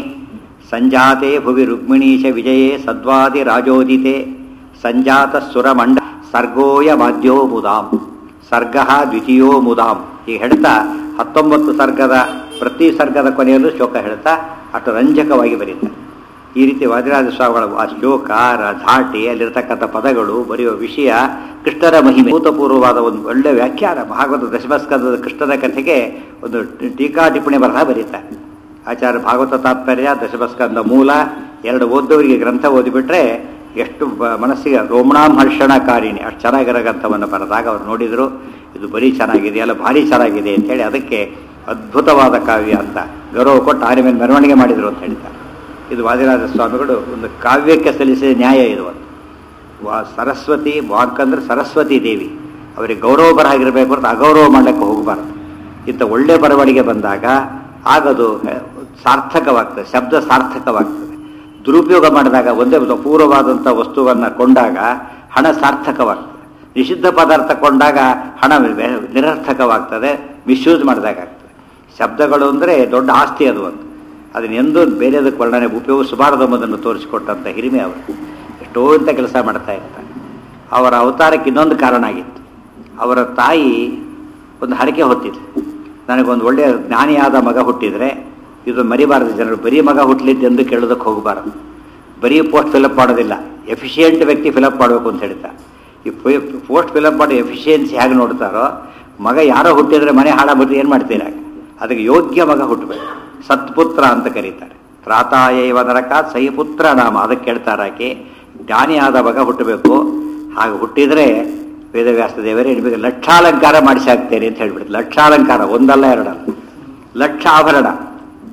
Speaker 1: ಸಂಜಾತೆ ಭುವಿ ರುಕ್ಮಿಣೀಶ ವಿಜಯೇ ಸದ್ವಾದಿ ರಾಜೋದಿತೆ ಸಂಜಾತ ಸುರಮಂಡ ಸರ್ಗೋಯ ಮಾದ್ಯೋ ಮುದಾಂ ಸರ್ಗ ದ್ವಿತೀಯೋ ಮುದಾಂ ಹೀಗೆ ಹೇಳ್ತಾ ಹತ್ತೊಂಬತ್ತು ಸರ್ಗದ ಪ್ರತಿ ಸರ್ಗದ ಕೊನೆಯಲ್ಲೂ ಶ್ಲೋಕ ಹೇಳ್ತಾ ಅಷ್ಟು ರಂಜಕವಾಗಿ ಬರೀತಾರೆ ಈ ರೀತಿ ವಾದಿರಾಜ ಸ್ವಾಮಿಗಳ ಆ ಶ್ಲೋಕ ರ- ಧಾಟಿ ಅಲ್ಲಿರ್ತಕ್ಕಂಥ ಪದಗಳು ಬರೆಯುವ ವಿಷಯ ಕೃಷ್ಣರ ಮಹಿಮೆ ಭೂತಪೂರ್ವವಾದ ಒಂದು ಒಳ್ಳೆ ವ್ಯಾಖ್ಯಾನ ಭಾಗವತ ದಶಮಸ್ಕಂದದ ಕೃಷ್ಣನ ಕಥೆಗೆ ಒಂದು ಟೀಕಾ ಟಿಪ್ಪಣಿ ಬರಹ ಬರೀತಾರೆ ಆಚಾರ್ಯ ಭಾಗವತ ತಾತ್ಪರ್ಯ ದಶಮಸ್ಕಂದ ಮೂಲ ಎರಡು ಓದೋರಿಗೆ ಗ್ರಂಥ ಓದಿಬಿಟ್ರೆ ಎಷ್ಟು ಬ- ಮನಸ್ಸಿಗೆ ರೋಮಣಾಂ ಹರ್ಷಣಕಾರಿಣಿ ಅಷ್ಟು ಚೆನ್ನಾಗಿರೋ ಗ್ರಂಥವನ್ನು ಬರೆದಾಗ ಅವ್ರು ನೋಡಿದರು ಇದು ಬರೀ ಚೆನ್ನಾಗಿದೆ ಅಲ್ಲ ಭಾರಿ ಚೆನ್ನಾಗಿದೆ ಅಂತೇಳಿ ಅದಕ್ಕೆ ಅದ್ಭುತವಾದ ಕಾವ್ಯ ಅಂತ ಗೌರವ ಕೊಟ್ಟು ಆನೆ ಮೇಲೆ ಮೆರವಣಿಗೆ ಮಾಡಿದರು ಅಂತ ಹೇಳ್ತಾರೆ ಇದು ವಾದಿರಾಜ ಸ್ವಾಮಿಗಳು ಒಂದು ಕಾವ್ಯಕ್ಕೆ ಸಲ್ಲಿಸಿದ ನ್ಯಾಯ ಇದು ಒಂದು ವಾ ಸರಸ್ವತಿ ವಾಕಂದ್ರೆ ಸರಸ್ವತಿ ದೇವಿ ಅವರಿಗೆ ಗೌರವ ಬರಹಾಗಿರಬೇಕು ಹೊರತು ಅಗೌರವ ಮಾಡಲಿಕ್ಕೆ ಹೋಗಬಾರ್ದು ಇಂಥ ಒಳ್ಳೆ ಬರವಣಿಗೆ ಬಂದಾಗ ಆಗದು ಸಾರ್ಥಕವಾಗ್ತದೆ ಶಬ್ದ ಸಾರ್ಥಕವಾಗ್ತದೆ ದುರುಪಯೋಗ ಮಾಡಿದಾಗ ಒಂದೇ ಒಂದು ಅಪೂರ್ವವಾದಂಥ ವಸ್ತುವನ್ನು ಕೊಂಡಾಗ ಹಣ ಸಾರ್ಥಕವಾಗ್ತದೆ ನಿಷಿದ್ಧ ಪದಾರ್ಥ ಕೊಂಡಾಗ ಹಣ ವ್ಯ- ನಿರರ್ಥಕವಾಗ್ತದೆ ಮಿಸ್ಯೂಸ್ ಮಾಡಿದಾಗ ಆಗ್ತದೆ ಶಬ್ದಗಳು ಅಂದರೆ ದೊಡ್ಡ ಆಸ್ತಿ ಅದು ಒಂದು ಅದನ್ನ ಎಂದೂ ಬೇರೆದಕ್ಕೆ ವರ್ಣನೆ ಉಪಯೋಗಿಸಬಾರದು ಎಂಬುದನ್ನು ತೋರಿಸಿಕೊಟ್ಟಂಥ ಹಿರಿಮೆ ಅವರು ಎಷ್ಟೋ ಇಂಥ ಕೆಲಸ ಮಾಡ್ತಾ ಇರ್ತಾರೆ ಅವರ ಅವತಾರಕ್ಕೆ ಇನ್ನೊಂದು ಕಾರಣ ಆಗಿತ್ತು ಅವರ ತಾಯಿ ಒಂದು ಹರಕೆ ಹೊತ್ತಿದ್ರು ನನಗೊಂದು ಒಳ್ಳೆಯ ಜ್ಞಾನಿಯಾದ ಮಗ ಹುಟ್ಟಿದರೆ ಇದು ಮರಿಬಾರದು ಜನರು ಬರೀ ಮಗ ಹುಟ್ಟಲಿದ್ದೆಂದು ಕೇಳೋದಕ್ಕೆ ಹೋಗಬಾರದು ಬರೀ ಪೋಸ್ಟ್ ಫಿಲಪ್ ಮಾಡೋದಿಲ್ಲ ಎಫಿಷಿಯೆಂಟ್ ವ್ಯಕ್ತಿ ಫಿಲಪ್ ಮಾಡಬೇಕು ಅಂತ ಹೇಳ್ತಾರೆ ಈ ಪೋಸ್ಟ್ ಫಿಲಪ್ ಮಾಡೋ ಎಫಿಷಿಯನ್ಸಿ ಹೇಗೆ ನೋಡ್ತಾರೋ ಮಗ ಯಾರೋ ಹುಟ್ಟಿದ್ರೆ ಮನೆ ಹಾಳಾಗ್ಬಿಟ್ಟು ಏನು ಮಾಡ್ತೀರ ಅದಕ್ಕೆ ಯೋಗ್ಯ ಮಗ ಹುಟ್ಟಬೇಕು ಸತ್ಪುತ್ರ ಅಂತ ಕರೀತಾರೆ ತ್ರಾತಾಯವ ನರಕ ಸೈಪುತ್ರ ನಾಮ ಅದಕ್ಕೆ ಹೇಳ್ತಾರೆ ಆಕೆ ಜ್ಞಾನಿಯಾದ ಮಗ ಹುಟ್ಟಬೇಕು ಹಾಗೆ ಹುಟ್ಟಿದರೆ ವೇದವ್ಯಾಸ ದೇವರೇ ನಿಮಗೆ ಲಕ್ಷಾಲಂಕಾರ ಮಾಡಿಸಿ ಹಾಕ್ತೇನೆ ಅಂತ ಹೇಳ್ಬಿಡ್ತು ಲಕ್ಷಾಲಂಕಾರ ಒಂದಲ್ಲ ಎರಡಲ್ಲ ಲಕ್ಷ ಆಭರಣ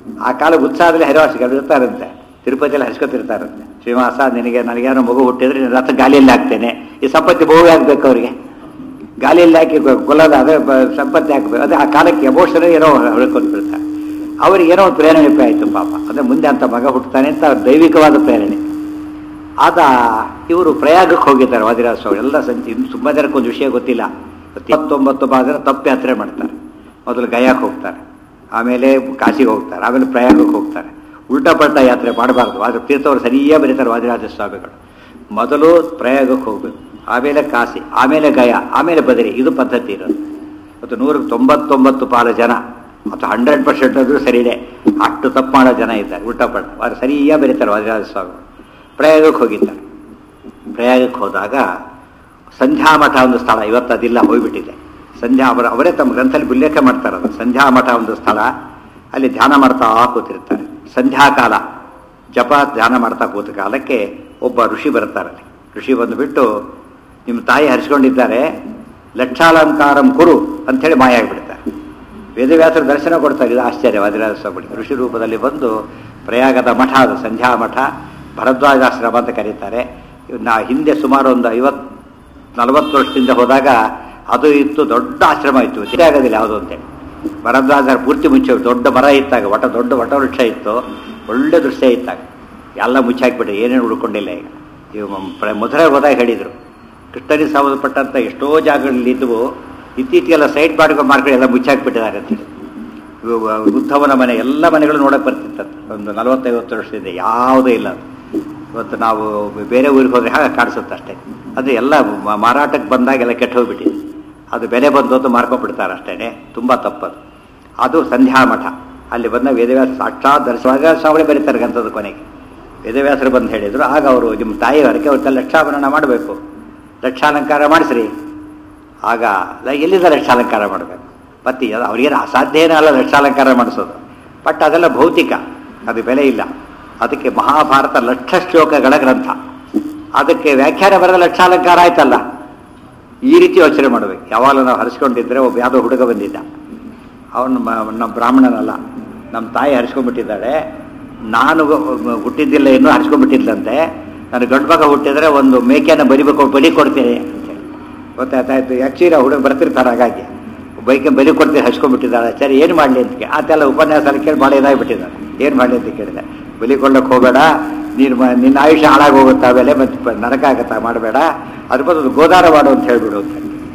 Speaker 1: ಆ ಕಾಲ ಉತ್ಸಾಹದಲ್ಲಿ ಹರಿವಾಸಿಗಳು ಇರ್ತಾರಂತೆ ತಿರುಪತಿಯಲ್ಲಿ ಹರಿಸ್ಕೊತಿರ್ತಾರಂತೆ ಶ್ರೀನಿವಾಸ ನಿನಗೆ ನನಗೇನೋ ಮಗು ಹುಟ್ಟಿದ್ರೆ ನಿನ್ನ ರಥ ಗಾಲಿಯಲ್ಲಿ ಹಾಕ್ತೇನೆ ಈ ಸಂಪತ್ತಿ ಬಹು ಆಗ್ಬೇಕು ಅವರಿಗೆ ಗಾಲಿಯಲ್ಲಿ ಹಾಕಿ ಕೊಲ್ಲೋದು ಅದೇ ಬ- ಸಂಪತ್ತಿ ಹಾಕಬೇಕು ಅದೇ ಆ ಕಾಲಕ್ಕೆ ಎಮೋಷನ್ ಏನೋ ಹೇಳ್ಕೊಂಡು ಬಿಡ್ತಾರೆ ಅವ್ರಿಗೆ ಏನೋ ಒಂದು ಪ್ರೇರಣೆ ಆಯಿತು ಪಾಪ ಅದೇ ಮುಂದೆ ಅಂತ ಮಗ ಹುಟ್ಟುತ್ತಾನೆ ಅಂತ ಅವ್ರ ದೈವಿಕವಾದ ಪ್ರೇರಣೆ ಆದ ಇವರು ಪ್ರಯಾಗಕ್ಕೆ ಹೋಗಿದ್ದಾರೆ ವಾದಿರಾಜ ಸ್ವಾಮಿ ಎಲ್ಲ ಸಂಚಿ ಇನ್ನು ತುಂಬ ಜನಕ್ಕೆ ಒಂದು ವಿಷಯ ಗೊತ್ತಿಲ್ಲ ಇಪ್ಪತ್ತೊಂಬತ್ತು ಭಾಗ ಜನ ತಪ್ಪು ಯಾತ್ರೆ ಮಾಡ್ತಾರೆ ಮೊದಲು ಗಯಾಕ್ಕೆ ಹೋಗ್ತಾರೆ ಆಮೇಲೆ ಕಾಶಿಗೆ ಹೋಗ್ತಾರೆ ಆಮೇಲೆ ಪ್ರಯಾಗಕ್ಕೆ ಹೋಗ್ತಾರೆ ಉಲ್ಟಾ ಪಲ್ಟಾ ಯಾತ್ರೆ ಮಾಡಬಾರ್ದು ಆದರೆ ತೀರ್ಥವರು ಸರಿಯಾಗಿ ಬರೀತಾರೆ ವಾದಿರಾಜ ಸ್ವಾಮಿಗಳು ಮೊದಲು ಪ್ರಯಾಗಕ್ಕೆ ಹೋಗ್ಬೇಕು ಆಮೇಲೆ ಕಾಶಿ ಆಮೇಲೆ ಗಯಾ ಆಮೇಲೆ ಬದರಿ ಇದು ಪದ್ಧತಿ ಇರೋದು ಮತ್ತು ನೂರಕ್ಕೆ ತೊಂಬತ್ತೊಂಬತ್ತು ಪಾಲು ಜನ ಮತ್ತು ಹಂಡ್ರೆಡ್ ಪರ್ಸೆಂಟ್ ಆದರೂ ಸರಿನೇ ಅಷ್ಟು ತಪ್ಪು ಮಾಡೋ ಜನ ಇದ್ದಾರೆ ಉಲ್ಟಾ ಪಲ್ಟಾ ಅದು ಸರಿಯಾಗಿ ಬರೀತಾರೆ ವಾದಿರಾಜ ಸ್ವಾಮಿಗಳು ಪ್ರಯಾಗಕ್ಕೆ ಹೋಗಿದ್ದಾರೆ ಪ್ರಯಾಗಕ್ಕೆ ಹೋದಾಗ ಸಂಧ್ಯಾಮಠ ಒಂದು ಸ್ಥಳ ಇವತ್ತು ಅದಿಲ್ಲ ಹೋಗ್ಬಿಟ್ಟಿದೆ ಸಂಧ್ಯಾ ಅವರ ಅವರೇ ತಮ್ಮ ಗ್ರಂಥದಲ್ಲಿ ಉಲ್ಲೇಖ ಮಾಡ್ತಾರೆ ಅದು ಸಂಧ್ಯಾಮಠ ಒಂದು ಸ್ಥಳ ಅಲ್ಲಿ ಧ್ಯಾನ ಮಾಡ್ತಾ ಕೂತಿರ್ತಾರೆ ಸಂಧ್ಯಾಕಾಲ ಜಪ ಧ್ಯಾನ ಮಾಡ್ತಾ ಕೂತ ಕಾಲಕ್ಕೆ ಒಬ್ಬ ಋಷಿ ಬರ್ತಾರೆ ಅಲ್ಲಿ ಋಷಿ ಬಂದುಬಿಟ್ಟು ನಿಮ್ಮ ತಾಯಿ ಹರಿಸ್ಕೊಂಡಿದ್ದಾರೆ ಲಕ್ಷಾಲಂಕಾರಂ ಕುರು ಅಂಥೇಳಿ ಮಾಯ ಆಗಿಬಿಡ್ತಾರೆ ವೇದವ್ಯಾಸರು ದರ್ಶನ ಕೊಡ್ತಾರೆ ಇದು ಆಶ್ಚರ್ಯ ವಾದಿರಾಜ ಸ್ವಾಮಿ ಋಷಿ ರೂಪದಲ್ಲಿ ಬಂದು ಪ್ರಯಾಗದ ಮಠ ಅದು ಸಂಧ್ಯಾ ಮಠ ಭರದ್ವಾಜಾಶ್ರಮ ಅಂತ ಕರೀತಾರೆ ನಾ ಹಿಂದೆ ಸುಮಾರು ಒಂದು ಐವತ್ತು ನಲವತ್ತು ವರ್ಷದಿಂದ ಹೋದಾಗ ಅದು ಇತ್ತು ದೊಡ್ಡ ಆಶ್ರಮ ಇತ್ತು ಇದೇ ಆಗೋದಿಲ್ಲ ಯಾವುದೋ ಅಂತೇಳಿ ಭರದ್ವಾಜರ ಪೂರ್ತಿ ಮುಚ್ಚಿ ದೊಡ್ಡ ಮರ ಇತ್ತಾಗ ವಟ ದೊಡ್ಡ ವಟ ವೃಕ್ಷ ಇತ್ತು ಒಳ್ಳೆ ದೃಶ್ಯ ಇತ್ತಾಗ ಎಲ್ಲ ಮುಚ್ಚಾಕ್ಬಿಟ್ಟು ಏನೇನು ಉಳ್ಕೊಂಡಿಲ್ಲ ಈಗ ಇವು ಮ- ಪ್ರ- ಮಧುರೆ ಹೋದಾಗ ಹೇಳಿದರು ಕೃಷ್ಣನಿಗೆ ಸಂಬಂಧಪಟ್ಟಂಥ ಎಷ್ಟೋ ಜಾಗಗಳಲ್ಲಿ ಇದ್ದವು ಇತ್ತೀಚೆಗೆಲ್ಲ ಸೈಟ್ ಮಾಡ್ಕೊಂಡು ಮಾರ್ಕೆಟ್ ಎಲ್ಲ ಮುಚ್ಚಾಕ್ಬಿಟ್ಟಿದ್ದಾರೆ ಅಂತೇಳಿ ಇವು ಉದ್ಧವನ ಮನೆ ಎಲ್ಲ ಮನೆಗಳು ನೋಡಕ್ಕೆ ಬರ್ತಿತ್ತಂತೆ ಒಂದು ನಲವತ್ತೈವತ್ತು ವರ್ಷದಿಂದ ಯಾವುದೂ ಇಲ್ಲ ಅದು. ಇವತ್ತು ನಾವು ಬೇರೆ ಊರಿಗೆ ಹೋದ್ರೆ ಹಾಗೆ ಕಾಣಿಸುತ್ತೆ ಅಷ್ಟೇ ಅದು ಎಲ್ಲ ಮ- ಮಾರಾಟಕ್ಕೆ ಬಂದಾಗ ಎಲ್ಲ ಕೆಟ್ಟು ಹೋಗ್ಬಿಟ್ಟಿದೆ ಅದು ಬೆಲೆ ಬಂದು ಅಂತ ಮಾರ್ಕೊಂಡ್ಬಿಡ್ತಾರೆ ಅಷ್ಟೇ ತುಂಬ ತಪ್ಪದು ಅದು ಸಂಧ್ಯಾ ಮಠ ಅಲ್ಲಿ ಬಂದ ವೇದವ್ಯಾಸ ಸಾಕ್ಷಾತ್ ದರ್ಶನ ಸ್ವಾಮಿ ಬರೀತಾರೆ ಗಂತದ ಕೊನೆಗೆ ವೇದವ್ಯಾಸರು ಬಂದು ಹೇಳಿದರು ಆಗ ಅವರು ನಿಮ್ಮ ತಾಯಿ ಹೊರಗೆ ಅವ್ರ ಲಕ್ಷಾಭರಣ ಮಾಡಬೇಕು ಲಕ್ಷಾಲಂಕಾರ ಮಾಡಿಸ್ರಿ ಆಗ ಲ- ಎಲ್ಲಿಂದ ಲಕ್ಷಾಲಂಕಾರ ಮಾಡಬೇಕು ಪತಿ ಅದು ಅವ್ರಿಗೇನು ಅಸಾಧ್ಯ ಏನಲ್ಲ ಲಕ್ಷಾಲಂಕಾರ ಮಾಡಿಸೋದು ಬಟ್ ಅದೆಲ್ಲ ಭೌತಿಕ ಅದು ಬೆಲೆ ಇಲ್ಲ ಅದಕ್ಕೆ ಮಹಾಭಾರತ ಲಕ್ಷ ಶ್ಲೋಕಗಳ ಗ್ರಂಥ ಅದಕ್ಕೆ ವ್ಯಾಖ್ಯಾನ ಬರೆದ ಲಕ್ಷಾಲಂಕಾರ ಆಯ್ತಲ್ಲ ಈ ರೀತಿ ಯೋಚನೆ ಮಾಡಬೇಕು ಯಾವಾಗಲೂ ನಾವು ಹರಿಸ್ಕೊಂಡಿದ್ರೆ ಒಬ್ಬ ಯಾವುದೋ ಹುಡುಗ ಬಂದಿದ್ದ ಅವನು ನಮ್ಮ ಬ್ರಾಹ್ಮಣನಲ್ಲ ನಮ್ಮ ತಾಯಿ ಹರಿಸ್ಕೊಂಡ್ಬಿಟ್ಟಿದ್ದಾಳೆ ನಾನು ಹುಟ್ಟಿದ್ದಿಲ್ಲ ಇನ್ನೂ ಹರಿಸ್ಕೊಂಡ್ಬಿಟ್ಟಿದ್ಲಂತೆ ನಾನು ಗಂಡು ಮಗ ಹುಟ್ಟಿದ್ರೆ ಒಂದು ಮೇಕೆನ ಬರಿಬೇಕು ಬಲಿ ಕೊಡ್ತೀನಿ ಅಂತೇಳಿ ಗೊತ್ತಾಯ್ತಾಯ್ತು ಆ್ಯಕ್ಚುಲಿ ಆ ಹುಡುಗ ಬರ್ತಿರ್ತಾರೆ ಹಾಗಾಗಿ ಬೈಕೆ ಬಲಿ ಕೊಡ್ತೀನಿ ಹಚ್ಕೊಂಡ್ಬಿಟ್ಟಿದ್ದಾಳೆ ಸರಿ ಏನು ಮಾಡಲಿ ಅಂತ ಕೇ- ಆತೆಲ್ಲ ಉಪನ್ಯಾಸ ಎಲ್ಲ ಕೇಳಿ ಭಾಳ ಇದಾಗಿಬಿಟ್ಟಿದ್ದಾಳೆ ಏನು ಮಾಡಲಿ ಅಂತ ಕೇಳಿದೆ ಬಲಿ ಕೊಡ್ಲಿಕ್ಕೆ ಹೋಗಬೇಡ ನೀನು ಮ- ನಿನ್ನ ಆಯುಷ್ಯ ಹಾಳಾಗೋಗುತ್ತೆ ಆಮೇಲೆ ಮತ್ತೆ ನರಕ ಆಗತ್ತಾ ಮಾಡಬೇಡ ಅದ್ರ ಬದಲು ಗೋದಾನ ಮಾಡು ಅಂತ ಹೇಳ್ಬಿಡು ಅಂತ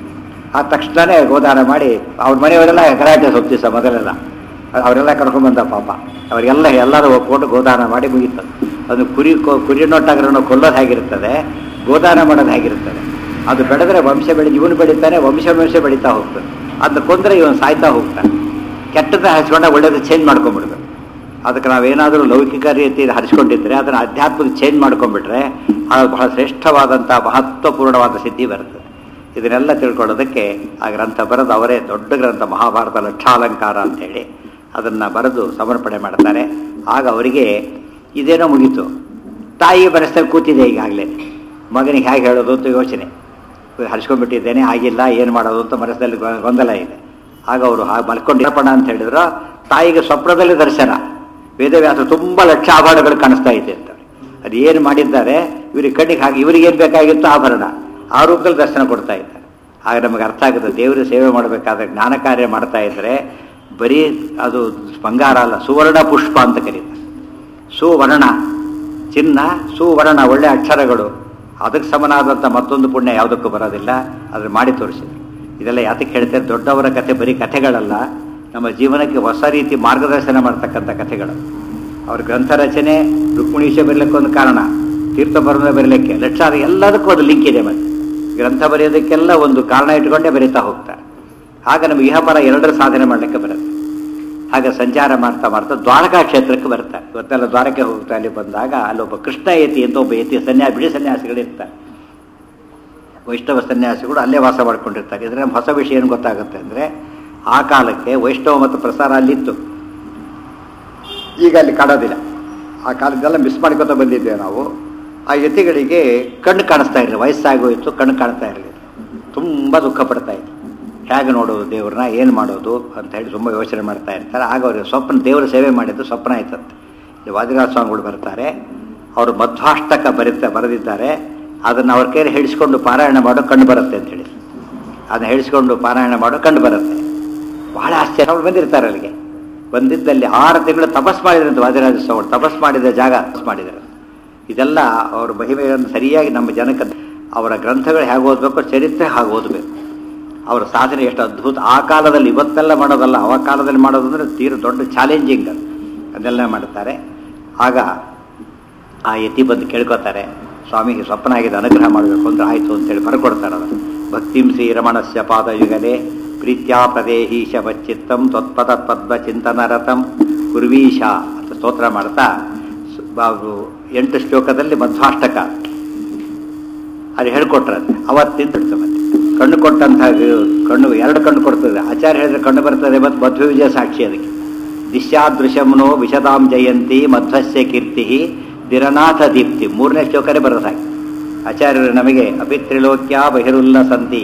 Speaker 1: ಆ ತಕ್ಷಣನೇ ಗೋದಾನ ಮಾಡಿ ಅವ್ರ ಮನೆಯವರೆಲ್ಲ ಗಲಾಟೆ ಸೊಪ್ಪಿಸ ಮೊದಲೆಲ್ಲ ಅವರೆಲ್ಲ ಕರ್ಕೊಂಡ್ಬಂದ ಪಾಪ ಅವರಿಗೆಲ್ಲ ಎಲ್ಲರೂ ಒಪ್ಕೊಂಡು ಗೋದಾನ ಮಾಡಿ ಮುಗೀತು ಅದು ಕುರಿ ಕೊ- ಕುರಿ ನೊಟ್ಟಾಗ್ರನ್ನು ಕೊಲ್ಲೋದು ಹೇಗಿರ್ತದೆ ಗೋದಾನ ಮಾಡೋದು ಹೇಗಿರ್ತದೆ ಅದು ಬೆಳೆದ್ರೆ ವಂಶ ಬೆಳಿ ಇವನು ಬೆಳೀತಾನೆ ವಂಶ ವಂಶ ಬೆಳೀತಾ ಹೋಗ್ತದೆ ಅದನ್ನ ಕೊಂದರೆ ಇವನು ಸಾಯ್ತಾ ಹೋಗ್ತಾನೆ ಕೆಟ್ಟದ ಹಚ್ಕೊಂಡ ಒಳ್ಳೇದು ಚೇಂಜ್ ಮಾಡ್ಕೊಂಡ್ಬಿಡ್ಬೇಕು ಅದಕ್ಕೆ ನಾವೇನಾದರೂ ಲೌಕಿಕ ರೀತಿಯಲ್ಲಿ ಹರಿಸ್ಕೊಂಡಿದ್ರೆ ಅದನ್ನು ಅಧ್ಯಾತ್ಮಕ್ಕೆ ಚೇಂಜ್ ಮಾಡ್ಕೊಂಡ್ಬಿಟ್ರೆ ಅದು ಬಹಳ ಶ್ರೇಷ್ಠವಾದಂಥ ಮಹತ್ವಪೂರ್ಣವಾದ ಸಿದ್ಧಿ ಬರ್ತದೆ ಇದನ್ನೆಲ್ಲ ತಿಳ್ಕೊಳ್ಳೋದಕ್ಕೆ ಆ ಗ್ರಂಥ ಬರೆದು ಅವರೇ ದೊಡ್ಡ ಗ್ರಂಥ ಮಹಾಭಾರತ ಲಕ್ಷಾಲಂಕಾರ ಅಂತೇಳಿ ಅದನ್ನು ಬರೆದು ಸಮರ್ಪಣೆ ಮಾಡ್ತಾರೆ ಆಗ ಅವರಿಗೆ ಇದೇನೋ ಮುಗೀತು ತಾಯಿ ಮನಸ್ಸಲ್ಲಿ ಕೂತಿದೆ ಈಗಾಗಲೇ ಮಗನಿಗೆ ಹೇಗೆ ಹೇಳೋದು ಅಂತ ಯೋಚನೆ ಹರಿಸ್ಕೊಂಡ್ಬಿಟ್ಟಿದ್ದೇನೆ ಆಗಿಲ್ಲ ಏನು ಮಾಡೋದು ಅಂತ ಮನಸ್ಸಲ್ಲಿ ಗೊ- ಗೊಂದಲ ಇದೆ ಆಗ ಅವರು ಹಾಗೆ ಮಲ್ಕೊಂಡಿರಪಣ ಅಂತ ಹೇಳಿದ್ರು ತಾಯಿಗೆ ಸ್ವಪ್ನದಲ್ಲಿ ದರ್ಶನ ವೇದವ್ಯಾಸ ತುಂಬ ಲಕ್ಷ ಆಭರಣಗಳು ಕಾಣಿಸ್ತಾ ಇದೆ ಅಂತ ಅದು ಏನು ಮಾಡಿದ್ದಾರೆ ಇವರಿಗೆ ಕಣ್ಣಿಗೆ ಹಾಗೆ ಇವರಿಗೆ ಏನು ಬೇಕಾಗಿತ್ತು ಆಭರಣ ಆ ರೂಪದಲ್ಲಿ ದರ್ಶನ ಕೊಡ್ತಾ ಇದ್ದಾರೆ ಆಗ ನಮಗೆ ಅರ್ಥ ಆಗುತ್ತೆ ದೇವರ ಸೇವೆ ಮಾಡಬೇಕಾದ್ರೆ ಜ್ಞಾನ ಕಾರ್ಯ ಮಾಡ್ತಾ ಇದ್ದರೆ ಬರೀ ಅದು ಬಂಗಾರ ಅಲ್ಲ ಸುವರ್ಣ ಪುಷ್ಪ ಅಂತ ಕರೀತಾರೆ ಸುವರ್ಣ ಚಿನ್ನ ಸುವರ್ಣ ಒಳ್ಳೆ ಅಕ್ಷರಗಳು ಅದಕ್ಕೆ ಸಮನಾದಂಥ ಮತ್ತೊಂದು ಪುಣ್ಯ ಯಾವುದಕ್ಕೂ ಬರೋದಿಲ್ಲ ಅದ್ರ ಮಾಡಿ ತೋರಿಸಿದ್ರು ಇದೆಲ್ಲ ಯಾತಕ್ಕೆ ಹೇಳ್ತಾರೆ ದೊಡ್ಡವರ ಕಥೆ ಬರೀ ಕಥೆಗಳಲ್ಲ ನಮ್ಮ ಜೀವನಕ್ಕೆ ಹೊಸ ರೀತಿ ಮಾರ್ಗದರ್ಶನ ಮಾಡ್ತಕ್ಕಂಥ ಕಥೆಗಳು ಅವ್ರ ಗ್ರಂಥ ರಚನೆ ರುಕ್ಮಿಣೀಶ ಬರಲಿಕ್ಕೆ ಒಂದು ಕಾರಣ ತೀರ್ಥ ಬರಣ ಬರಲಿಕ್ಕೆ ಲಕ್ಷ ಅದು ಎಲ್ಲದಕ್ಕೂ ಒಂದು ಲಿಂಕ್ ಇದೆ ಮತ್ತೆ ಗ್ರಂಥ ಬರೆಯೋದಕ್ಕೆಲ್ಲ ಒಂದು ಕಾರಣ ಇಟ್ಕೊಂಡೇ ಬರೀತಾ ಹೋಗ್ತಾರೆ ಆಗ ನಮಗೆ ಇಹಪರ ಎರಡರ ಸಾಧನೆ ಮಾಡಲಿಕ್ಕೆ ಬರುತ್ತೆ ಹಾಗೆ ಸಂಚಾರ ಮಾಡ್ತಾ ಮಾಡ್ತಾ ದ್ವಾರಕಾ ಕ್ಷೇತ್ರಕ್ಕೆ ಬರ್ತಾರೆ ಇವತ್ತೆಲ್ಲ ದ್ವಾರಕೆ ಹೋಗ್ತಾ ಅಲ್ಲಿ ಬಂದಾಗ ಅಲ್ಲೊಬ್ಬ ಕೃಷ್ಣ ಯತಿ ಅಂತ ಒಬ್ಬ ಯತಿ ಸನ್ಯಾಸ ಬಿಡಿ ಸನ್ಯಾಸಿಗಳು ಇರ್ತಾರೆ ವೈಷ್ಣವ ಸನ್ಯಾಸಿಗಳು ಅಲ್ಲೇ ವಾಸ ಮಾಡ್ಕೊಂಡಿರ್ತಾರೆ ಇದರ ಹೊಸ ವಿಷಯ ಏನು ಗೊತ್ತಾಗುತ್ತೆ ಅಂದರೆ ಆ ಕಾಲಕ್ಕೆ ವೈಷ್ಣವ ಮತ್ತು ಪ್ರಸಾರ ಅಲ್ಲಿತ್ತು ಈಗ ಅಲ್ಲಿ ಕಾಣೋದಿಲ್ಲ ಆ ಕಾಲದ್ದೆಲ್ಲ ಮಿಸ್ ಮಾಡ್ಕೊತಾ ಬಂದಿದ್ದೇವೆ ನಾವು ಆ ಯತಿಗಳಿಗೆ ಕಣ್ಣು ಕಾಣಿಸ್ತಾ ಇರಲಿಲ್ಲ ವಯಸ್ಸಾಗೋಯ್ತು ಕಣ್ಣು ಕಾಣಿಸ್ತಾ ಇರಲಿಲ್ಲ ತುಂಬ ದುಃಖ ಪಡ್ತಾ ಇತ್ತು ಹೇಗೆ ನೋಡೋದು ದೇವ್ರನ್ನ ಏನು ಮಾಡೋದು ಅಂತ ಹೇಳಿ ತುಂಬ ಯೋಚನೆ ಮಾಡ್ತಾ ಇರ್ತಾರೆ ಆಗ ಅವ್ರಿಗೆ ಸ್ವಪ್ನ ದೇವರ ಸೇವೆ ಮಾಡಿದ್ದು ಸ್ವಪ್ನ ಆಯ್ತಂತೆ ಇಲ್ಲಿ ವಾದಿರಾಜ ಸ್ವಾಮಿಗಳು ಬರ್ತಾರೆ ಅವರು ಮಧ್ವಾಷ್ಟಕ ಬರೀತಾ ಬರೆದಿದ್ದಾರೆ ಅದನ್ನು ಅವ್ರ ಕೈಲಿ ಹೇಳಿಸ್ಕೊಂಡು ಪಾರಾಯಣ ಮಾಡೋ ಕಂಡು ಬರುತ್ತೆ ಅಂತ ಹೇಳಿ ಅದನ್ನ ಹೇಳಿಸ್ಕೊಂಡು ಪಾರಾಯಣ ಮಾಡೋ ಕಂಡು ಬರುತ್ತೆ ಬಹಳ ಆಶ್ಚರ್ಯ ಅವ್ರು ಬಂದಿರ್ತಾರೆ ಅಲ್ಲಿಗೆ ಬಂದಿದ್ದಲ್ಲಿ ಆರು ತಿಂಗಳು ತಪಸ್ ಮಾಡಿದ್ರಂತೆ ವಾದಿರಾಜ ಸ್ವಾಮಿಗಳು ತಪಸ್ ಮಾಡಿದ ಜಾಗ ತಪಸ್ ಮಾಡಿದ್ದಾರೆ ಇದೆಲ್ಲ ಅವ್ರ ಮಹಿಮೆಯನ್ನು ಸರಿಯಾಗಿ ನಮ್ಮ ಜನಕ್ಕೆ ಅವರ ಗ್ರಂಥಗಳು ಹೇಗೆ ಓದಬೇಕು ಚರಿತ್ರೆ ಹಾಗೆ ಓದಬೇಕು ಅವರ ಸಾಧನೆ ಎಷ್ಟು ಅದ್ಭುತ ಆ ಕಾಲದಲ್ಲಿ ಇವತ್ತೆಲ್ಲ ಮಾಡೋದಲ್ಲ ಆ ಕಾಲದಲ್ಲಿ ಮಾಡೋದು ಅಂದರೆ ತೀರ ದೊಡ್ಡ ಚಾಲೆಂಜಿಂಗ್ ಅದು ಅದೆಲ್ಲ ಮಾಡ್ತಾರೆ ಆಗ ಆ ಯತಿ ಬಂದು ಕೇಳ್ಕೊತಾರೆ ಸ್ವಾಮಿಗೆ ಸ್ವಪ್ನ ಆಗಿದೆ ಅನುಗ್ರಹ ಮಾಡಬೇಕು ಅಂದ್ರೆ ಆಯಿತು ಅಂತೇಳಿ ಬರ್ಕೊಡ್ತಾರೆ ಅವರು ಭಕ್ತಿಂ ಶ್ರೀರಮಣಸ್ಯ ಪಾದಯುಗಲೆ ಪ್ರೀತ್ಯಾ ಪ್ರದೇಹೀಶ ಬಚ್ಚಿತ್ತಂ ತ್ವತ್ಪದ ಪದ್ಮ ಚಿಂತನರತಂ ಕುರ್ವೀಶ ಅಂತ ಸ್ತೋತ್ರ ಮಾಡ್ತಾ ಸ- ಬಾಬು ಎಂಟು ಶ್ಲೋಕದಲ್ಲಿ ಮಧ್ವಾಷ್ಟಕ ಅದು ಹೇಳ್ಕೊಟ್ರಂತೆ ಅವತ್ತಿಂದ ಬಿಡ್ತು ಮತ್ತೆ ಕಣ್ಣು ಕೊಟ್ಟಂಥ ಕಣ್ಣು ಎರಡು ಕಣ್ಣು ಕೊಡ್ತದೆ ಆಚಾರ್ಯ ಹೇಳಿದ್ರೆ ಕಣ್ಣು ಬರ್ತದೆ ಮತ್ತು ಮಧ್ವ ವಿಜಯ ಸಾಕ್ಷಿ ಅದಕ್ಕೆ ದಿಶ್ಯಾದೃಶಮ್ನೋ ವಿಶದಾಂ ಜಯಂತಿ ಮಧ್ವಸ್ಯ ಕೀರ್ತಿ ದಿರನಾಥ ದೀಪ್ತಿ ಮೂರನೇ ಶ್ಲೋಕನೇ ಬರೋದಾಗಿ ಆಚಾರ್ಯರು ನಮಗೆ ಅಪಿತ್ರಿಲೋಕ್ಯ ಬಹಿರುಲ್ಲಸಂತಿ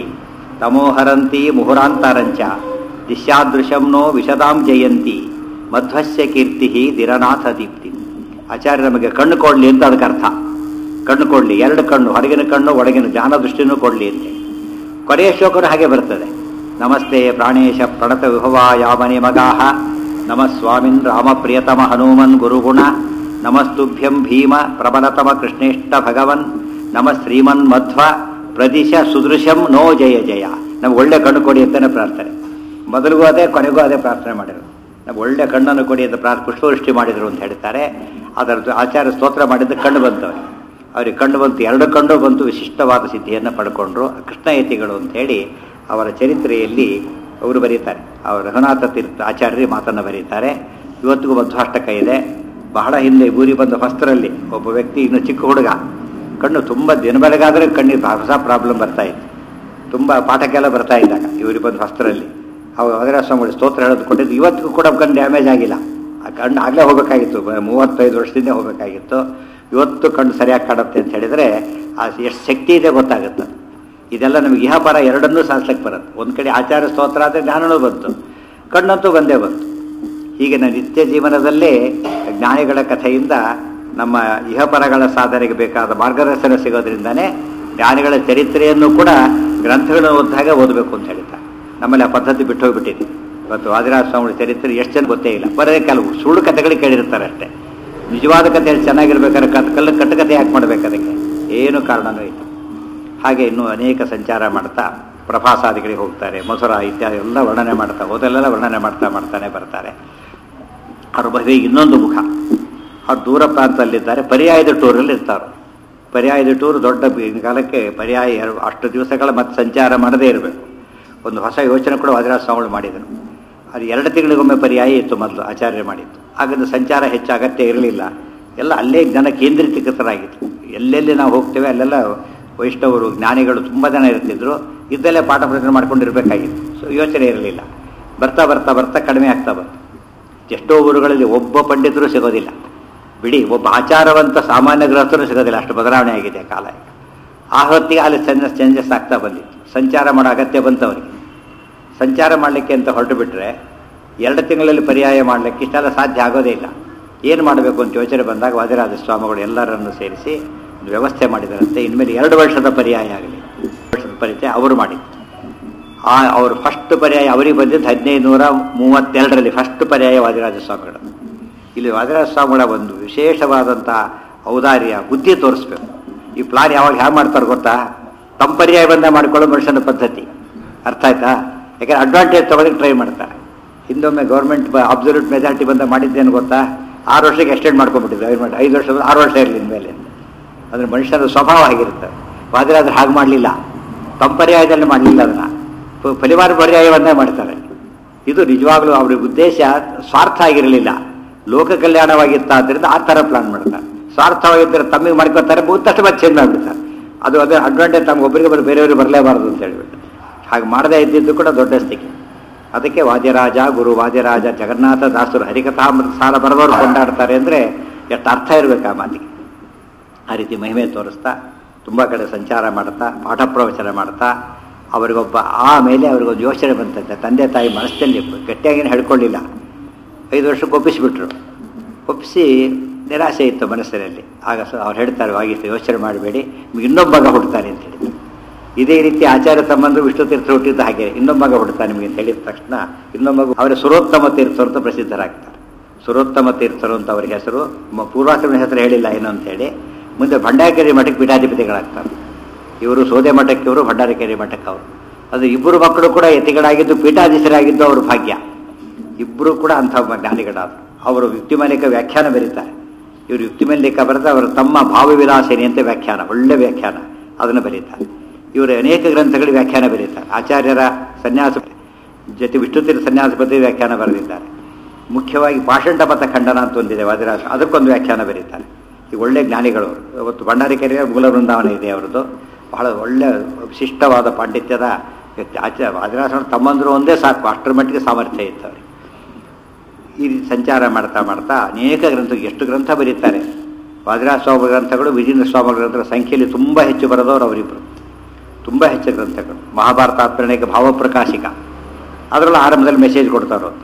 Speaker 1: ತಮೋಹರಂತಿ ಮುಹುರಾಂತರಂಚ ದಿಶ್ಯಾದೃಶಂನೋ ವಿಶದಾಂ ಜಯಂತಿ ಮಧ್ವಸ್ಯ ಕೀರ್ತಿ ದಿರನಾಥ ದೀಪ್ತಿ ಆಚಾರ್ಯ ನಮಗೆ ಕಣ್ಣು ಕೊಡ್ಲಿ ಅಂತ ಅದಕ್ಕೆ ಅರ್ಥ ಕಣ್ಣು ಕೊಡ್ಲಿ ಎರಡು ಕಣ್ಣು ಹೊರಗಿನ ಕಣ್ಣು ಒಳಗಿನ ಜ್ಞಾನ ದೃಷ್ಟಿನೂ ಕೊಡ್ಲಿ ಅಂತ ಕೊನೆಯ ಶ್ಲೋಕನು ಹಾಗೆ ಬರ್ತದೆ ನಮಸ್ತೆ ಪ್ರಾಣೇಶ ಪ್ರಣತ ವಿಭವಾಯಾಮನೆ ಮಗಾಹ ನಮ ಸ್ವಾಮಿನ್ ರಾಮ ಪ್ರಿಯತಮ ಹನುಮನ್ ಗುರುಗುಣ ನಮಸ್ತುಭ್ಯಂ ಭೀಮ ಪ್ರಬಲತಮ ಕೃಷ್ಣೇಷ್ಟ ಭಗವನ್ ನಮ ಶ್ರೀಮನ್ ಮಧ್ವ ಪ್ರದಿಶ ಸುದೃಶಂ ನೋ ಜಯ ಜಯ ನಮ್ಗೆ ಒಳ್ಳೆ ಕಣ್ಣು ಕೊಡಿ ಅಂತಾನೆ ಪ್ರಾರ್ಥನೆ ಮೊದಲಿಗೂ ಅದೇ ಕೊನೆಗೂ ಅದೇ ಪ್ರಾರ್ಥನೆ ಮಾಡಿದ್ರು ನಮ್ಗೆ ಒಳ್ಳೆ ಕಣ್ಣನ್ನು ಕೊಡಿ ಅಂತ ಪ್ರಾರ್ ಪುಷ್ಪವೃಷ್ಟಿ ಮಾಡಿದರು ಅಂತ ಹೇಳ್ತಾರೆ ಅದರ ಆಚಾರ್ಯ ಸ್ತೋತ್ರ ಮಾಡಿದ್ದು ಕಣ್ಣು ಬಂತು ಅವರಿಗೆ ಅವರಿಗೆ ಕಣ್ಣು ಬಂತು ಎರಡು ಕಣ್ಣು ಬಂತು ವಿಶಿಷ್ಟವಾದ ಸಿದ್ಧಿಯನ್ನು ಪಡ್ಕೊಂಡ್ರು ಕೃಷ್ಣಯತಿಗಳು ಅಂತ ಹೇಳಿ ಅವರ ಚರಿತ್ರೆಯಲ್ಲಿ ಅವರು ಬರೀತಾರೆ ಅವರು ರಘುನಾಥ ತೀರ್ಥ ಆಚಾರ್ಯರು ಮಾತನ್ನು ಬರೀತಾರೆ ಇವತ್ತಿಗೂ ಮಧ್ವಾಷ್ಟಕ ಇದೆ ಬಹಳ ಹಿಂದೆ ಊರಿ ಬಂದ ಹೊಸ್ತರಲ್ಲಿ ಒಬ್ಬ ವ್ಯಕ್ತಿ ಇನ್ನು ಚಿಕ್ಕ ಹುಡುಗ ಕಣ್ಣು ತುಂಬ ದಿನ ಬೆಳಗಾದರೆ ಕಣ್ಣಿಗೆ ಹೊಸ ಪ್ರಾಬ್ಲಮ್ ಬರ್ತಾ ಇತ್ತು ತುಂಬ ಪಾಠಕ್ಕೆಲ್ಲ ಬರ್ತಾ ಇದ್ದಾಗ ಇವರಿಗೆ ಬಂದು ಹೊಸ್ತರಲ್ಲಿ ಅವರು ಅದರ ಸ್ವಾಮಿಗಳು ಸ್ತೋತ್ರ ಹೇಳೋದು ಕೊಟ್ಟಿದ್ದು ಇವತ್ತಿಗೂ ಕೂಡ ಕಣ್ಣು ಡ್ಯಾಮೇಜ್ ಆಗಿಲ್ಲ ಆ ಕಣ್ಣು ಆಗಲೇ ಹೋಗಬೇಕಾಗಿತ್ತು ಬ- ಮೂವತ್ತೈದು ವರ್ಷದಿಂದ ಹೋಗಬೇಕಾಗಿತ್ತು ಇವತ್ತು ಕಣ್ಣು ಸರಿಯಾಗಿ ಕಾಣುತ್ತೆ ಅಂತ ಹೇಳಿದರೆ ಆ ಎಷ್ಟು ಶಕ್ತಿ ಇದೆ ಗೊತ್ತಾಗುತ್ತೆ ಇದೆಲ್ಲ ನಮಗೆ ಇಹಪರ ಎರಡನ್ನೂ ಸಾಧಿಸ್ಲಿಕ್ಕೆ ಬರುತ್ತೆ ಒಂದು ಕಡೆ ಆಚಾರ ಸ್ತೋತ್ರ ಆದರೆ ಜ್ಞಾನನೂ ಬಂತು ಕಣ್ಣಂತೂ ಬಂದೇ ಬಂತು ಹೀಗೆ ನಮ್ಮ ನಿತ್ಯ ಜೀವನದಲ್ಲೇ ಜ್ಞಾನಿಗಳ ಕಥೆಯಿಂದ ನಮ್ಮ ಇಹಪರಗಳ ಸಾಧನೆಗೆ ಬೇಕಾದ ಮಾರ್ಗದರ್ಶನ ಸಿಗೋದ್ರಿಂದನೇ ಜ್ಞಾನಿಗಳ ಚರಿತ್ರೆಯನ್ನು ಕೂಡ ಗ್ರಂಥಗಳನ್ನು ಓದಿದಾಗ ಓದಬೇಕು ಅಂತ ಹೇಳ್ತಾರೆ ನಮ್ಮಲ್ಲಿ ಆ ಪದ್ಧತಿ ಬಿಟ್ಟು ಹೋಗ್ಬಿಟ್ಟಿದೆ ಇವತ್ತು ವಾದಿರಾಜ ಸ್ವಾಮಿ ಚರಿತ್ರೆ ಎಷ್ಟು ಜನ ಗೊತ್ತೇ ಇಲ್ಲ ಬರೇ ಕೆಲವು ಸುಳ್ಳು ಕಥೆಗಳಿಗೆ ಕೇಳಿರ್ತಾರೆ ಅಷ್ಟೇ ನಿಜವಾದ ಕಥೆ ಎಷ್ಟು ಚೆನ್ನಾಗಿರ್ಬೇಕಾದ್ರೆ ಕತ್ ಕಲ್ಲು ಕಟ್ಟುಕತೆ ಯಾಕೆ ಮಾಡ್ಬೇಕು ಅದಕ್ಕೆ ಏನು ಕಾರಣನೂ ಇಲ್ಲ ಹಾಗೆ ಇನ್ನೂ ಅನೇಕ ಸಂಚಾರ ಮಾಡ್ತಾ ಪ್ರಭಾಸಾದಿಗಳಿಗೆ ಹೋಗ್ತಾರೆ ಮಧುರ ಇತ್ಯಾದಿ ಎಲ್ಲ ವರ್ಣನೆ ಮಾಡ್ತಾ ಹೋದಲ್ಲೆಲ್ಲ ವರ್ಣನೆ ಮಾಡ್ತಾ ಮಾಡ್ತಾನೆ ಬರ್ತಾರೆ ಅವ್ರ ಬಗ್ಗೆ ಇನ್ನೊಂದು ಮುಖ ಅವ್ರು ದೂರ ಪ್ರಾಂತದಲ್ಲಿದ್ದಾರೆ ಪರ್ಯಾಯದ ಟೂರಲ್ಲಿ ಇರ್ತಾರೆ ಪರ್ಯಾಯದ ಟೂರ್ ದೊಡ್ಡ ಬಿ- ಕಾಲಕ್ಕೆ ಪರ್ಯಾಯ ಎರಡು ಅಷ್ಟು ದಿವಸಗಳ ಮತ್ತೆ ಸಂಚಾರ ಮಾಡದೇ ಇರಬೇಕು ಒಂದು ಹೊಸ ಯೋಚನೆ ಕೂಡ ವಾದಿರಾಜ ಸ್ವಾಮಿಗಳು ಮಾಡಿದನು ಅದು ಎರಡು ತಿಂಗಳಿಗೊಮ್ಮೆ ಪರ್ಯಾಯ ಇತ್ತು ಮೊದಲು ಆಚಾರ್ಯ ಮಾಡಿತ್ತು ಆಗಿಂದ ಸಂಚಾರ ಹೆಚ್ಚು ಅಗತ್ಯ ಇರಲಿಲ್ಲ ಎಲ್ಲ ಅಲ್ಲೇ ಜನ ಕೇಂದ್ರೀಕೃತರಾಗಿತ್ತು ಎಲ್ಲೆಲ್ಲಿ ನಾವು ಹೋಗ್ತೇವೆ ಅಲ್ಲೆಲ್ಲ ವೈಷ್ಣವರು ಜ್ಞಾನಿಗಳು ತುಂಬ ಜನ ಇರ್ತಿದ್ರು ಇದ್ದಲ್ಲೇ ಪಾಠ ಪ್ರವಚನ ಮಾಡ್ಕೊಂಡಿರ್ಬೇಕಾಗಿತ್ತು ಸೊ ಯೋಚನೆ ಇರಲಿಲ್ಲ ಬರ್ತಾ ಬರ್ತಾ ಬರ್ತಾ ಕಡಿಮೆ ಆಗ್ತಾ ಬಂತು ಎಷ್ಟೋ ಊರುಗಳಲ್ಲಿ ಒಬ್ಬ ಪಂಡಿತರು ಸಿಗೋದಿಲ್ಲ ಬಿಡಿ ಒಬ್ಬ ಆಚಾರವಂತ ಸಾಮಾನ್ಯ ಗೃಹಸ್ಥರು ಸಿಗೋದಿಲ್ಲ ಅಷ್ಟು ಬದಲಾವಣೆ ಆಗಿದೆ ಕಾಲ ಈಗ. ಆ ಹೊತ್ತಿಗೆ ಅಲ್ಲಿ ಚೇಂಜಸ್ ಚೇಂಜಸ್ ಆಗ್ತಾ ಬಂದಿತ್ತು ಸಂಚಾರ ಮಾಡೋ ಅಗತ್ಯ ಬಂತು ಅವರಿಗೆ ಸಂಚಾರ ಮಾಡಲಿಕ್ಕೆ ಅಂತ ಹೊರಟು ಬಿಟ್ಟರೆ ಎರಡು ತಿಂಗಳಲ್ಲಿ ಪರ್ಯಾಯ ಮಾಡಲಿಕ್ಕೆ ಇಷ್ಟೆಲ್ಲ ಸಾಧ್ಯ ಆಗೋದೇ ಇಲ್ಲ ಏನು ಮಾಡಬೇಕು ಅಂತ ಯೋಚನೆ ಬಂದಾಗ ವಾದಿರಾಜ ಸ್ವಾಮಿಗಳು ಎಲ್ಲರನ್ನು ಸೇರಿಸಿ ಒಂದು ವ್ಯವಸ್ಥೆ ಮಾಡಿದರಂತೆ ಇನ್ಮೇಲೆ ಎರಡು ವರ್ಷದ ಪರ್ಯಾಯ ಆಗಲಿ ವರ್ಷದ ಪರಿಚಯ ಅವರು ಮಾಡಿದ್ದು ಆ ಅವರು ಫಸ್ಟ್ ಪರ್ಯಾಯ ಅವರಿಗೆ ಬಂದಿದ್ದು ಹದಿನೈದು ನೂರ ಮೂವತ್ತೆರಡರಲ್ಲಿ ಫಸ್ಟ್ ಪರ್ಯಾಯ ವಾದಿರಾಜ ಸ್ವಾಮಿಗಳು ಇಲ್ಲಿ ವಾದಿರಾಜ ಸ್ವಾಮಿಗಳ ಒಂದು ವಿಶೇಷವಾದಂಥ ಔದಾರ್ಯ ಬುದ್ಧಿ ತೋರಿಸ್ಬೇಕು ಈ ಪ್ಲಾನ್ ಯಾವಾಗ ಹ್ಯಾಗೆ ಮಾಡ್ತಾರೆ ಗೊತ್ತಾ ತಮ್ಮ ಪರ್ಯಾಯ ಬಂದ ಮಾಡ್ಕೊಳ್ಳೋ ಮನುಷ್ಯನ ಪದ್ಧತಿ ಅರ್ಥ ಆಯ್ತಾ ಯಾಕಂದ್ರೆ ಅಡ್ವಾಂಟೇಜ್ ತಗೊಳಕ್ಕೆ ಟ್ರೈ ಮಾಡ್ತಾರೆ ಹಿಂದೊಮ್ಮೆ ಗೌರ್ಮೆಂಟ್ ಅಬ್ಸಲ್ಯೂಟ್ ಮೆಜಾರಿಟಿ ಬಂದ ಮಾಡಿದ್ದೇನು ಗೊತ್ತಾ ಆರು ವರ್ಷಕ್ಕೆ ಎಕ್ಸ್ಟೆಂಡ್ ಮಾಡ್ಕೊಂಡ್ಬಿಟ್ಟಿದ್ರು ಐದು ಮಾಡಿ ಐದು ವರ್ಷ ಬಂದು ಆರು ವರ್ಷ ಇರಲಿ ಮೇಲೆ ಅಂದರೆ ಮನುಷ್ಯನ ಸ್ವಭಾವ ಆಗಿರುತ್ತೆ ವಾದಿರಾದ್ರೆ ಹಾಗೆ ಮಾಡಲಿಲ್ಲ ತಮ್ಮ ಪರ್ಯಾಯದಲ್ಲಿ ಮಾಡಲಿಲ್ಲ ಅದನ್ನು ಪ- ಪರಿವಾರ ಪರ್ಯಾಯವನ್ನೇ ಮಾಡ್ತಾರೆ ಇದು ನಿಜವಾಗ್ಲೂ ಅವ್ರ ಉದ್ದೇಶ ಸ್ವಾರ್ಥ ಆಗಿರಲಿಲ್ಲ ಲೋಕ ಕಲ್ಯಾಣವಾಗಿತ್ತಾದ್ರಿಂದ ಆ ಥರ ಪ್ಲಾನ್ ಮಾಡ್ತಾರೆ ಸ್ವಾರ್ಥವಾಗಿದ್ದರೆ ತಮ್ಮಿಗೆ ಮಾಡ್ಕೊತಾರೆ ತಕ್ಷಣ ಮತ್ತೆ ಚೇಂಜ್ ಮಾಡಿಬಿಡ್ತಾರೆ ಅದು ಅದೇ ಅಡ್ವಾಂಟೇಜ್ ತಮ್ಮ ಒಬ್ಬರಿಗೆ ಬರೋ ಬೇರೆಯವ್ರಿಗೆ ಬರಲೇಬಾರದು ಅಂತ ಹೇಳ್ಬಿಟ್ಟು ಹಾಗೆ ಮಾಡದೇ ಇದ್ದಿದ್ದು ಕೂಡ ದೊಡ್ಡ ಸ್ಥಿತಿ ಅದಕ್ಕೆ ವಾದ್ಯರಾಜ ಗುರು ವಾದ್ಯರಾಜ ಜಗನ್ನಾಥ ದಾಸರು ಹರಿಕಥಾಮೃತ ಸಾರ ಬರೆದವರು ಕೊಂಡಾಡ್ತಾರೆ ಅಂದರೆ ಎಷ್ಟು ಅರ್ಥ ಇರಬೇಕು ಆ ಮಾತಿಗೆ ಆ ರೀತಿ ಮಹಿಮೆ ತೋರಿಸ್ತಾ ತುಂಬ ಕಡೆ ಸಂಚಾರ ಮಾಡ್ತಾ ಪಾಠ ಪ್ರವಚನ ಮಾಡ್ತಾ ಅವರಿಗೊಬ್ಬ ಆಮೇಲೆ ಅವ್ರಿಗೊಂದು ಯೋಚನೆ ಬಂತಂತೆ ತಂದೆ ತಾಯಿ ಮನಸ್ಸಲ್ಲಿ ಗಟ್ಟಿಯಾಗೇನು ಹೇಳ್ಕೊಳ್ಳಿಲ್ಲ ಐದು ವರ್ಷಕ್ಕೆ ಒಪ್ಪಿಸಿಬಿಟ್ರು ಒಪ್ಪಿಸಿ ನಿರಾಸೆ ಇತ್ತು ಮನಸ್ಸಿನಲ್ಲಿ ಆಗ ಸ ಅವ್ರು ಹೇಳ್ತಾರೆ ವಾಗಿತ್ತು ಯೋಚನೆ ಮಾಡಬೇಡಿ ನಿಮ್ಗೆ ಇನ್ನೊಬ್ಬ ಮಗ ಹುಡ್ತಾನೆ ಅಂತ ಹೇಳಿದ್ರು ಇದೇ ರೀತಿ ಆಚಾರ್ಯ ಸಂಬಂಧ ವಿಷ್ಣು ತೀರ್ಥ ಹುಟ್ಟಿದ್ದು ಹಾಗೆ ಇನ್ನೊಬ್ಬ ಮಗ ಹುಡ್ತಾನೆ ನಿಮಗೆ ಅಂತ ಹೇಳಿದ ತಕ್ಷಣ ಇನ್ನೊಬ್ಬ ಮಗು ಅವರ ಸುರೋತ್ತಮ ತೀರ್ಥರು ಅಂತ ಪ್ರಸಿದ್ಧರಾಗ್ತಾರೆ ಸುರೋತ್ತಮ ತೀರ್ಥರು ಅಂತ ಅವ್ರ ಹೆಸರು ಮ- ಪೂರ್ವಾಶ್ರಮ ಹೆಸರು ಹೇಳಿಲ್ಲ ಏನು ಅಂತೇಳಿ ಮುಂದೆ ಭಂಡಾರಕೆರೆ ಮಠಕ್ಕೆ ಪೀಠಾಧಿಪತಿಗಳಾಗ್ತಾರೆ ಇವರು ಸೋದೆ ಮಠಕ್ಕೆ ಇವರು ಭಂಡಾರಕೆರೆ ಮಠಕ್ಕೆ ಅವರು ಅದು ಇಬ್ಬರು ಮಕ್ಕಳು ಕೂಡ ಯತಿಗಳಾಗಿದ್ದು ಪೀಠಾಧೀಶರಾಗಿದ್ದು ಅವ್ರ ಭಾಗ್ಯ ಇಬ್ಬರು ಕೂಡ ಅಂಥ ಜ್ಞಾನಿಗಳಾದರು ಅವರು ಯುಕ್ತಿಮಲಿಕ ವ್ಯಾಖ್ಯಾನ ಬರೀತಾರೆ ಇವರು ಯುಕ್ತಿಮಲಿಕ ಬರೆದ ಅವರ ತಮ್ಮ ಭಾವವಿಲಾಸಿನಿ ಅಂತ ವ್ಯಾಖ್ಯಾನ ಒಳ್ಳೆ ವ್ಯಾಖ್ಯಾನ ಅದನ್ನು ಬರೀತಾರೆ ಇವರು ಅನೇಕ ಗ್ರಂಥಗಳಿಗೆ ವ್ಯಾಖ್ಯಾನ ಬರೀತಾರೆ ಆಚಾರ್ಯರ ಸನ್ಯಾಸ ಜೊತೆ ವಿಷ್ಣುತೀರ್ಥ ಸನ್ಯಾಸ ಪದ್ಧತಿ ವ್ಯಾಖ್ಯಾನ ಬರೆದಿದ್ದಾರೆ ಮುಖ್ಯವಾಗಿ ಪಾಷಂಡ ಮತ ಖಂಡನ ಅಂತ ಒಂದಿದೆ ವಾದಿರಾಜ ಅದಕ್ಕೊಂದು ವ್ಯಾಖ್ಯಾನ ಬರೀತಾರೆ ಈ ಒಳ್ಳೆ ಜ್ಞಾನಿಗಳು ಇವತ್ತು ಭಂಡಾರಿಕೆರೆಯ ಮೂಲ ವೃಂದಾವನ ಇದೆ ಅವರದ್ದು ಬಹಳ ಒಳ್ಳೆ ವಿಶಿಷ್ಟವಾದ ಪಾಂಡಿತ್ಯದ ವ್ಯಕ್ತಿ ಆಚಾರ್ಯ ವಾದಿರಾಜನ ತಮ್ಮಂದರು ಒಂದೇ ಸಾಕು ಅಷ್ಟರ ಮಟ್ಟಿಗೆ ಸಾಮರ್ಥ್ಯ ಇತ್ತು ಅವರಿಗೆ ಈ ರೀತಿ ಸಂಚಾರ ಮಾಡ್ತಾ ಮಾಡ್ತಾ ಅನೇಕ ಗ್ರಂಥ ಎಷ್ಟು ಗ್ರಂಥ ಬರೀತಾರೆ ವಾದಿರಾಜ ಸ್ವಾಮಿ ಗ್ರಂಥಗಳು ವಿಜೇಂದ್ರ ಸ್ವಾಮಿ ಗ್ರಂಥಗಳ ಸಂಖ್ಯೆಯಲ್ಲಿ ತುಂಬ ಹೆಚ್ಚು ಬರೆದವರು ಅವರಿಬ್ಬರು ತುಂಬ ಹೆಚ್ಚು ಗ್ರಂಥಗಳು ಮಹಾಭಾರತ ಆತ್ಮರಣೆಗೆ ಭಾವಪ್ರಕಾಶಿಕ ಅದರಲ್ಲೂ ಆರಂಭದಲ್ಲಿ ಮೆಸೇಜ್ ಕೊಡ್ತಾರೆ ಅವ್ರು.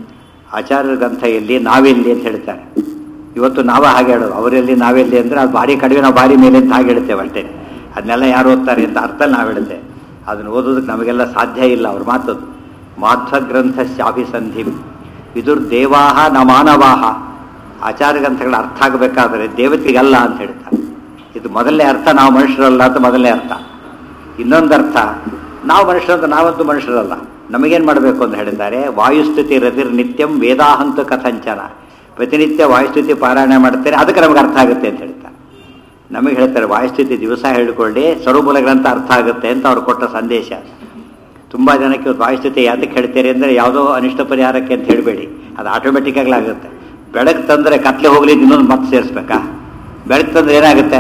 Speaker 1: ಆಚಾರ್ಯರ ಗ್ರಂಥ ಎಲ್ಲಿ ನಾವೆಲ್ಲಿ ಅಂತ ಹೇಳ್ತಾರೆ ಇವತ್ತು ನಾವೇ ಹಾಗೆ ಹೇಳೋದು ಅವರೆಲ್ಲಿ ನಾವೆಲ್ಲಿ ಅಂದರೆ ಅದು ಭಾರಿ ಕಡಿಮೆ ನಾವು ಭಾರಿ ಮೇಲೆ ಅಂತ ಹಾಗೆ ಹೇಳ್ತೇವೆ ಅಷ್ಟೇ ಅದನ್ನೆಲ್ಲ ಯಾರು ಓದ್ತಾರೆ ಅಂತ ಅರ್ಥ ನಾವು ಹೇಳುತ್ತೆ ಅದನ್ನು ಓದೋದಕ್ಕೆ ನಮಗೆಲ್ಲ ಸಾಧ್ಯ ಇಲ್ಲ ಅವ್ರ ಮಾತದು ಮಾಧ್ವ ಗ್ರಂಥ ಶಾಭಿಸಂಧಿ ವಿದುರ್ದೇವಾಹ ನ ಮಾನವಾಹ ಆಚಾರ್ಯ ಗ್ರಂಥಗಳ ಅರ್ಥ ಆಗಬೇಕಾದರೆ ದೇವತೆಗಲ್ಲ ಅಂತ ಹೇಳ್ತಾರೆ ಇದು ಮೊದಲನೇ ಅರ್ಥ ನಾವು ಮನುಷ್ಯರಲ್ಲ ಅಂತ ಮೊದಲನೇ ಅರ್ಥ ಇನ್ನೊಂದು ಅರ್ಥ ನಾವು ಮನುಷ್ಯರು ಅಂತ ನಾವಂತೂ ಮನುಷ್ಯರಲ್ಲ ನಮಗೇನು ಮಾಡಬೇಕು ಅಂತ ಹೇಳಿದ್ದಾರೆ ವಾಯುಸ್ಥಿತಿ ರತಿರ್ ನಿತ್ಯಂ ವೇದಾಹಂತ ಕಥಂಚನ ಪ್ರತಿನಿತ್ಯ ವಾಯುಸ್ಥಿತಿ ಪಾರಾಯಣ ಮಾಡ್ತಾರೆ ಅದಕ್ಕೆ ನಮಗೆ ಅರ್ಥ ಆಗುತ್ತೆ ಅಂತ ಹೇಳ್ತಾರೆ ನಮಗೆ ಹೇಳ್ತಾರೆ ವಾಯುಸ್ಥಿತಿ ದಿವಸ ಹೇಳ್ಕೊಳ್ಳಿ ಸರ್ವಮೂಲ ಗ್ರಂಥ ಅರ್ಥ ಆಗುತ್ತೆ ಅಂತ ಅವ್ರು ಕೊಟ್ಟ ಸಂದೇಶ ತುಂಬ ಜನಕ್ಕೆ ಇವತ್ತು ವಾಯುಸ್ಥಿತಿ ಯಾತಕ್ಕೆ ಹೇಳ್ತೀರಿ ಅಂದರೆ ಯಾವುದೋ ಅನಿಷ್ಟ ಪರಿಹಾರಕ್ಕೆ ಅಂತ ಹೇಳಬೇಡಿ ಅದು ಆಟೋಮೆಟಿಕ್ ಆಗುತ್ತೆ ಬೆಳಗ್ಗೆ ತಂದರೆ ಕತ್ಲೆ ಹೋಗ್ಲಿ ಇನ್ನೊಂದು ಮತ್ತೆ ಸೇರಿಸ್ಬೇಕಾ ಬೆಳಗ್ಗೆ ತಂದ್ರೆ ಏನಾಗುತ್ತೆ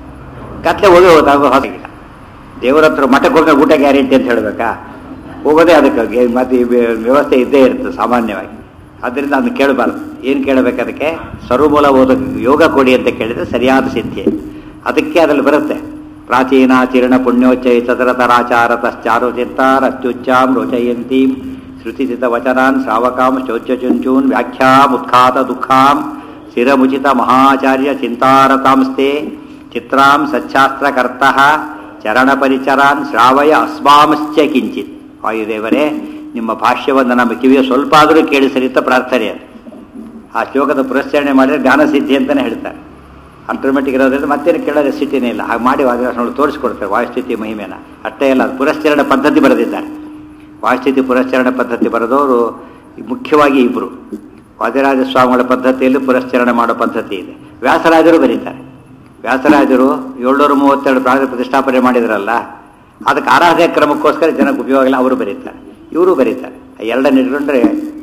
Speaker 1: ಕತ್ಲೆ ಹೋಗಿ ಹೋದಾಗೋ ಹೊಸಗಿಲ್ಲ ದೇವರ ಹತ್ರ ಮಠಕ್ಕೆ ಹೋಗಿ ಊಟ ಗ್ಯಾರಂಟಿ ಅಂತ ಹೇಳಬೇಕಾ ಹೋಗೋದೇ ಅದಕ್ಕಾಗಿ ಮತ್ತೆ ಈ ವ್ಯ- ವ್ಯವಸ್ಥೆ ಇದ್ದೇ ಇರ್ತದೆ ಸಾಮಾನ್ಯವಾಗಿ ಅದರಿಂದ ಅದನ್ನು ಕೇಳಬಾರ್ದು ಏನು ಕೇಳಬೇಕು ಅದಕ್ಕೆ ಸರ್ವಮೂಲ ಓದ ಯೋಗ ಕೊಡಿ ಅಂತ ಕೇಳಿದರೆ ಸರಿಯಾದ ಸಿದ್ಧಿ ಅದಕ್ಕೆ ಅದರಲ್ಲಿ ಬರುತ್ತೆ ಪ್ರಾಚೀನಾಚರಣ ಪುಣ್ಯೋಚ್ಚೈ ತದರತರಾಚಾರತಶ್ಚಾರು ಚಿತ್ತಾರತ್ಯುಚ್ಚಾಂ ರೋಚಯಂತೀಂ ಶ್ರುತಿಚಿತ ವಚನಾನ್ ಶ್ರಾವಕಾಂ ಶೌಚಚುಂಚೂನ್ ವ್ಯಾಖ್ಯಾಮುತ್ಖಾತ ದುಃಖಾಂ ಶಿರಮುಚಿತ ಮಹಾಚಾರ್ಯ ಚಿಂತಾರತಾಂಸ್ತೆ ಚಿತ್ರಾಂ ಸಚ್ಛಾಸ್ತ್ರಕರ್ತಃ ಚರಣಪರಿಚರಾನ್ ಶ್ರಾವಯ ಅಸ್ಮಾಂಶ್ಚ ಕಿಂಚಿತ್ ವಾಯುದೇವರೇ ನಿಮ್ಮ ಭಾಷ್ಯವನ್ನು ನಮ್ಮ ಕಿವಿಯ ಸ್ವಲ್ಪ ಆದರೂ ಕೇಳಿಸಲಿ ಅಂತ ಪ್ರಾರ್ಥನೆ ಅದು ಆ ಶ್ಲೋಕದ ಪುರಸ್ಕರಣೆ ಮಾಡಿದ್ರೆ ಜ್ಞಾನಸಿದ್ಧಿ ಅಂತಲೇ ಹೇಳ್ತಾರೆ ಆಟೋಮೆಟಿಕ್ ಇರೋದ್ರಿಂದ ಮತ್ತೇನು ಕೇಳೋದು ಸ್ಥಿತಿನೇ ಇಲ್ಲ ಹಾಗೆ ಮಾಡಿ ವಾದಿರಾಸನಗಳು ತೋರಿಸ್ಕೊಡ್ತಾರೆ ವಾಯುಸ್ಥಿತಿ ಮಹಿಮೆನ ಅಷ್ಟೇ ಅಲ್ಲ ಅದು ಪುರಸ್ಕರಣೆ ಪದ್ಧತಿ ಬರೆದಿದ್ದಾರೆ ವಾಯುಸ್ಥಿತಿ ಪುರಸ್ಕರಣೆ ಪದ್ಧತಿ ಬರೆದವರು ಮುಖ್ಯವಾಗಿ ಇಬ್ಬರು ವಾದಿರಾಜ ಸ್ವಾಮಿಗಳ ಪದ್ಧತಿಯಲ್ಲಿ ಪುರಸ್ಕರಣೆ ಮಾಡೋ ಪದ್ಧತಿ ಇದೆ ವ್ಯಾಸರಾಜರು ಬರೀತಾರೆ ವ್ಯಾಸರಾಜರು ಏಳ್ನೂರ ಮೂವತ್ತೆರಡು ಪ್ರಾಣ ಪ್ರತಿಷ್ಠಾಪನೆ ಮಾಡಿದ್ರಲ್ಲ ಅದಕ್ಕೆ ಆರಾಧನೆ ಕ್ರಮಕ್ಕೋಸ್ಕರ ಜನಕ್ಕೆ ಉಪಯೋಗ ಇಲ್ಲ ಅವರು ಬರೀತಾರೆ ಇವರು ಬರೀತಾರೆ ಎರಡನ್ನ ಇಟ್ಕೊಂಡ್ರೆ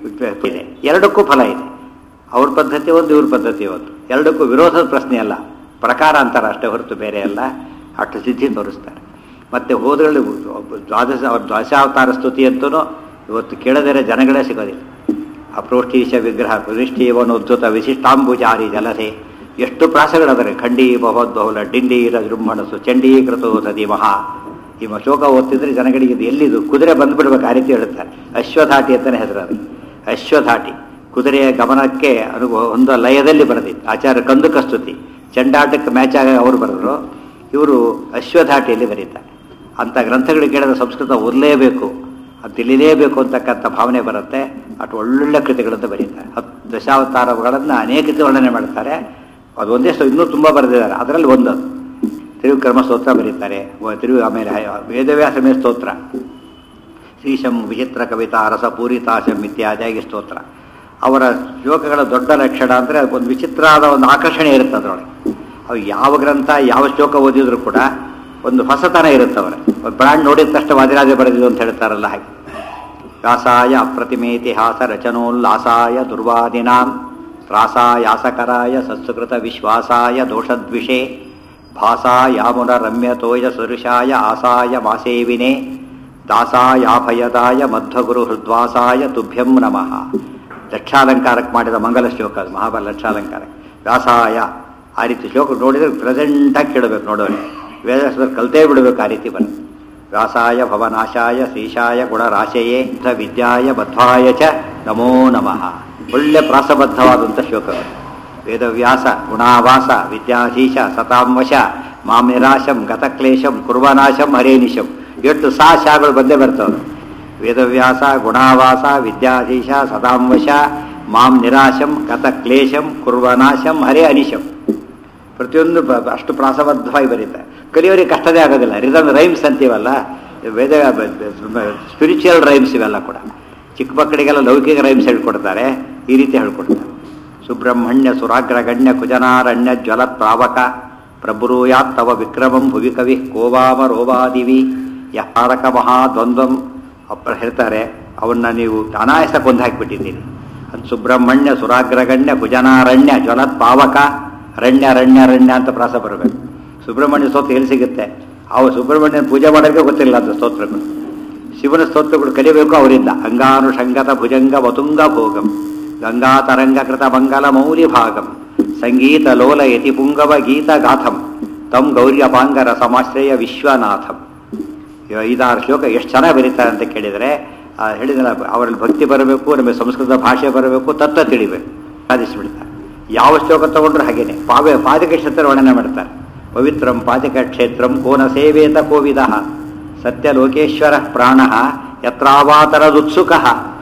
Speaker 1: ಇದೆ ಎರಡಕ್ಕೂ ಫಲ ಇದೆ ಅವ್ರ ಪದ್ಧತಿ ಒಂದು ಇವ್ರ ಪದ್ಧತಿ ಒಂದು ಎರಡಕ್ಕೂ ವಿರೋಧದ ಪ್ರಶ್ನೆ ಅಲ್ಲ ಪ್ರಕಾರ ಅಂತಾರೆ ಅಷ್ಟೇ ಹೊರತು ಬೇರೆ ಅಲ್ಲ ಅಷ್ಟು ಸಿದ್ಧಿ ತೋರಿಸ್ತಾರೆ ಮತ್ತೆ ಹೋದ್ರಲ್ಲಿ ದ್ವಾದಶ ಅವ್ರ ದ್ವಾದಶಾವತಾರ ಸ್ತುತಿ ಅಂತೂ ಇವತ್ತು ಕೇಳದಿರೋ ಜನಗಳೇ ಸಿಗೋದಿಲ್ಲ ಅಪ್ರೋಷ್ಟೀಶ ವಿಗ್ರಹ ಪ್ರತಿಷ್ಠೀವನೋದ್ಧತ ವಿಶಿಷ್ಟಾಂಬುಜಾರಿ ಜಲಸೆ ಎಷ್ಟು ಪ್ರಾಸಗಳದರೆ ಖಂಡಿ ಬಹುದ್ಬಹುಲ ಡಿಂಡಿ ರಜೃಂಭಣಸು ಚಂಡೀಕೃತೋ ಸದಿ ಮಹಾ ಈ ಶೋಕ ಓದ್ತಿದ್ರೆ ಜನಗಳಿಗೆ ಇದು ಎಲ್ಲಿದು ಕುದುರೆ ಬಂದ್ಬಿಡ್ಬೇಕು ಆ ರೀತಿ ಹೇಳುತ್ತಾರೆ ಅಶ್ವಧಾಟಿ ಅಂತಲೇ ಹೆಸರು ಅದು ಅಶ್ವಧಾಟಿ ಕುದುರೆಯ ಗಮನಕ್ಕೆ ಅನುಭವ ಒಂದು ಲಯದಲ್ಲಿ ಬರೆದಿತ್ತು ಆಚಾರ್ಯ ಕಂದುಕ ಸ್ತುತಿ ಚಂಡಾಟಕ್ಕೆ ಮ್ಯಾಚ್ ಆಗ ಅವರು ಬರೆದ್ರು ಇವರು ಅಶ್ವಧಾಟಿಯಲ್ಲಿ ಬರೀತಾರೆ ಅಂಥ ಗ್ರಂಥಗಳು ಕೇಳಿದ ಸಂಸ್ಕೃತ ಓದಲೇಬೇಕು ಅದು ತಿಳಿಲೇಬೇಕು ಅಂತಕ್ಕಂಥ ಭಾವನೆ ಬರುತ್ತೆ ಅಷ್ಟು ಒಳ್ಳೊಳ್ಳೆ ಕೃತಿಗಳನ್ನು ಬರೀತಾರೆ ಹತ್ತು ದಶಾವತಾರಗಳನ್ನು ಅನೇಕ ರೀತಿ ವರ್ಣನೆ ಮಾಡ್ತಾರೆ ಅದು ಒಂದೇ ಸ- ಇನ್ನೂ ತುಂಬ ಬರೆದಿದ್ದಾರೆ ಅದರಲ್ಲಿ ಒಂದು ತಿರುವಿಕ್ರಮ ಸ್ತೋತ್ರ ಬರೀತಾರೆ ವ- ತಿರುವಿ ಆಮೇಲೆ ಹ- ವೇದವ್ಯಾಸಮೇ ಸ್ತೋತ್ರ ಶ್ರೀಶಂ ವಿಚಿತ್ರ ಕವಿತಾ ರಸ ಪೂರಿತಾಶಂ ಇತ್ಯಾದಿಯಾಗಿ ಸ್ತೋತ್ರ ಅವರ ಶ್ಲೋಕಗಳ ದೊಡ್ಡ ಲಕ್ಷಣ ಅಂದರೆ ಒಂದು ವಿಚಿತ್ರವಾದ ಒಂದು ಆಕರ್ಷಣೆ ಇರುತ್ತೆ ಅದರೊಳಗೆ ಅವು ಯಾವ ಗ್ರಂಥ ಯಾವ ಶ್ಲೋಕ ಓದಿದ್ರು ಕೂಡ ಒಂದು ಹೊಸತನ ಇರುತ್ತೆ ಅವರ ಒಂದು ಬ್ರಾಂಡ್ ನೋಡಿದ ತಕ್ಷಣ ವಾದಿರಾಜ ಬರೆದಿದ್ದು ಅಂತ ಹೇಳ್ತಾರಲ್ಲ ಹಾಗೆ ವ್ಯಾಸಾಯ ಅಪ್ರತಿಮೇತಿಹಾಸ ರಚನೋಲ್ಲಾಸಾಯ ದುರ್ವಾದಿನಾಂ ತ್ರಾಸಾಯಾಸಕರಾಯ ಸತ್ಸುಕೃತ ವಿಶ್ವಾಸಾಯ ದೋಷದ್ವಿಷೇ ಭಾಸಾಯಾಮುನ ರಮ್ಯತೋಯ ಸರುಷಾಯ ಆಸಾಯ ಮಾಸೇವಿನೇ ದಾಸಾಯಾಭಯದಾಯ ಮಧ್ವಗುರು ಹೃದ್ವಾಸಾಯ ತುಭ್ಯಂ ನಮಃ ಲಕ್ಷಾಲಂಕಾರಕ್ಕೆ ಮಾಡಿದ ಮಂಗಲ ಶ್ಲೋಕ ಅದು ಮಹಾಬಲ ಲಕ್ಷಾಲಂಕಾರ ವ್ಯಾಸಾಯ ಆ ರೀತಿ ಶ್ಲೋಕ ನೋಡಿದ್ರೆ ಪ್ರೆಸೆಂಟಾಗಿ ಕೇಳಬೇಕು ನೋಡೋರು ವೇದಸ್ವರು ಕಲ್ತೇ ಬಿಡಬೇಕು ಆ ರೀತಿ ಬರುತ್ತೆ ವ್ಯಾಸಾಯ ಭವನಾಶಾಯ ಶ್ರೀಶಾಯ ಗುಣರಾಶಯೇ ಸ ವಿದ್ಯಾಯ ಬದ್ಧಾಯ ಚ ನಮೋ ನಮಃ ಒಳ್ಳೆ ಪ್ರಾಸಬದ್ಧವಾದಂಥ ಶ್ಲೋಕಗಳು ವೇದವ್ಯಾಸ ಗುಣಾವಾಸ ವಿದ್ಯಾಧೀಶ ಸತಾಂವಶ ಮಾಂ ನಿರಾಶಂ ಗತಕ್ಲೇಶಂ ಕುರ್ವನಾಶಂ ಹರೇನಿಶಂ ಎಷ್ಟು ಸಾ ಶಾಗಳು ಬಂದೇ ಬರ್ತವೆ ವೇದವ್ಯಾಸ ಗುಣಾವಾಸ ವಿದ್ಯಾಧೀಶ ಸದಾಂವಶ ಮಾಂ ನಿರಾಶಂ ಗತಕ್ಲೇಶಂ ಕುರ್ವನಾಶಂ ಹರೇ ಅನಿಶಂ ಪ್ರತಿಯೊಂದು ಬ- ಬ- ಅಷ್ಟು ಪ್ರಾಸಬದ್ಧವಾಗಿ ಬರೀತಾರೆ ಕಲಿಯೋರಿಗೆ ಕಷ್ಟದೇ ಆಗೋದಿಲ್ಲ ರಿದಮ್ ರೈಮ್ಸ್ ಅಂತೀವಲ್ಲ ವೇದ ಸ್ಪಿರಿಚುವಲ್ ರೈಮ್ಸ್ ಇವೆಲ್ಲ ಕೂಡ ಚಿಕ್ಕ ಮಕ್ಕಳಿಗೆಲ್ಲ ಲೌಕಿಕ ರೈಮ್ಸ್ ಹೇಳ್ಕೊಡ್ತಾರೆ ಈ ರೀತಿ ಹೇಳ್ಕೊಡ್ತಾರೆ ಸುಬ್ರಹ್ಮಣ್ಯ ಸುರಾಗ್ರಗಣ್ಯ ಕುಜನಾರಣ್ಯ ಜ್ವಲ ಪ್ರಾವಕ ಪ್ರಭುರೂಯಾತ್ ತವ ವಿಕ್ರಮಂ ಭುವಿ ಕವಿ ಕೋವಾಮ ರೋವಾದಿವಿ ಯಹಾರಕ ಮಹಾದ್ವಂದ್ವಂ ಅಪ್ಪ ಹೇಳ್ತಾರೆ ಅವನ್ನ ನೀವು ಅನಾಯಸ ಕೊಂದು ಹಾಕಿಬಿಟ್ಟಿದ್ದೀರಿ ಅದು ಸುಬ್ರಹ್ಮಣ್ಯ ಸುರಾಗ್ರಗಣ್ಯ ಕುಜನಾರಣ್ಯ ಜ್ವಲತ್ ಪಾವಕ ಅರಣ್ಯ ಅರಣ್ಯ ಅರಣ್ಯ ಅಂತ ಪ್ರಾಸ ಬರಬೇಕು ಸುಬ್ರಹ್ಮಣ್ಯ ಸ್ತೋತ್ರ ಎಲ್ಲಿ ಸಿಗುತ್ತೆ ಅವ ಸುಬ್ರಹ್ಮಣ್ಯನ ಪೂಜೆ ಮಾಡೋಕ್ಕೆ ಗೊತ್ತಿಲ್ಲ ಅಂತ ಸ್ತೋತ್ರಗಳು ಶಿವನ ಸ್ತೋತ್ರಗಳು ಕಲಿಬೇಕು ಅವರಿಂದ ಅಂಗಾನುಷಂಗತ ಭುಜಂಗ ವತುಂಗ ಭೋಗಂ ಗಂಗಾ ತರಂಗ ಕೃತ ಮಂಗಲ ಮೌಲಿ ಭಾಗಂ ಸಂಗೀತ ಲೋಲ ಯತಿ ಪುಂಗವ ಗೀತ ಗಾಥಂ ತಂ ಗೌರ್ಯಪಾಂಗರ ಸಮಾಶ್ರಯ ವಿಶ್ವನಾಥಂ ಇವ ಐದಾರು ಶ್ಲೋಕ ಎಷ್ಟು ಚೆನ್ನಾಗಿ ಬರೀತಾರೆ ಅಂತ ಕೇಳಿದರೆ ಆ ಹೇಳಿದಲ್ಲ ಅವರಲ್ಲಿ ಭಕ್ತಿ ಬರಬೇಕು ನಮಗೆ ಸಂಸ್ಕೃತ ಭಾಷೆ ಬರಬೇಕು ತತ್ವ ತಿಳಿಬೇಕು ಸಾಧಿಸಿಬಿಡ್ತಾರೆ ಯಾವ ಶ್ಲೋಕ ತಗೊಂಡ್ರು ಹಾಗೇನೆ ಪಾವೆ ಪಾದಕ ಕ್ಷೇತ್ರ ವರ್ಣನೆ ಮಾಡ್ತಾರೆ ಪವಿತ್ರಂ ಪಾದಕ ಕ್ಷೇತ್ರಂ ಕೋನ ಸೇವೇತ ಕೋವಿದ ಸತ್ಯ ಲೋಕೇಶ್ವರ ಪ್ರಾಣ ಯತ್ರಾವಾತರದುತ್ಸುಕ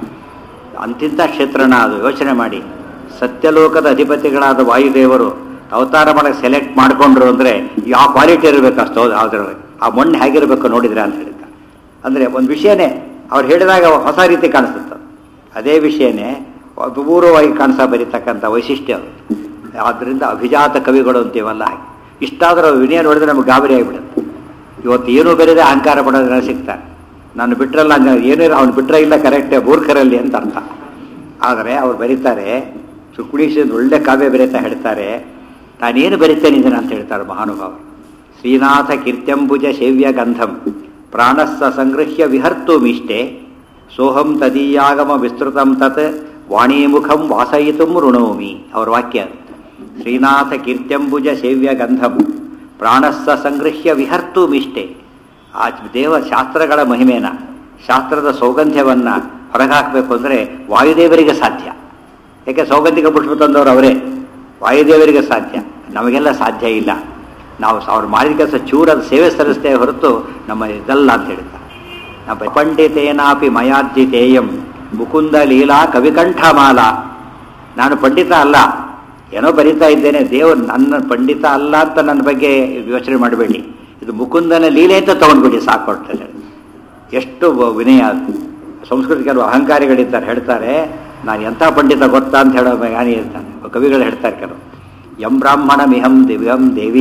Speaker 1: ಅಂತಿಂಥ ಕ್ಷೇತ್ರನ ಅದು ಯೋಚನೆ ಮಾಡಿ ಸತ್ಯಲೋಕದ ಅಧಿಪತಿಗಳಾದ ವಾಯುದೇವರು ಅವತಾರ ಮಾಡಕ್ಕೆ ಸೆಲೆಕ್ಟ್ ಮಾಡಿಕೊಂಡ್ರು ಅಂದರೆ ಯಾವ ಕ್ವಾಲಿಟಿ ಇರಬೇಕು ಅಷ್ಟು ಅದ್ರ ಆ ಮಣ್ಣು ಹೇಗಿರಬೇಕು ನೋಡಿದ್ರೆ ಅಂತ ಹೇಳ್ತಾರೆ ಅಂದರೆ ಒಂದು ವಿಷಯನೇ ಅವ್ರು ಹೇಳಿದಾಗ ಹೊಸ ರೀತಿ ಕಾಣಿಸುತ್ತೆ ಅದೇ ವಿಷಯನೇ ಅಪೂರ್ವವಾಗಿ ಕಾಣಿಸ ಬರೀತಕ್ಕಂಥ ವೈಶಿಷ್ಟ್ಯ ಅದು ಆದ್ದರಿಂದ ಅಭಿಜಾತ ಕವಿಗಳು ಅಂತೀವಲ್ಲ ಹಾಗೆ ಇಷ್ಟಾದರೂ ವಿನಯ ನೋಡಿದ್ರೆ ನಮ್ಗೆ ಗಾಬರಿ ಆಗಿಬಿಡುತ್ತೆ ಇವತ್ತು ಏನೂ ಬೇರೆದೆ ಅಹಂಕಾರ ಪಡೋದನ್ನ ಸಿಗ್ತಾರೆ ನಾನು ಬಿಟ್ರಲ್ಲ ಏನೇ ಅವ್ನು ಬಿಟ್ರೆ ಇಲ್ಲ ಕರೆಕ್ಟ್ ಮೂರ್ಖರಲ್ಲಿ ಅಂತ ಅರ್ಥ ಆದರೆ ಅವ್ರು ಬರೀತಾರೆ ಸುಕುಳೀಶದ ಒಳ್ಳೆ ಕಾವ್ಯ ಬರೀತಾ ಹೇಳ್ತಾರೆ ನಾನೇನು ಬರಿತೇನೆ ಇದನ್ನ ಅಂತ ಹೇಳ್ತಾರೆ ಮಹಾನುಭಾವರು ಶ್ರೀನಾಥ ಕೀರ್ತ್ಯಂಬುಜ ಸೇವ್ಯ ಗಂಧಂ ಪ್ರಾಣಸ್ಸ ಸಂಗೃಹ್ಯ ವಿಹರ್ತು ಮಿಷ್ಟೆ ಸೋಹಂ ತದೀಯಾಗಮ ವಿಸ್ತೃತಂ ತತ್ ವಾಣೀಮುಖಂ ವಾಸಯಿತು ಋಣೋಮಿ ಅವ್ರ ವಾಕ್ಯ ಅದು. ಶ್ರೀನಾಥ ಕೀರ್ತ್ಯಂಬುಜ ಸೇವ್ಯ ಗಂಧಂ ಪ್ರಾಣಸ್ಸ ಸಂಗೃಹ್ಯ ವಿಹರ್ತು ಮಿಷ್ಟೆ ಆ ದೇವ ಶಾಸ್ತ್ರಗಳ ಮಹಿಮೇನ ಶಾಸ್ತ್ರದ ಸೌಗಂಧ್ಯವನ್ನು ಹೊರಗಾಕಬೇಕು ಅಂದರೆ ವಾಯುದೇವರಿಗೆ ಸಾಧ್ಯ ಯಾಕೆ ಸೌಗಂಧಿಕ ಪುಷ್ಪ ತಂದವರು ಅವರೇ ವಾಯುದೇವರಿಗೆ ಸಾಧ್ಯ ನಮಗೆಲ್ಲ ಸಾಧ್ಯ ಇಲ್ಲ ನಾವು ಅವ್ರು ಮಾಡಿದ ಕೆಲಸ ಚೂರದ ಸೇವೆ ಸಲ್ಲಿಸ್ತೇವೆ ಹೊರತು ನಮ್ಮ ಇದಲ್ಲ ಅಂತ ಹೇಳ್ತಾರೆ ನಮ್ಮ ಪಂಡಿತೇನಾಪಿ ಮಯಾರ್ಜಿತೇಯಂ ಮುಕುಂದ ಲೀಲಾ ಕವಿಕಂಠಮಾಲ ನಾನು ಪಂಡಿತ ಅಲ್ಲ ಏನೋ ಬರಿತಾ ಇದ್ದೇನೆ ದೇವರು ನನ್ನ ಪಂಡಿತ ಅಲ್ಲ ಅಂತ ನನ್ನ ಬಗ್ಗೆ ಯೋಚನೆ ಮಾಡಬೇಡಿ ಇದು ಮುಕುಂದನ ಲೀಲೆ ಅಂತ ತಗೊಂಡ್ಬಿಡಿ ಸಾಕೊಡ್ತೇನೆ ಎಷ್ಟು ವ- ವಿನಯ ಅದು. ಸಂಸ್ಕೃತ ಕೆಲವು ಅಹಂಕಾರಿಗಳಿದ್ದಾರೆ ಹೇಳ್ತಾರೆ ನಾನು ಎಂಥ ಪಂಡಿತ ಗೊತ್ತಾ ಅಂತ ಹೇಳೋ ಜ್ಞಾನಿ ಇರ್ತಾನೆ ಕವಿಗಳು ಹೇಳ್ತಾರೆ ಕೆಲವು ಯಂ ಬ್ರಾಹ್ಮಣ ಮಿಹಂ ದಿವ್ಯಂ ದೇವಿ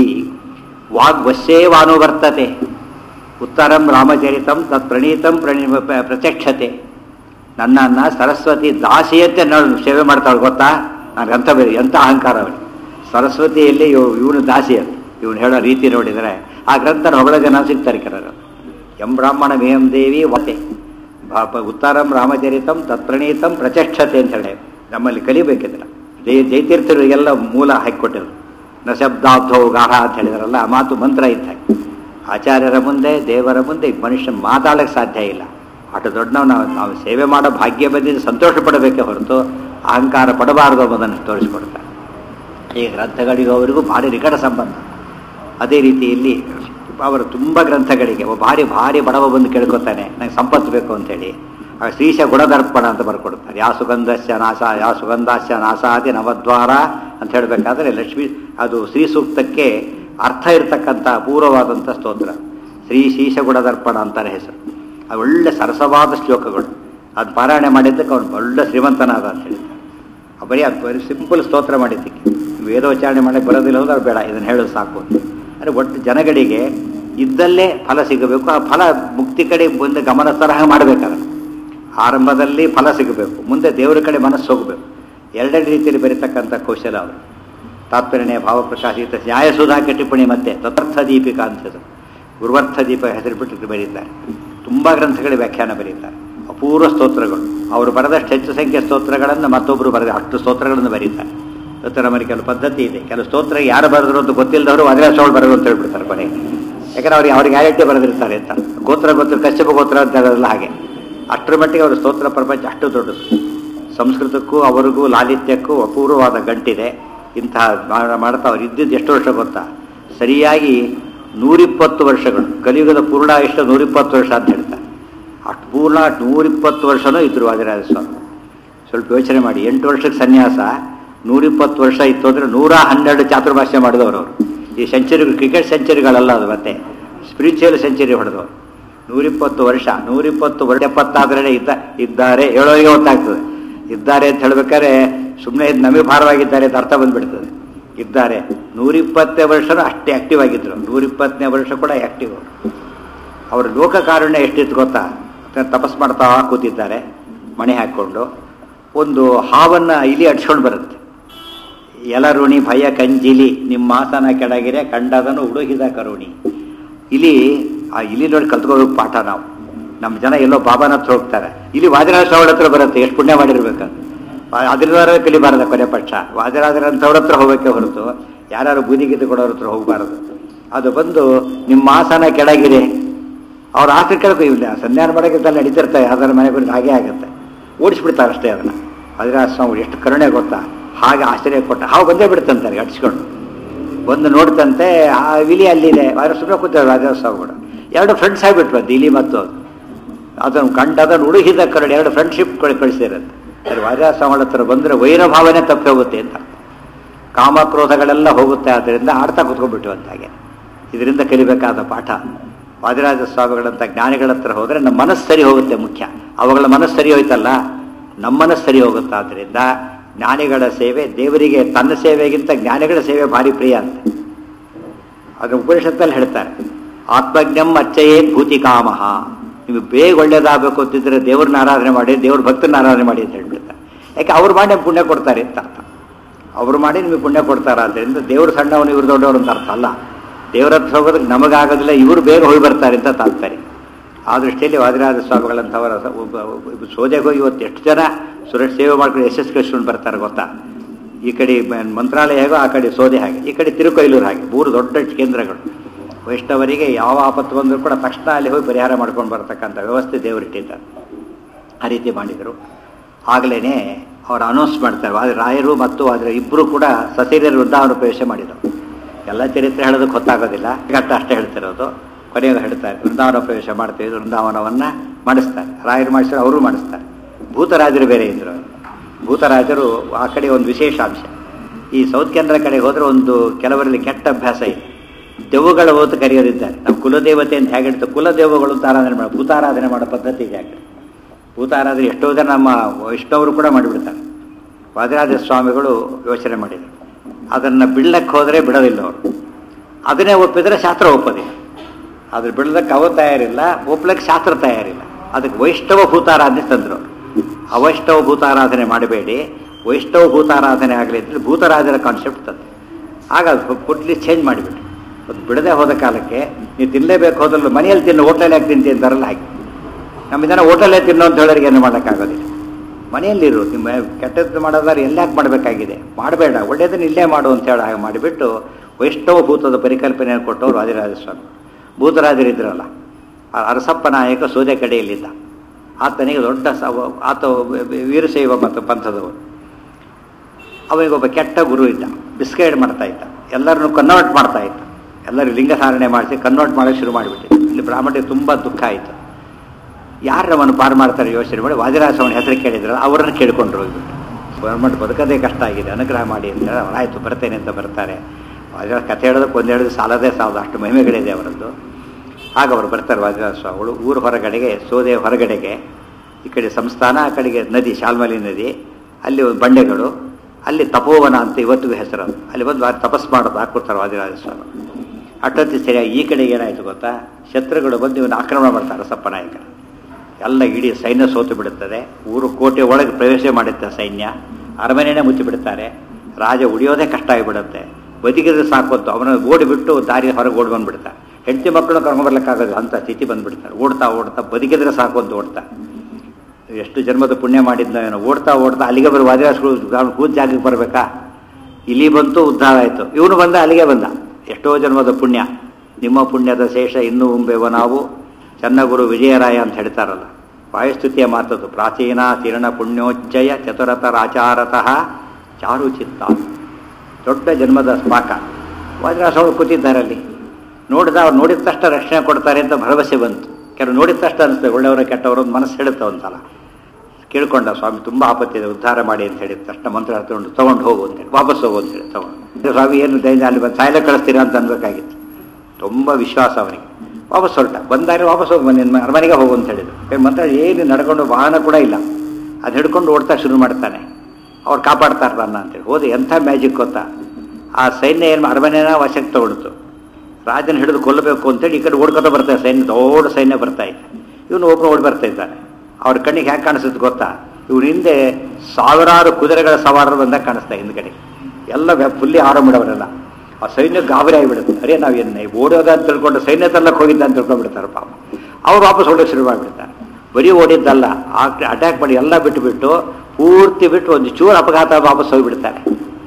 Speaker 1: ವಾಗ್ವಶ್ಯೇವಾನುವರ್ತತೆ ಉತ್ತರಂ ರಾಮಚರಿತಂ ತತ್ ಪ್ರಣೀತಂ ಪ್ರಣಿ ಪ- ಪ್ರತ್ಯಕ್ಷತೆ ನನ್ನನ್ನು ಸರಸ್ವತಿ ದಾಸಿಯಂತೆ ನಾನು ಸೇವೆ ಮಾಡ್ತಾಳೆ ಗೊತ್ತಾ ನಾನು ಎಂಥ ಬೇರೆ ಎಂಥ ಅಹಂಕಾರ ಅವನಿಗೆ ಸರಸ್ವತಿಯಲ್ಲಿ ಇವನು ದಾಸಿ ಅಂತ ಇವನು ಹೇಳೋ ರೀತಿ ನೋಡಿದರೆ ಆ ಗ್ರಂಥನ ಹೊಗಳ ಜನ ಸಿಗ್ತಾರೆ ಕೆಲವರು ಎಂ ಬ್ರಾಹ್ಮಣ ಮೇಯಂ ದೇವಿ ವತೆ ಭಾ- ಉತ್ತರಂ ರಾಮಚರಿತಂ ತತ್ಪ್ರಣೀತಂ ಪ್ರಚಕ್ಷತೆ ಅಂತ ಹೇಳಿ ನಮ್ಮಲ್ಲಿ ಕಲಿಬೇಕಿದ್ರ ಜೈ ಜೈತೀರ್ಥರಿಗೆಲ್ಲ ಮೂಲ ಹಾಕಿಕೊಟ್ಟಿದ್ರು ನ ಶಬ್ದಾಬ್ಧೋ ಗಾಢ ಅಂತ ಹೇಳಿದಾರಲ್ಲ ಆ ಮಾತು ಮಂತ್ರ ಇದ್ದ ಹಾಗೆ. ಆಚಾರ್ಯರ ಮುಂದೆ ದೇವರ ಮುಂದೆ ಮನುಷ್ಯ ಮಾತಾಡಕ್ಕೆ ಸಾಧ್ಯ ಇಲ್ಲ ಅಷ್ಟು ದೊಡ್ಡನವು ನಾವು ನಾವು ಸೇವೆ ಮಾಡೋ ಭಾಗ್ಯ ಬಂದಿದ್ದು ಸಂತೋಷ ಪಡಬೇಕೇ ಹೊರತು ಅಹಂಕಾರ ಪಡಬಾರದು ಎಂಬುದನ್ನು ತೋರಿಸ್ಕೊಡ್ತಾರೆ ಈ ಗ್ರಂಥಗಳಿಗೂ ಅವರಿಗೂ ಭಾರಿ ನಿಕಟ ಸಂಬಂಧ ಅದೇ ರೀತಿಯಲ್ಲಿ ಅವರು ತುಂಬ ಗ್ರಂಥಗಳಿಗೆ ಒಬ್ಬ ಭಾರಿ ಭಾರಿ ಬಡವ ಬಂದು ಕೇಳ್ಕೊತಾನೆ ನಂಗೆ ಸಂಪತ್ತು ಬೇಕು ಅಂತೇಳಿ ಆಗ ಶ್ರೀಶ ಗುಣದರ್ಪಣ ಅಂತ ಬರ್ಕೊಡ್ತಾರೆ ಯಾ ಸುಗಂಧಸ್ಯ ನಾಶ ಯಾ ಸುಗಂಧಾಸ್ಯ ನಾಸಾದಿ ನವದ್ವಾರ ಅಂತ ಹೇಳಬೇಕಾದ್ರೆ ಲಕ್ಷ್ಮೀ ಅದು ಶ್ರೀ ಸೂಕ್ತಕ್ಕೆ ಅರ್ಥ ಇರತಕ್ಕಂಥ ಅಪೂರ್ವವಾದಂಥ ಸ್ತೋತ್ರ ಶ್ರೀ ಶೀಶ ಗುಣದರ್ಪಣ ಅಂತಾರೆ ಹೆಸರು ಅದು ಒಳ್ಳೆ ಸರಸವಾದ ಶ್ಲೋಕಗಳು ಅದು ಪಾರಾಯಣ ಮಾಡಿದ್ದಕ್ಕೆ ಅವನು ಒಳ್ಳೆ ಶ್ರೀಮಂತನಾದ ಅಂತ ಹೇಳ್ತಾರೆ ಆ ಬರೀ ಅದು ಬರೀ ಸಿಂಪಲ್ ಸ್ತೋತ್ರ ಮಾಡಿದ್ದಕ್ಕೆ ವೇದೋಚ್ಚಾರಣೆ ಮಾಡಕ್ಕೆ ಬರೋದಿಲ್ಲ ಅಂದ್ರೆ ಬೇಡ ಇದನ್ನು ಹೇಳೋದು ಸಾಕು ಅಂತ ಅಂದರೆ ಒಟ್ಟು ಜನಗಳಿಗೆ ಇದ್ದಲ್ಲೇ ಫಲ ಸಿಗಬೇಕು ಆ ಫಲ ಮುಕ್ತಿ ಕಡೆ ಮುಂದೆ ಗಮನ ತರಹ ಮಾಡಬೇಕಾದ್ರೆ ಆರಂಭದಲ್ಲಿ ಫಲ ಸಿಗಬೇಕು ಮುಂದೆ ದೇವರ ಕಡೆ ಮನಸ್ಸು ಹೋಗಬೇಕು ಎರಡೆರಡು ರೀತಿಯಲ್ಲಿ ಬರೀತಕ್ಕಂಥ ಕೌಶಲ ಅವರು ತಾತ್ಪರ್ಯಣೆ ಭಾವಪ್ರಕಾಶಿತ ನ್ಯಾಯಸುಧಾಕ ಟಿಪ್ಪಣಿ ಮತ್ತೆ ತದರ್ಥ ದೀಪಿಕಾ ಅಂತ ಹೆಸರು ಗುರುವರ್ಥ ದೀಪ ಹೆಸರು ಬಿಟ್ಟು ಬರೀತಾರೆ ತುಂಬ ಗ್ರಂಥಗಳಿಗೆ ವ್ಯಾಖ್ಯಾನ ಬರೀತಾರೆ ಅಪೂರ್ವ ಸ್ತೋತ್ರಗಳು ಅವರು ಬರೆದಷ್ಟು ಹೆಚ್ಚು ಸಂಖ್ಯೆ ಸ್ತೋತ್ರಗಳನ್ನು ಮತ್ತೊಬ್ಬರು ಬರೆದ ಅಷ್ಟು ಸ್ತೋತ್ರಗಳನ್ನು ಬರೀತಾರೆ ಇವತ್ತು ನಮ್ಮಲ್ಲಿ ಕೆಲವು ಪದ್ಧತಿ ಇದೆ ಕೆಲವು ಸ್ತೋತ್ರ ಯಾರು ಬರೆದ್ರು ಅಂತ ಗೊತ್ತಿಲ್ಲದವರು ಅದೇ ಸೋಳು ಬರೋದು ಅಂತ ಹೇಳ್ಬಿಡ್ತಾರೆ ಕೊನೆಗೆ ಯಾಕಂದ್ರೆ ಅವ್ರಿಗೆ ಅವ್ರಿಗೆ ಗ್ಯಾರಂಟಿ ಬರೆದಿರ್ತಾರೆ ಅಂತ ಗೋತ್ರ ಗೋತ್ರ ಕಶ್ಯಪ ಗೋತ್ರ ಅಂತ ಹೇಳೋದಲ್ಲ ಹಾಗೆ ಅಷ್ಟರ ಮಟ್ಟಿಗೆ ಅವರ ಸ್ತೋತ್ರ ಪ್ರಪಂಚ ಅಷ್ಟು ದೊಡ್ಡದು ಸಂಸ್ಕೃತಕ್ಕೂ ಅವರಿಗೂ ಲಾಲಿತ್ಯಕ್ಕೂ ಅಪೂರ್ವವಾದ ಗಂಟಿದೆ ಇಂತಹ ಮಾಡ- ಮಾಡ್ತಾ ಅವ್ರು ಇದ್ದಿದ್ದು ಎಷ್ಟು ವರ್ಷ ಗೊತ್ತಾ ಸರಿಯಾಗಿ ನೂರಿಪ್ಪತ್ತು ವರ್ಷಗಳು ಕಲಿಯುಗದ ಪೂರ್ಣ ಎಷ್ಟು ನೂರಿಪ್ಪತ್ತು ವರ್ಷ ಅಂತ ಹೇಳ್ತಾರೆ ಅಷ್ಟು ಪೂರ್ಣ ನೂರಿಪ್ಪತ್ತು ವರ್ಷನೂ ಇದ್ರು ವಾದಿರಾಜ ಸ್ವಾಮಿ ಸ್ವಲ್ಪ ಯೋಚನೆ ಮಾಡಿ ಎಂಟು ವರ್ಷಕ್ಕೆ ಸನ್ಯಾಸ ನೂರಿಪ್ಪತ್ತು ವರ್ಷ ಇತ್ತು ಅಂದರೆ ನೂರ ಹನ್ನೆರಡು ಚಾತುರ್ಭಾಷ್ಯ ಮಾಡಿದವರು ಅವರು ಈ ಸೆಂಚುರಿ ಕ್ರಿಕೆಟ್ ಸೆಂಚುರಿಗಳಲ್ಲ ಅದು ಮತ್ತೆ ಸ್ಪಿರಿಚುವಲ್ ಸೆಂಚುರಿ ಹೊಡೆದವರು ನೂರಿಪ್ಪತ್ತು ವರ್ಷ ನೂರಿಪ್ಪತ್ತು ವರ್ಷ ಎಪ್ಪತ್ತಾದ್ರೆ ಇದ್ದ ಇದ್ದಾರೆ ಹೇಳೋರಿಗೆ ಗೊತ್ತಾಗ್ತದೆ ಇದ್ದಾರೆ ಅಂತ ಹೇಳ್ಬೇಕಾದ್ರೆ ಸುಮ್ಮನೆ ಇದು ನಮಗೆ ಭಾರವಾಗಿದ್ದಾರೆ ಅಂತ ಅರ್ಥ ಬಂದ್ಬಿಡ್ತದೆ ಇದ್ದಾರೆ ನೂರಿಪ್ಪತ್ತನೇ ವರ್ಷನೂ ಅಷ್ಟೇ ಆಕ್ಟಿವ್ ಆಗಿದ್ರು ನೂರಿಪ್ಪತ್ತನೇ ವರ್ಷ ಕೂಡ ಆಕ್ಟಿವ್ ಅವರ ಲೋಕಕಾರುಣ್ಯ ಎಷ್ಟಿತ್ತು ಗೊತ್ತಾ ತಪಸ್ ಮಾಡ್ತಾ ಕೂತಿದ್ದಾರೆ ಮಣೆ ಹಾಕ್ಕೊಂಡು ಒಂದು ಹಾವನ್ನು ಇಲಿ ಅಡ್ಸ್ಕೊಂಡು ಬರುತ್ತೆ ಎಲರುಣಿ ಭಯ ಕಂಜಿಲಿ ನಿಮ್ಮ ಆಸನ ಕೆಳಗಿರೆ ಕಂಡದನು ಹುಡುಗಿದ ಕರುಣಿ ಇಲಿ ಆ ಇಲಿ ನೋಡಿ ಕಲ್ತ್ಕೋಬೇಕು ಪಾಠ ನಾವು ನಮ್ಮ ಜನ ಎಲ್ಲೋ ಬಾಬಾನ ಹತ್ರ ಹೋಗ್ತಾರೆ ಇಲ್ಲಿ ವಾದಿರಾಜ ಸ್ವಾಮಿ ಹತ್ರ ಬರುತ್ತೆ ಎಷ್ಟು ಪುಣ್ಯ ಮಾಡಿರ್ಬೇಕು ಅದ್ರದಾರ ಕಲಿಬಾರದ ಕೊನೆ ಪಕ್ಷ ವಾದಿರಾಜರ ಅಂಥವ್ರ ಹತ್ರ ಹೋಗಕ್ಕೆ ಹೊರತು ಯಾರು ಬೂದಿ ಗೀತೆ ಕೊಡೋರ ಹತ್ರ ಹೋಗಬಾರದು ಅದು ಬಂದು ನಿಮ್ಮ ಆಸನ ಕೆಳಗಿದೆ ಅವ್ರ ಆಸನ ಕೆಳಗೆ ಇಲ್ಲ ಸಂಧಾನ ಮಾಡೋಕ್ಕಿಂತ ನಡೀತಿರ್ತಾರೆ ಯಾವ್ದಾರ ಮನೆ ಬಂದು ಹಾಗೆ ಆಗುತ್ತೆ ಓಡಿಸ್ಬಿಡ್ತಾರೆ ಅಷ್ಟೇ ಅದನ್ನ ವಾದಿರಾಜ ಸ್ವಾಮಿ ಎಷ್ಟು ಕರುಣೆ ಗೊತ್ತಾ ಹಾಗೆ ಆಶ್ಚರ್ಯ ಕೊಟ್ಟ ಹಾವು ಬಂದೇ ಬಿಡ್ತಂತಾರೆ ಅಡ್ಸ್ಕೊಂಡು ಒಂದು ನೋಡ್ತಂತೆ ಆ ಇಲಿ ಅಲ್ಲಿದೆ ಅದ್ರ ಸುಮ್ಮನೆ ಕೂತಾರೆ ರಾಜಾ ಸ್ವಾಮಿಗಳು ಎರಡು ಫ್ರೆಂಡ್ಸ್ ಆಗಿಬಿಟ್ರು ಅದು ಇಲಿ ಮತ್ತು ಅದು ಅದನ್ನು ಕಂಡು ಅದನ್ನು ಉಡುಗಿದ ಕರಡು ಎರಡು ಫ್ರೆಂಡ್ಶಿಪ್ ಕಳಿಸಿರುತ್ತೆ ಅದು ರಾಜಾ ಸ್ವಾಮಿಗಳ ಹತ್ರ ಬಂದರೆ ವೈರ ಭಾವನೆ ತಪ್ಪಿ ಹೋಗುತ್ತೆ ಅಂತ ಕಾಮಕ್ರೋಧಗಳೆಲ್ಲ ಹೋಗುತ್ತೆ ಆದ್ದರಿಂದ ಆಡ್ತಾ ಕೂತ್ಕೊಂಡ್ಬಿಟ್ಟು ಅಂತ ಹಾಗೆ ಇದರಿಂದ ಕಲಿಬೇಕಾದ ಪಾಠ ವಾದಿರಾಜ ಸ್ವಾಮಿಗಳಂತ ಜ್ಞಾನಿಗಳ ಹತ್ರ ಹೋದರೆ ನಮ್ಮ ಮನಸ್ಸು ಸರಿ ಹೋಗುತ್ತೆ ಮುಖ್ಯ ಅವುಗಳ ಮನಸ್ಸು ಸರಿ ಹೋಯ್ತಲ್ಲ ನಮ್ಮ ಮನಸ್ಸು ಸರಿ ಹೋಗುತ್ತೆ ಆದ್ದರಿಂದ ಜ್ಞಾನಿಗಳ ಸೇವೆ ದೇವರಿಗೆ ತನ್ನ ಸೇವೆಗಿಂತ ಜ್ಞಾನಿಗಳ ಸೇವೆ ಭಾರಿ ಪ್ರಿಯ ಅಂತ ಅದರ ಉಪನಿಷತ್ತಲ್ಲಿ ಹೇಳ್ತಾರೆ ಆತ್ಮಜ್ಞಂ ಅಚ್ಚಯೇ ಭೂತಿ ಕಾಮಹ ನೀವು ಬೇಗ ಒಳ್ಳೇದಾಗಬೇಕು ಅಂತಿದ್ರೆ ದೇವ್ರನ್ನ ಆರಾಧನೆ ಮಾಡಿ ದೇವ್ರ ಭಕ್ತನ ಆರಾಧನೆ ಮಾಡಿ ಅಂತ ಹೇಳ್ಬಿಡ್ತಾರೆ ಯಾಕೆ ಅವ್ರು ಮಾಡಿ ನಮ್ಗೆ ಪುಣ್ಯ ಕೊಡ್ತಾರೆ ಅಂತ ಅರ್ಥ ಅವ್ರು ಮಾಡಿ ನಿಮಗೆ ಪುಣ್ಯ ಕೊಡ್ತಾರೆ ಆದ್ದರಿಂದ ದೇವ್ರು ಸಣ್ಣವನು ಇವ್ರು ದೊಡ್ಡವರು ಅಂತ ಅರ್ಥ ಅಲ್ಲ ದೇವ್ರ ಹತ್ರ ಹೋಗೋದಕ್ಕೆ ನಮಗಾಗೋದಿಲ್ಲ ಇವರು ಬೇಗ ಹೋಗಿ ಬರ್ತಾರೆ ಅಂತ ತಾತ್ಪರ್ಯ ಆ ದೃಷ್ಟಿಯಲ್ಲಿ ವಾದಿರಾಜ ಸ್ವಾಮಿಗಳಂಥವರ ಒಬ್ಬ ಒಬ್ಬ ಸೋದೆಗೂ ಇವತ್ತು ಎಷ್ಟು ಜನ ಸುರೇಶ್ ಸೇವೆ ಮಾಡ್ಕೊಂಡು ಯಶಸ್ಸು ಕಳ್ಸ್ಕೊಂಡು ಬರ್ತಾರೆ ಗೊತ್ತಾ ಈ ಕಡೆ ಮ- ಮಂತ್ರಾಲಯ ಹೇಗೋ ಆ ಕಡೆ ಸೋದೆ ಹಾಗೆ ಈ ಕಡೆ ತಿರುಕೊಯ್ಲೂರು ಹಾಗೆ ಮೂರು ದೊಡ್ಡ ಕೇಂದ್ರಗಳು ವೈಷ್ಣವರಿಗೆ ಯಾವ ಆಪತ್ತು ಬಂದರೂ ಕೂಡ ತಕ್ಷಣ ಅಲ್ಲಿ ಹೋಗಿ ಪರಿಹಾರ ಮಾಡ್ಕೊಂಡು ಬರ್ತಕ್ಕಂಥ ವ್ಯವಸ್ಥೆ ದೇವರಿಟ್ಟಿದ್ದಾರೆ ಆ ರೀತಿ ಮಾಡಿದರು ಆಗಲೇ ಅವರು ಅನೌನ್ಸ್ ಮಾಡ್ತಾರೆ ಆದರೆ ರಾಯರು ಮತ್ತು ಅದರ ಇಬ್ಬರು ಕೂಡ ಸಸೀರ್ಯರ ವೃಂದಾವನ ಪ್ರವೇಶ ಮಾಡಿದರು ಎಲ್ಲ ಚರಿತ್ರೆ ಹೇಳೋದಕ್ಕೆ ಗೊತ್ತಾಗೋದಿಲ್ಲ ಘಟ್ಟ ಅಷ್ಟೇ ಹೇಳ್ತಿರೋದು ಕೊನೆಗೆ ಹೇಳ್ತಾರೆ ವೃಂದಾವನ ಪ್ರವೇಶ ಮಾಡ್ತೀವಿ ವೃಂದಾವನವನ್ನು ಮಾಡಿಸ್ತಾರೆ ರಾಯರು ಮಾಡಿಸಿದ್ರೆ ಅವರು ಮಾಡಿಸ್ತಾರೆ ಭೂತರಾಜರು ಬೇರೆ ಇದ್ರು ಭೂತರಾಜರು ಆ ಕಡೆ ಒಂದು ವಿಶೇಷ ಅಂಶ ಈ ಸೌತ್ ಕೇಂದ್ರ ಕಡೆ ಹೋದರೆ ಒಂದು ಕೆಲವರಲ್ಲಿ ಕೆಟ್ಟ ಅಭ್ಯಾಸ ಇದೆ ದೆವ್ವಗಳ ಓತು ಕರೆಯೋರಿದ್ದಾರೆ ನಾವು ಕುಲದೇವತೆ ಅಂತ ಹೇಗೆ ಹೇಳ್ತೀವಿ ಕುಲದೇವಗಳು ಅಂತ ಆರಾಧನೆ ಮಾಡೋ ಭೂತಾರಾಧನೆ ಮಾಡೋ ಪದ್ಧತಿ ಇದೆ ಯಾಕೆ ಭೂತಾರಾಧನೆ ಎಷ್ಟೋ ಜನ ನಮ್ಮ ವೈಷ್ಣವರು ಕೂಡ ಮಾಡಿಬಿಡ್ತಾರೆ ವಾದಿರಾಜ ಸ್ವಾಮಿಗಳು ಯೋಚನೆ ಮಾಡಿದರು ಅದನ್ನು ಬಿಡ್ಲಕ್ಕೆ ಹೋದರೆ ಬಿಡೋದಿಲ್ಲ ಅವರು ಅದನ್ನೇ ಒಪ್ಪಿದರೆ ಶಾಸ್ತ್ರ ಒಪ್ಪೋದಿಲ್ಲ ಅದ್ರ ಬಿಡೋದಕ್ಕೆ ಅವ ತಯಾರಿಲ್ಲ ಒಪ್ಲಕ್ಕೆ ಶಾಸ್ತ್ರ ತಯಾರಿಲ್ಲ ಅದಕ್ಕೆ ವೈಷ್ಣವ ಭೂತಾರಾಧನೆ ತಂದರು ಅವೈಷ್ಣವ ಭೂತಾರಾಧನೆ ಮಾಡಬೇಡಿ ವೈಷ್ಣವ ಭೂತಾರಾಧನೆ ಆಗಲಿ ಅಂದರೆ ಭೂತರಾಜರ ಕಾನ್ಸೆಪ್ಟ್ ತಂದೆ ಆಗ ಅದು ಕೊಟ್ಲಿ ಚೇಂಜ್ ಮಾಡಿಬಿಟ್ರು ಅದು ಬಿಡದೆ ಹೋದ ಕಾಲಕ್ಕೆ ನೀವು ತಿನ್ನಲೇಬೇಕು ಹೋದಲ್ಲ ಮನೆಯಲ್ಲಿ ತಿನ್ನು ಹೋಟೆಲ್ ಯಾಕೆ ತಿಂತಿ ಅಂತಾರಲ್ಲ ಹಾಗೆ ನಮ್ಮ ಜನ ಹೋಟೆಲೇ ತಿನ್ನೋ ಅಂತ ಹೇಳೋರಿಗೆ ಏನು ಮಾಡೋಕ್ಕಾಗೋದಿಲ್ಲ ಮನೆಯಲ್ಲಿರು ನಿಮ್ಮ ಕೆಟ್ಟದ್ದು ಮಾಡೋದಾದ್ರೆ ಎಲ್ಲಾಕೆ ಮಾಡಬೇಕಾಗಿದೆ ಮಾಡಬೇಡ ಒಳ್ಳೆಯದನ್ನು ಇಲ್ಲೇ ಮಾಡು ಅಂತ ಹೇಳಿ ಹಾಗೆ ಮಾಡಿಬಿಟ್ಟು ವೈಷ್ಣವ ಭೂತದ ಪರಿಕಲ್ಪನೆಯನ್ನು ಕೊಟ್ಟವರು ವಾದಿರಾಜ ಸ್ವಾಮಿ ಭೂತರಾಜರಿದ್ರಲ್ಲ ಆ ಅರಸಪ್ಪ ನಾಯಕ ಸೋದೆ ಕಡೆಯಲ್ಲಿದ್ದ ಆತನಿಗೆ ದೊಡ್ಡ ಸವ ಆತ ವೀರಶೈವ ಮತ್ತು ಪಂಥದವರು ಅವನಿಗೊಬ್ಬ ಕೆಟ್ಟ ಗುರು ಇದ್ದ ಬಿಸ್ಕೈಡ್ ಮಾಡ್ತಾ ಇದ್ದ ಎಲ್ಲರನ್ನು ಕನ್ವರ್ಟ್ ಮಾಡ್ತಾ ಇದ್ದ ಎಲ್ಲರೂ ಲಿಂಗ ಧಾರಣೆ ಮಾಡಿಸಿ ಕನ್ವರ್ಟ್ ಮಾಡೋಕ್ಕೆ ಶುರು ಮಾಡಿಬಿಟ್ಟಿದ್ದ ಇಲ್ಲಿ ಬ್ರಾಹ್ಮಣರಿಗೆ ತುಂಬ ದುಃಖ ಆಯಿತು ಯಾರು ನಮ್ಮನ್ನು ಪಾರು ಮಾಡ್ತಾರೆ ಯೋಚನೆ ಮಾಡಿ ವಾದಿರಾಜವನ ಹೆಸರು ಕೇಳಿದ್ರಲ್ಲ ಅವರನ್ನು ಕೇಳ್ಕೊಂಡ್ರು ಹೋಗ್ಬಿಟ್ಟು ಗೌರ್ಮೆಂಟ್ ಬದುಕೋದೇ ಕಷ್ಟ ಆಗಿದೆ ಅನುಗ್ರಹ ಮಾಡಿ ಅಂತ ಹೇಳಿ ಅವ್ರು ಆಯಿತು ಬರ್ತೇನೆ ಅಂತ ಬರ್ತಾರೆ ವಾದಿರಾಜ ಕಥೆ ಹೇಳೋದಕ್ಕೆ ಒಂದು ಹೇಳಿದ್ರೆ ಸಾಲದೇ ಸಾಲದು ಅಷ್ಟು ಮಹಿಮೆಗಳಿದೆ ಅವರದ್ದು ಆಗ ಅವರು ಬರ್ತಾರೆ ವಾದಿರಾಜ ಸ್ವಾಮಿಗಳು ಊರು ಹೊರಗಡೆಗೆ ಸೋದೆ ಹೊರಗಡೆಗೆ ಈ ಕಡೆ ಸಂಸ್ಥಾನ ಆ ಕಡೆಗೆ ನದಿ ಶಾಲ್ಮಲಿ ನದಿ ಅಲ್ಲಿ ಒಂದು ಬಂಡೆಗಳು ಅಲ್ಲಿ ತಪೋವನ ಅಂತ ಇವತ್ತಿಗೂ ಹೆಸರು ಅದು. ಅಲ್ಲಿ ಬಂದು ಆ ತಪಸ್ ಮಾಡೋದು ಹಾಕ್ಕೊಡ್ತಾರೆ ವಾದಿರಾಜ ಸ್ವಾಮಿ ಅಷ್ಟೊತ್ತಿ ಸರಿಯಾಗಿ ಈ ಕಡೆಗೆ ಏನಾಯಿತು ಗೊತ್ತಾ ಶತ್ರುಗಳು ಬಂದು ಇವನು ಆಕ್ರಮಣ ಮಾಡ್ತಾರೆ ಸಪ್ಪ ನಾಯಕರು ಎಲ್ಲ ಇಡೀ ಸೈನ್ಯ ಸೋತು ಬಿಡುತ್ತದೆ ಊರು ಕೋಟೆ ಒಳಗೆ ಪ್ರವೇಶ ಮಾಡುತ್ತೆ ಸೈನ್ಯ ಅರಮನೆಯೇ ಮುಚ್ಚಿಬಿಡ್ತಾರೆ ರಾಜ ಉಳಿಯೋದೇ ಕಷ್ಟ ಆಗಿಬಿಡುತ್ತೆ ಬದುಕಿದ್ರೆ ಸಾಕೋತ್ತು ಅವನ ಓಡಿಬಿಟ್ಟು ದಾರಿ ಹೊರಗೆ ಓಡಿ ಬಂದ್ಬಿಡ್ತಾರೆ ಹೆಂಡತಿ ಮಕ್ಕಳು ಕರ್ಕೊಂಡ್ಬರ್ಲಿಕ್ಕಾಗೋದಿಲ್ಲ ಅಂತ ಸ್ಥಿತಿ ಬಂದ್ಬಿಡ್ತಾರೆ ಓಡ್ತಾ ಓಡ್ತಾ ಬದುಕಿದ್ರೆ ಸಾಕು ಅಂತ ಓಡ್ತಾ ಎಷ್ಟು ಜನ್ಮದ ಪುಣ್ಯ ಮಾಡಿದ್ನೋ ಏನೋ ಓಡ್ತಾ ಓಡ್ತಾ ಅಲ್ಲಿಗೆ ಬರೋ ವಾದಿರಾಜಗಳು ಕೂತ್ ಜಾಗಕ್ಕೆ ಬರಬೇಕಾ ಇಲ್ಲಿ ಬಂತು ಉದ್ಧಾರ ಆಯಿತು ಇವನು ಬಂದ ಅಲ್ಲಿಗೆ ಬಂದ ಎಷ್ಟೋ ಜನ್ಮದ ಪುಣ್ಯ ನಿಮ್ಮ ಪುಣ್ಯದ ಶೇಷ ಇನ್ನೂ ಉಂಬೆವ ನಾವು ಚನ್ನಗುರು ವಿಜಯರಾಯ ಅಂತ ಹೇಳ್ತಾರಲ್ಲ ವಾಯುಸ್ತುತಿಯ ಮಾತದು ಪ್ರಾಚೀನ ತೀರ್ಣ ಪುಣ್ಯೋಚ್ಚಯ ಚತುರತರಾಚಾರತಃ ಚಾರುಚಿತ್ತ ದೊಡ್ಡ ಜನ್ಮದ ಸ್ಪಾಕ ವಜ್ರಾಸವರು ಕೂತಿದ್ದಾರೆ ಅಲ್ಲಿ ನೋಡಿದ ಅವ್ರು ನೋಡಿದ ತಕ್ಷಣ ರಕ್ಷಣೆ ಕೊಡ್ತಾರೆ ಅಂತ ಭರವಸೆ ಬಂತು ಕೆಲವು ನೋಡಿದ ತಕ್ಷಣ ಅನಿಸ್ತದೆ ಒಳ್ಳೆಯವರ ಕೆಟ್ಟವರು ಒಂದು ಮನಸ್ಸು ಹೇಳುತ್ತೆ ಒಂದ್ಸಲ ಕೇಳ್ಕೊಂಡ ಸ್ವಾಮಿ ತುಂಬ ಆಪತ್ತಿದೆ ಉದ್ಧಾರ ಮಾಡಿ ಅಂತ ಹೇಳಿದ ತಕ್ಷಣ ಮಂತ್ರ ಹೇಳ್ಕೊಂಡು ತೊಗೊಂಡು ಹೋಗು ಅಂತೇಳಿ ವಾಪಸ್ ಹೋಗು ಅಂತೇಳಿ ತೊಗೊಂಡು ಸ್ವಾಮಿ ಏನು ದಯ ಅಲ್ಲಿ ಬಂದು ಸಾಯಲೆ ಕಳಿಸ್ತೀರಾ ಅಂತ ಅನ್ಬೇಕಾಗಿತ್ತು ತುಂಬ ವಿಶ್ವಾಸ ಅವನಿಗೆ ವಾಪಸ್ ಹೊರಟ ಬಂದಾಗ ವಾಪಸ್ ಹೋಗಿ ಬನ್ನಿ ನಿಮ್ಮ ಅರಮನೆಗೆ ಹೋಗು ಅಂತ ಹೇಳಿದ್ರು ಮಂತ್ರ ಏನು ನಡ್ಕೊಂಡು ವಾಹನ ಕೂಡ ಇಲ್ಲ ಅದು ಹಿಡ್ಕೊಂಡು ಓಡ್ತಾ ಶುರು ಮಾಡ್ತಾನೆ ಅವ್ರು ಕಾಪಾಡ್ತಾರೆ ನನ್ನ ಅಂತೇಳಿ ಹೋದೆ ಎಂಥ ಮ್ಯಾಜಿಕ್ ಗೊತ್ತಾ ಆ ಸೈನ್ಯ ಏನು ಅರಮನೆನ ವಶಕ್ಕೆ ತಗೊಳ್ತು ರಾಜನ ಹಿಡಿದು ಕೊಲ್ಲಬೇಕು ಅಂತೇಳಿ ಈ ಕಡೆ ಓಡ್ಕೊತ ಬರ್ತಾರೆ ಸೈನ್ಯ ದೊಡ್ಡ ಸೈನ್ಯ ಬರ್ತಾ ಇದೆ ಇವನು ಒಬ್ಬನು ಓಡಿ ಬರ್ತಾ ಇದ್ದಾನೆ ಅವ್ರ ಕಣ್ಣಿಗೆ ಹ್ಯಾಕೆ ಕಾಣಿಸುತ್ತೆ ಗೊತ್ತಾ ಇವ್ರ ಹಿಂದೆ ಸಾವಿರಾರು ಕುದುರೆಗಳ ಸವಾರರು ಬಂದಾಗ ಕಾಣಿಸ್ತಾ ಹಿಂದ್ಗಡೆ ಎಲ್ಲ ಫುಲ್ಲಿ ಆರಂಭಿಡವರೆಲ್ಲ ಆ ಸೈನ್ಯ ಗಾಬರಿ ಆಗಿಬಿಡುತ್ತೆ ಅರೇ ನಾವು ಏನು ಓಡೋದ ಅಂತ ತಿಳ್ಕೊಂಡು ಸೈನ್ಯ ತಲ್ಲಕ್ಕೆ ಹೋಗಿದ್ದ ಅಂತ ತಿಳ್ಕೊಂಡ್ಬಿಡ್ತಾರೆ ಪಾಪ ಅವ್ರು ವಾಪಸ್ ಓಡೋಕೆ ಶುರು ಮಾಡಿಬಿಡ್ತಾರೆ ಬರೀ ಓಡಿದ್ದಲ್ಲ ಅಟ್ಯಾಕ್ ಮಾಡಿ ಎಲ್ಲ ಬಿಟ್ಟು ಬಿಟ್ಟು ಪೂರ್ತಿ ಬಿಟ್ಟು ಒಂದು ಚೂರು ಅಪಘಾತ ವಾಪಸ್ ಹೋಗಿಬಿಡ್ತಾರೆ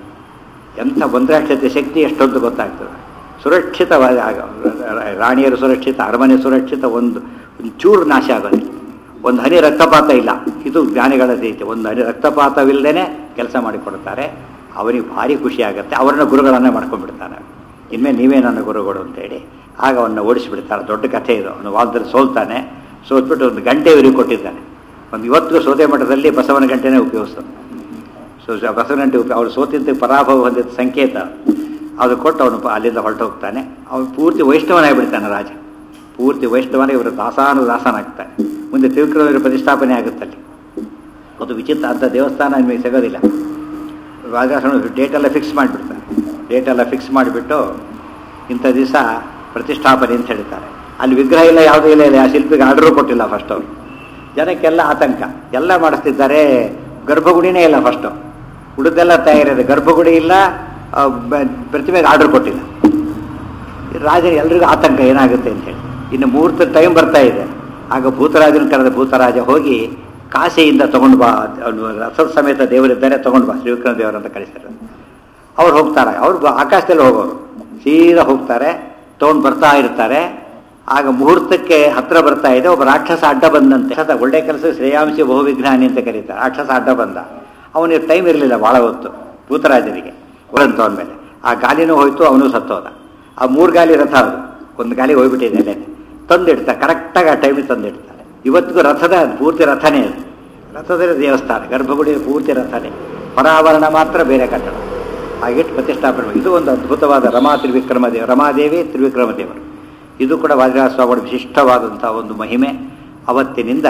Speaker 1: ಎಂಥ ಬಂದ್ರಾಕ್ಷತೆ ಶಕ್ತಿ ಎಷ್ಟೊಂದು ಗೊತ್ತಾಗ್ತದೆ ಸುರಕ್ಷಿತವಾದ ಆಗ ರಾಣಿಯರು ಸುರಕ್ಷಿತ ಅರಮನೆ ಸುರಕ್ಷಿತ ಒಂದು ಒಂದು ಚೂರು ನಾಶ ಆಗೋದಿಲ್ಲ ಒಂದು ಹನಿ ರಕ್ತಪಾತ ಇಲ್ಲ ಇದು ಜ್ಞಾನಿಗಳ ರೀತಿ ಒಂದು ಹನಿ ರಕ್ತಪಾತವಿಲ್ಲದೇ ಕೆಲಸ ಮಾಡಿಕೊಡ್ತಾರೆ ಅವನಿಗೆ ಭಾರಿ ಖುಷಿ ಆಗುತ್ತೆ ಅವರನ್ನ ಗುರುಗಳನ್ನೇ ಮಾಡ್ಕೊಂಡ್ಬಿಡ್ತಾನೆ ಇನ್ಮೇಲೆ ನೀವೇ ನನ್ನ ಗುರುಗಳು ಅಂತೇಳಿ ಆಗ ಅವನ್ನ ಓಡಿಸಿಬಿಡ್ತಾರೆ ದೊಡ್ಡ ಕಥೆ ಇದು ಅವನು ವಾದದಲ್ಲಿ ಸೋಲ್ತಾನೆ ಸೋತ್ಬಿಟ್ಟು ಒಂದು ಗಂಟೆ ಇವರಿಗೆ ಕೊಟ್ಟಿದ್ದಾನೆ ಒಂದು ಇವತ್ತಿಗೂ ಸೋದೆ ಮಠದಲ್ಲಿ ಬಸವನ ಗಂಟೆನೇ ಉಪಯೋಗಿಸ್ತಾನೆ ಸೊ ಬಸವನ ಗಂಟೆ ಉಪಯೋಗ ಅವ್ರು ಸೋತಿದ್ದ ಪರಾಭವ ಹೊಂದಿದ್ದ ಸಂಕೇತ ಅದು ಕೊಟ್ಟು ಅವನು ಅಲ್ಲಿಂದ ಹೊರಟು ಹೋಗ್ತಾನೆ ಅವನು ಪೂರ್ತಿ ವೈಷ್ಣವನಾಗಿಬಿಡ್ತಾನೆ ರಾಜ ಪೂರ್ತಿ ವೈಷ್ಣವನ ಇವರು ದಾಸಾನು ದಾಸನಾಗ್ತಾನೆ ಮುಂದೆ ತಿರುಕರ ಪ್ರತಿಷ್ಠಾಪನೆ ಆಗುತ್ತಲ್ಲಿ ಅದು ವಿಚಿತ್ರ ಅಂಥ ದೇವಸ್ಥಾನ ನಿಮಗೆ ಸಿಗೋದಿಲ್ಲ ರಾಜಾಸನ ಡೇಟೆಲ್ಲ ಫಿಕ್ಸ್ ಮಾಡಿಬಿಡ್ತಾರೆ ಡೇಟೆಲ್ಲ ಫಿಕ್ಸ್ ಮಾಡಿಬಿಟ್ಟು ಇಂಥ ದಿವಸ ಪ್ರತಿಷ್ಠಾಪನೆ ಅಂತ ಹೇಳ್ತಾರೆ ಅಲ್ಲಿ ವಿಗ್ರಹ ಇಲ್ಲ ಯಾವುದೂ ಇಲ್ಲ ಇಲ್ಲ ಆ ಶಿಲ್ಪಿಗೆ ಆರ್ಡರು ಕೊಟ್ಟಿಲ್ಲ ಫಸ್ಟ್ ಅವರು ಜನಕ್ಕೆಲ್ಲ ಆತಂಕ ಎಲ್ಲ ಮಾಡಿಸ್ತಿದ್ದಾರೆ ಗರ್ಭಗುಡಿನೇ ಇಲ್ಲ ಫಸ್ಟು ಉಳಿದೆಲ್ಲ ತಯಾರಿದೆ ಗರ್ಭಗುಡಿ ಇಲ್ಲ ಆ, ಬ- ಪ್ರತಿಮೆಗೆ ಆರ್ಡರ್ ಕೊಟ್ಟಿಲ್ಲ ರಾಜ ಎಲ್ರಿಗೂ ಆತಂಕ ಏನಾಗುತ್ತೆ ಅಂತ ಹೇಳಿ ಇನ್ನು ಮುಹೂರ್ತ ಟೈಮ್ ಬರ್ತಾ ಇದೆ ಆಗ ಭೂತರಾಜನ ಕರೆದ ಭೂತರಾಜ ಹೋಗಿ ಕಾಶಿಯಿಂದ ತಗೊಂಡು ಬಾ ಅವ್ನು ರಥದ ಸಮೇತ ದೇವರಿದ್ದಾರೆ ತಗೊಂಡು ಬಾ ಶ್ರೀವಿಕ್ರಮ ದೇವರಂತ ಕಳಿಸ್ತಾರೆ ಅವ್ರು ಹೋಗ್ತಾರೆ ಅವ್ರು ಬ- ಆಕಾಶದಲ್ಲಿ ಹೋಗೋರು ಸೀದಾ ಹೋಗ್ತಾರೆ ತಗೊಂಡು ಬರ್ತಾ ಇರ್ತಾರೆ ಆಗ ಮುಹೂರ್ತಕ್ಕೆ ಹತ್ರ ಬರ್ತಾ ಇದೆ ಒಬ್ಬ ರಾಕ್ಷಸ ಅಡ್ಡ ಬಂದಂತೆ ರಾಕ್ಷಸ ಒಳ್ಳೆ ಕೆಲಸ ಶ್ರೇಯಾಂಶಿ ಬಹುವಿಜ್ಞಾನಿ ಅಂತ ಕರೀತಾರೆ ರಾಕ್ಷಸ ಅಡ್ಡ ಬಂದ ಅವನಿಗೆ ಟೈಮ್ ಇರಲಿಲ್ಲ ಭಾಳ ಹೊತ್ತು ಭೂತರಾಜನಿಗೆ ಅವನ ಮೇಲೆ ಆ ಗಾಲಿನೂ ಹೋಯ್ತು ಅವನು ಸತ್ತೋದ ಆ ಮೂರು ಗಾಲಿ ರಥ ಅದು ಒಂದು ಗಾಲಿ ಹೋಗ್ಬಿಟ್ಟಿದೆ ಅಲ್ಲೇ ತಂದಿಡ್ತಾರೆ ಕರೆಕ್ಟಾಗಿ ಆ ಟೈಮಿಗೆ ತಂದಿಡ್ತಾರೆ ಇವತ್ತಿಗೂ ರಥದ ಪೂರ್ತಿ ರಥನೇ ಅದು ರಥದ ದೇವಸ್ಥಾನ ಗರ್ಭಗುಡಿ ಪೂರ್ತಿ ರಥನೇ ಹೊರಾವರಣ ಮಾತ್ರ ಬೇರೆ ಕಟ್ಟಡ ಹಾಗಿಟ್ಟು ಪ್ರತಿಷ್ಠಾಪನೆ ಮಾಡಿ. ಇದು ಒಂದು ಅದ್ಭುತವಾದ ರಮಾ ತ್ರಿವಿಕ್ರಮ ದೇವ ರಮಾದೇವಿ ತ್ರಿವಿಕ್ರಮ ದೇವರು ಇದು ಕೂಡ ವಾದಿರಾಜ ಸ್ವಾಮಿಗಳ ವಿಶಿಷ್ಟವಾದಂಥ ಒಂದು ಮಹಿಮೆ ಅವತ್ತಿನಿಂದ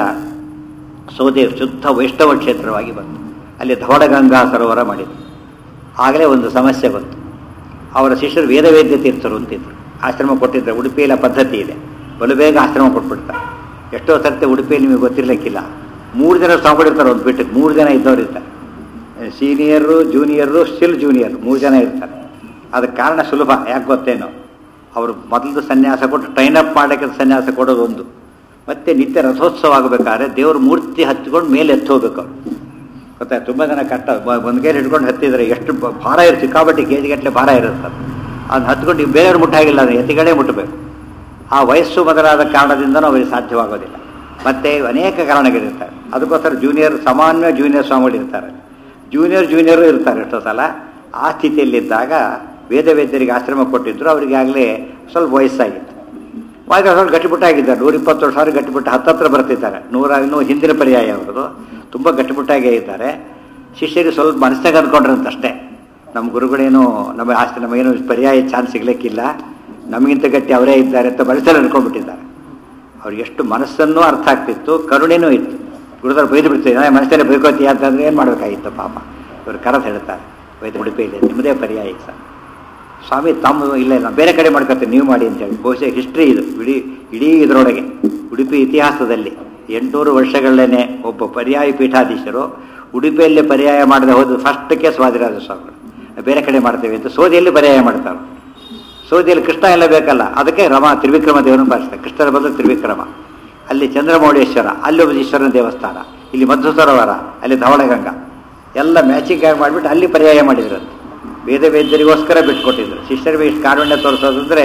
Speaker 1: ಸೋದೆ ಶುದ್ಧ ವೈಷ್ಣವ ಕ್ಷೇತ್ರವಾಗಿ ಬಂತು ಅಲ್ಲಿ ಧವಳಗಂಗಾ ಸರೋವರ ಮಾಡಿದರು ಆಗಲೇ ಒಂದು ಸಮಸ್ಯೆ ಬಂತು ಅವರ ಶಿಷ್ಯರು ವೇದವೇದ್ಯ ತೀರ್ಥರು ಅಂತಿದ್ರು ಆಶ್ರಮ ಕೊಟ್ಟಿದ್ದಾರೆ ಉಡುಪಿಯಲ್ಲಿ ಆ ಪದ್ಧತಿ ಇದೆ ಬಲು ಬೇಗ ಆಶ್ರಮ ಕೊಟ್ಬಿಡ್ತಾರೆ ಎಷ್ಟೋ ಸರ್ತಿ ಉಡುಪಿಯಲ್ಲಿ ನಿಮಗೆ ಗೊತ್ತಿರ್ಲಿಕ್ಕಿಲ್ಲ ಮೂರು ಜನ ಸ್ವಾಮಿಗಳಿರ್ತಾರೆ ಒಂದು ಬಿಟ್ಟು ಮೂರು ಜನ ಇದ್ದವ್ರು ಇರ್ತಾರೆ ಸೀನಿಯರು ಜೂನಿಯರು ಸ್ಟಿಲ್ ಜೂನಿಯರ್ ಮೂರು ಜನ ಇರ್ತಾರೆ ಅದಕ್ಕೆ ಕಾರಣ ಸುಲಭ ಯಾಕೆ ಗೊತ್ತೇನೋ ಅವರು ಮೊದಲು ಸನ್ಯಾಸ ಕೊಟ್ಟು ಟ್ರೈನ್ ಅಪ್ ಮಾಡೋಕ್ಕೆ ಸನ್ಯಾಸ ಕೊಡೋದು ಒಂದು ಮತ್ತೆ ನಿತ್ಯ ರಥೋತ್ಸವ ಆಗಬೇಕಾದ್ರೆ ದೇವ್ರ ಮೂರ್ತಿ ಹಚ್ಕೊಂಡು ಮೇಲೆ ಎತ್ತು ಹೋಗ್ಬೇಕು ಅವ್ರು ಗೊತ್ತಾ ತುಂಬ ಜನ ಕಷ್ಟ ಬ- ಒಂದು ಗೇರ್ ಹಿಡ್ಕೊಂಡು ಹತ್ತಿದ್ರೆ ಎಷ್ಟು ಬ- ಭಾರ ಇರುತ್ತೆ ಸಿಕ್ಕಾಪಟ್ಟೆ ಕೆ ಜಿಗಟ್ಟಲೆ ಭಾರ ಇರುತ್ತೆ ಅದು ಅದನ್ನ ಹತ್ಕೊಂಡು ಈಗ ಬೇರೆಯವ್ರು ಮುಟ್ಟಾಗಿಲ್ಲ ಅದು ಎತ್ತಿಗಳೇ ಮುಟ್ಟಬೇಕು ಆ ವಯಸ್ಸು ಮೊದಲಾದ ಕಾರಣದಿಂದನೂ ಅವರಿಗೆ ಸಾಧ್ಯವಾಗೋದಿಲ್ಲ ಮತ್ತೆ ಅನೇಕ ಕಾರಣಗಳಿರ್ತಾರೆ ಅದಕ್ಕೋಸ್ಕರ ಜೂನಿಯರ್ ಸಾಮಾನ್ಯ ಜೂನಿಯರ್ ಸ್ವಾಮಿಗಳು ಇರ್ತಾರೆ ಜೂನಿಯರ್ ಜೂನಿಯರು ಇರ್ತಾರೆ ಎಷ್ಟೋ ಸಲ ಆ ಸ್ಥಿತಿಯಲ್ಲಿದ್ದಾಗ ವೇದ ವೇದ್ಯರಿಗೆ ಆಶ್ರಮ ಕೊಟ್ಟಿದ್ರು ಅವರಿಗೆ ಆಗಲೇ ಸ್ವಲ್ಪ ವಯಸ್ಸಾಗಿತ್ತು ವಾಯ್ದ ಸ್ವಲ್ಪ ಗಟ್ಟಿಮುಟ್ಟಾಗಿದ್ದಾರೆ ನೂರ ಇಪ್ಪತ್ತು ವರ್ಷ ಅವ್ರಿಗೆ ಗಟ್ಟಿಮುಟ್ಟ ಹತ್ತತ್ರ ಬರ್ತಿದ್ದಾರೆ ನೂರ ಇನ್ನೂ ಹಿಂದಿನ ಪರ್ಯಾಯ ಅವ್ರದ್ದು ತುಂಬ ಗಟ್ಟಿಮುಟ್ಟಾಗೇ ಇದ್ದಾರೆ ಶಿಷ್ಯರಿಗೆ ಸ್ವಲ್ಪ ಮನಸ್ಸಿನಾಗ ಅಂದ್ಕೊಂಡ್ರಂತಷ್ಟೇ ನಮ್ಮ ಗುರುಗಳೇನು ನಮ್ಮ ಆಸ್ತಿ ನಮಗೇನು ಪರ್ಯಾಯ ಚಾನ್ಸ್ ಸಿಗ್ಲಿಕ್ಕಿಲ್ಲ ನಮಗಿಂತ ಗಟ್ಟಿ ಅವರೇ ಇದ್ದಾರೆ ಅಂತ ಮನಸ್ಸಲ್ಲಿ ಅನ್ಕೊಂಡ್ಬಿಟ್ಟಿದ್ದಾರೆ ಅವ್ರಿಗೆ ಎಷ್ಟು ಮನಸ್ಸನ್ನೂ ಅರ್ಥ ಆಗ್ತಿತ್ತು ಕರುಣೆನೂ ಇತ್ತು ಗುರುದವ್ರು ಬೈದು ಬಿಡ್ತೀವಿ ನಾನು ಮನಸ್ಸಲ್ಲಿ ಬೈಕೋತೀಯ ಅಂತಂದ್ರೆ ಏನು ಮಾಡಬೇಕಾಗಿತ್ತು ಪಾಪ ಇವರು ಕರೆದು ಹೇಳ್ತಾರೆ ವೈದ್ಯ ಉಡುಪಿಯಲ್ಲಿ ನಿಮ್ಮದೇ ಪರ್ಯಾಯ ಈಗ ಸರ್ ಸ್ವಾಮಿ ತಮ್ಮ ಇಲ್ಲ ಇಲ್ಲ ಬೇರೆ ಕಡೆ ಮಾಡ್ಕೊತೀನಿ ನೀವು ಮಾಡಿ ಅಂತೇಳಿ ಬಹುಶಃ ಹಿಸ್ಟ್ರಿ ಇದು ಇಡೀ ಇಡೀ ಇದರೊಳಗೆ ಉಡುಪಿ ಇತಿಹಾಸದಲ್ಲಿ ಎಂಟುನೂರು ವರ್ಷಗಳಲ್ಲೇ ಒಬ್ಬ ಪರ್ಯಾಯ ಪೀಠಾಧೀಶರು ಉಡುಪಿಯಲ್ಲಿ ಪರ್ಯಾಯ ಮಾಡದೆ ಹೋದ ಫಸ್ಟ್ ಕೇಸ್ ವಾದಿರಾಜ ಸ್ವಾಮಿಗಳು ಬೇರೆ ಕಡೆ ಮಾಡ್ತೇವೆ ಅಂತ ಸೋದಿಯಲ್ಲಿ ಪರ್ಯಾಯ ಮಾಡ್ತಾರೆ ಸೌದಿಯಲ್ಲಿ ಕೃಷ್ಣ ಎಲ್ಲ ಬೇಕಲ್ಲ ಅದಕ್ಕೆ ರಮ ತ್ರಿವಿಕ್ರಮ ದೇವರನ್ನು ಬಾರಿಸ್ತಾರೆ ಕೃಷ್ಣನ ಬದಲು ತ್ರಿವಿಕ್ರಮ ಅಲ್ಲಿ ಚಂದ್ರಮೌಳೇಶ್ವರ ಅಲ್ಲಿ ಒಬ್ಬ ಈಶ್ವರನ ದೇವಸ್ಥಾನ ಇಲ್ಲಿ ಮಧ್ವ ಸರೋವರ ಅಲ್ಲಿ ಧವಳಗಂಗಾ ಎಲ್ಲ ಮ್ಯಾಚಿಂಗ್ ಆಗಿ ಮಾಡಿಬಿಟ್ಟು ಅಲ್ಲಿ ಪರ್ಯಾಯ ಮಾಡಿದ್ರಂತೆ ವೇದ ವೇದ್ಯರಿಗೋಸ್ಕರ ಬಿಟ್ಕೊಟ್ಟಿದ್ರು ಶಿಷ್ಯರಿಗೆ ಇಷ್ಟು ಕಾರುಣ್ಯ ತೋರಿಸೋದಂದ್ರೆ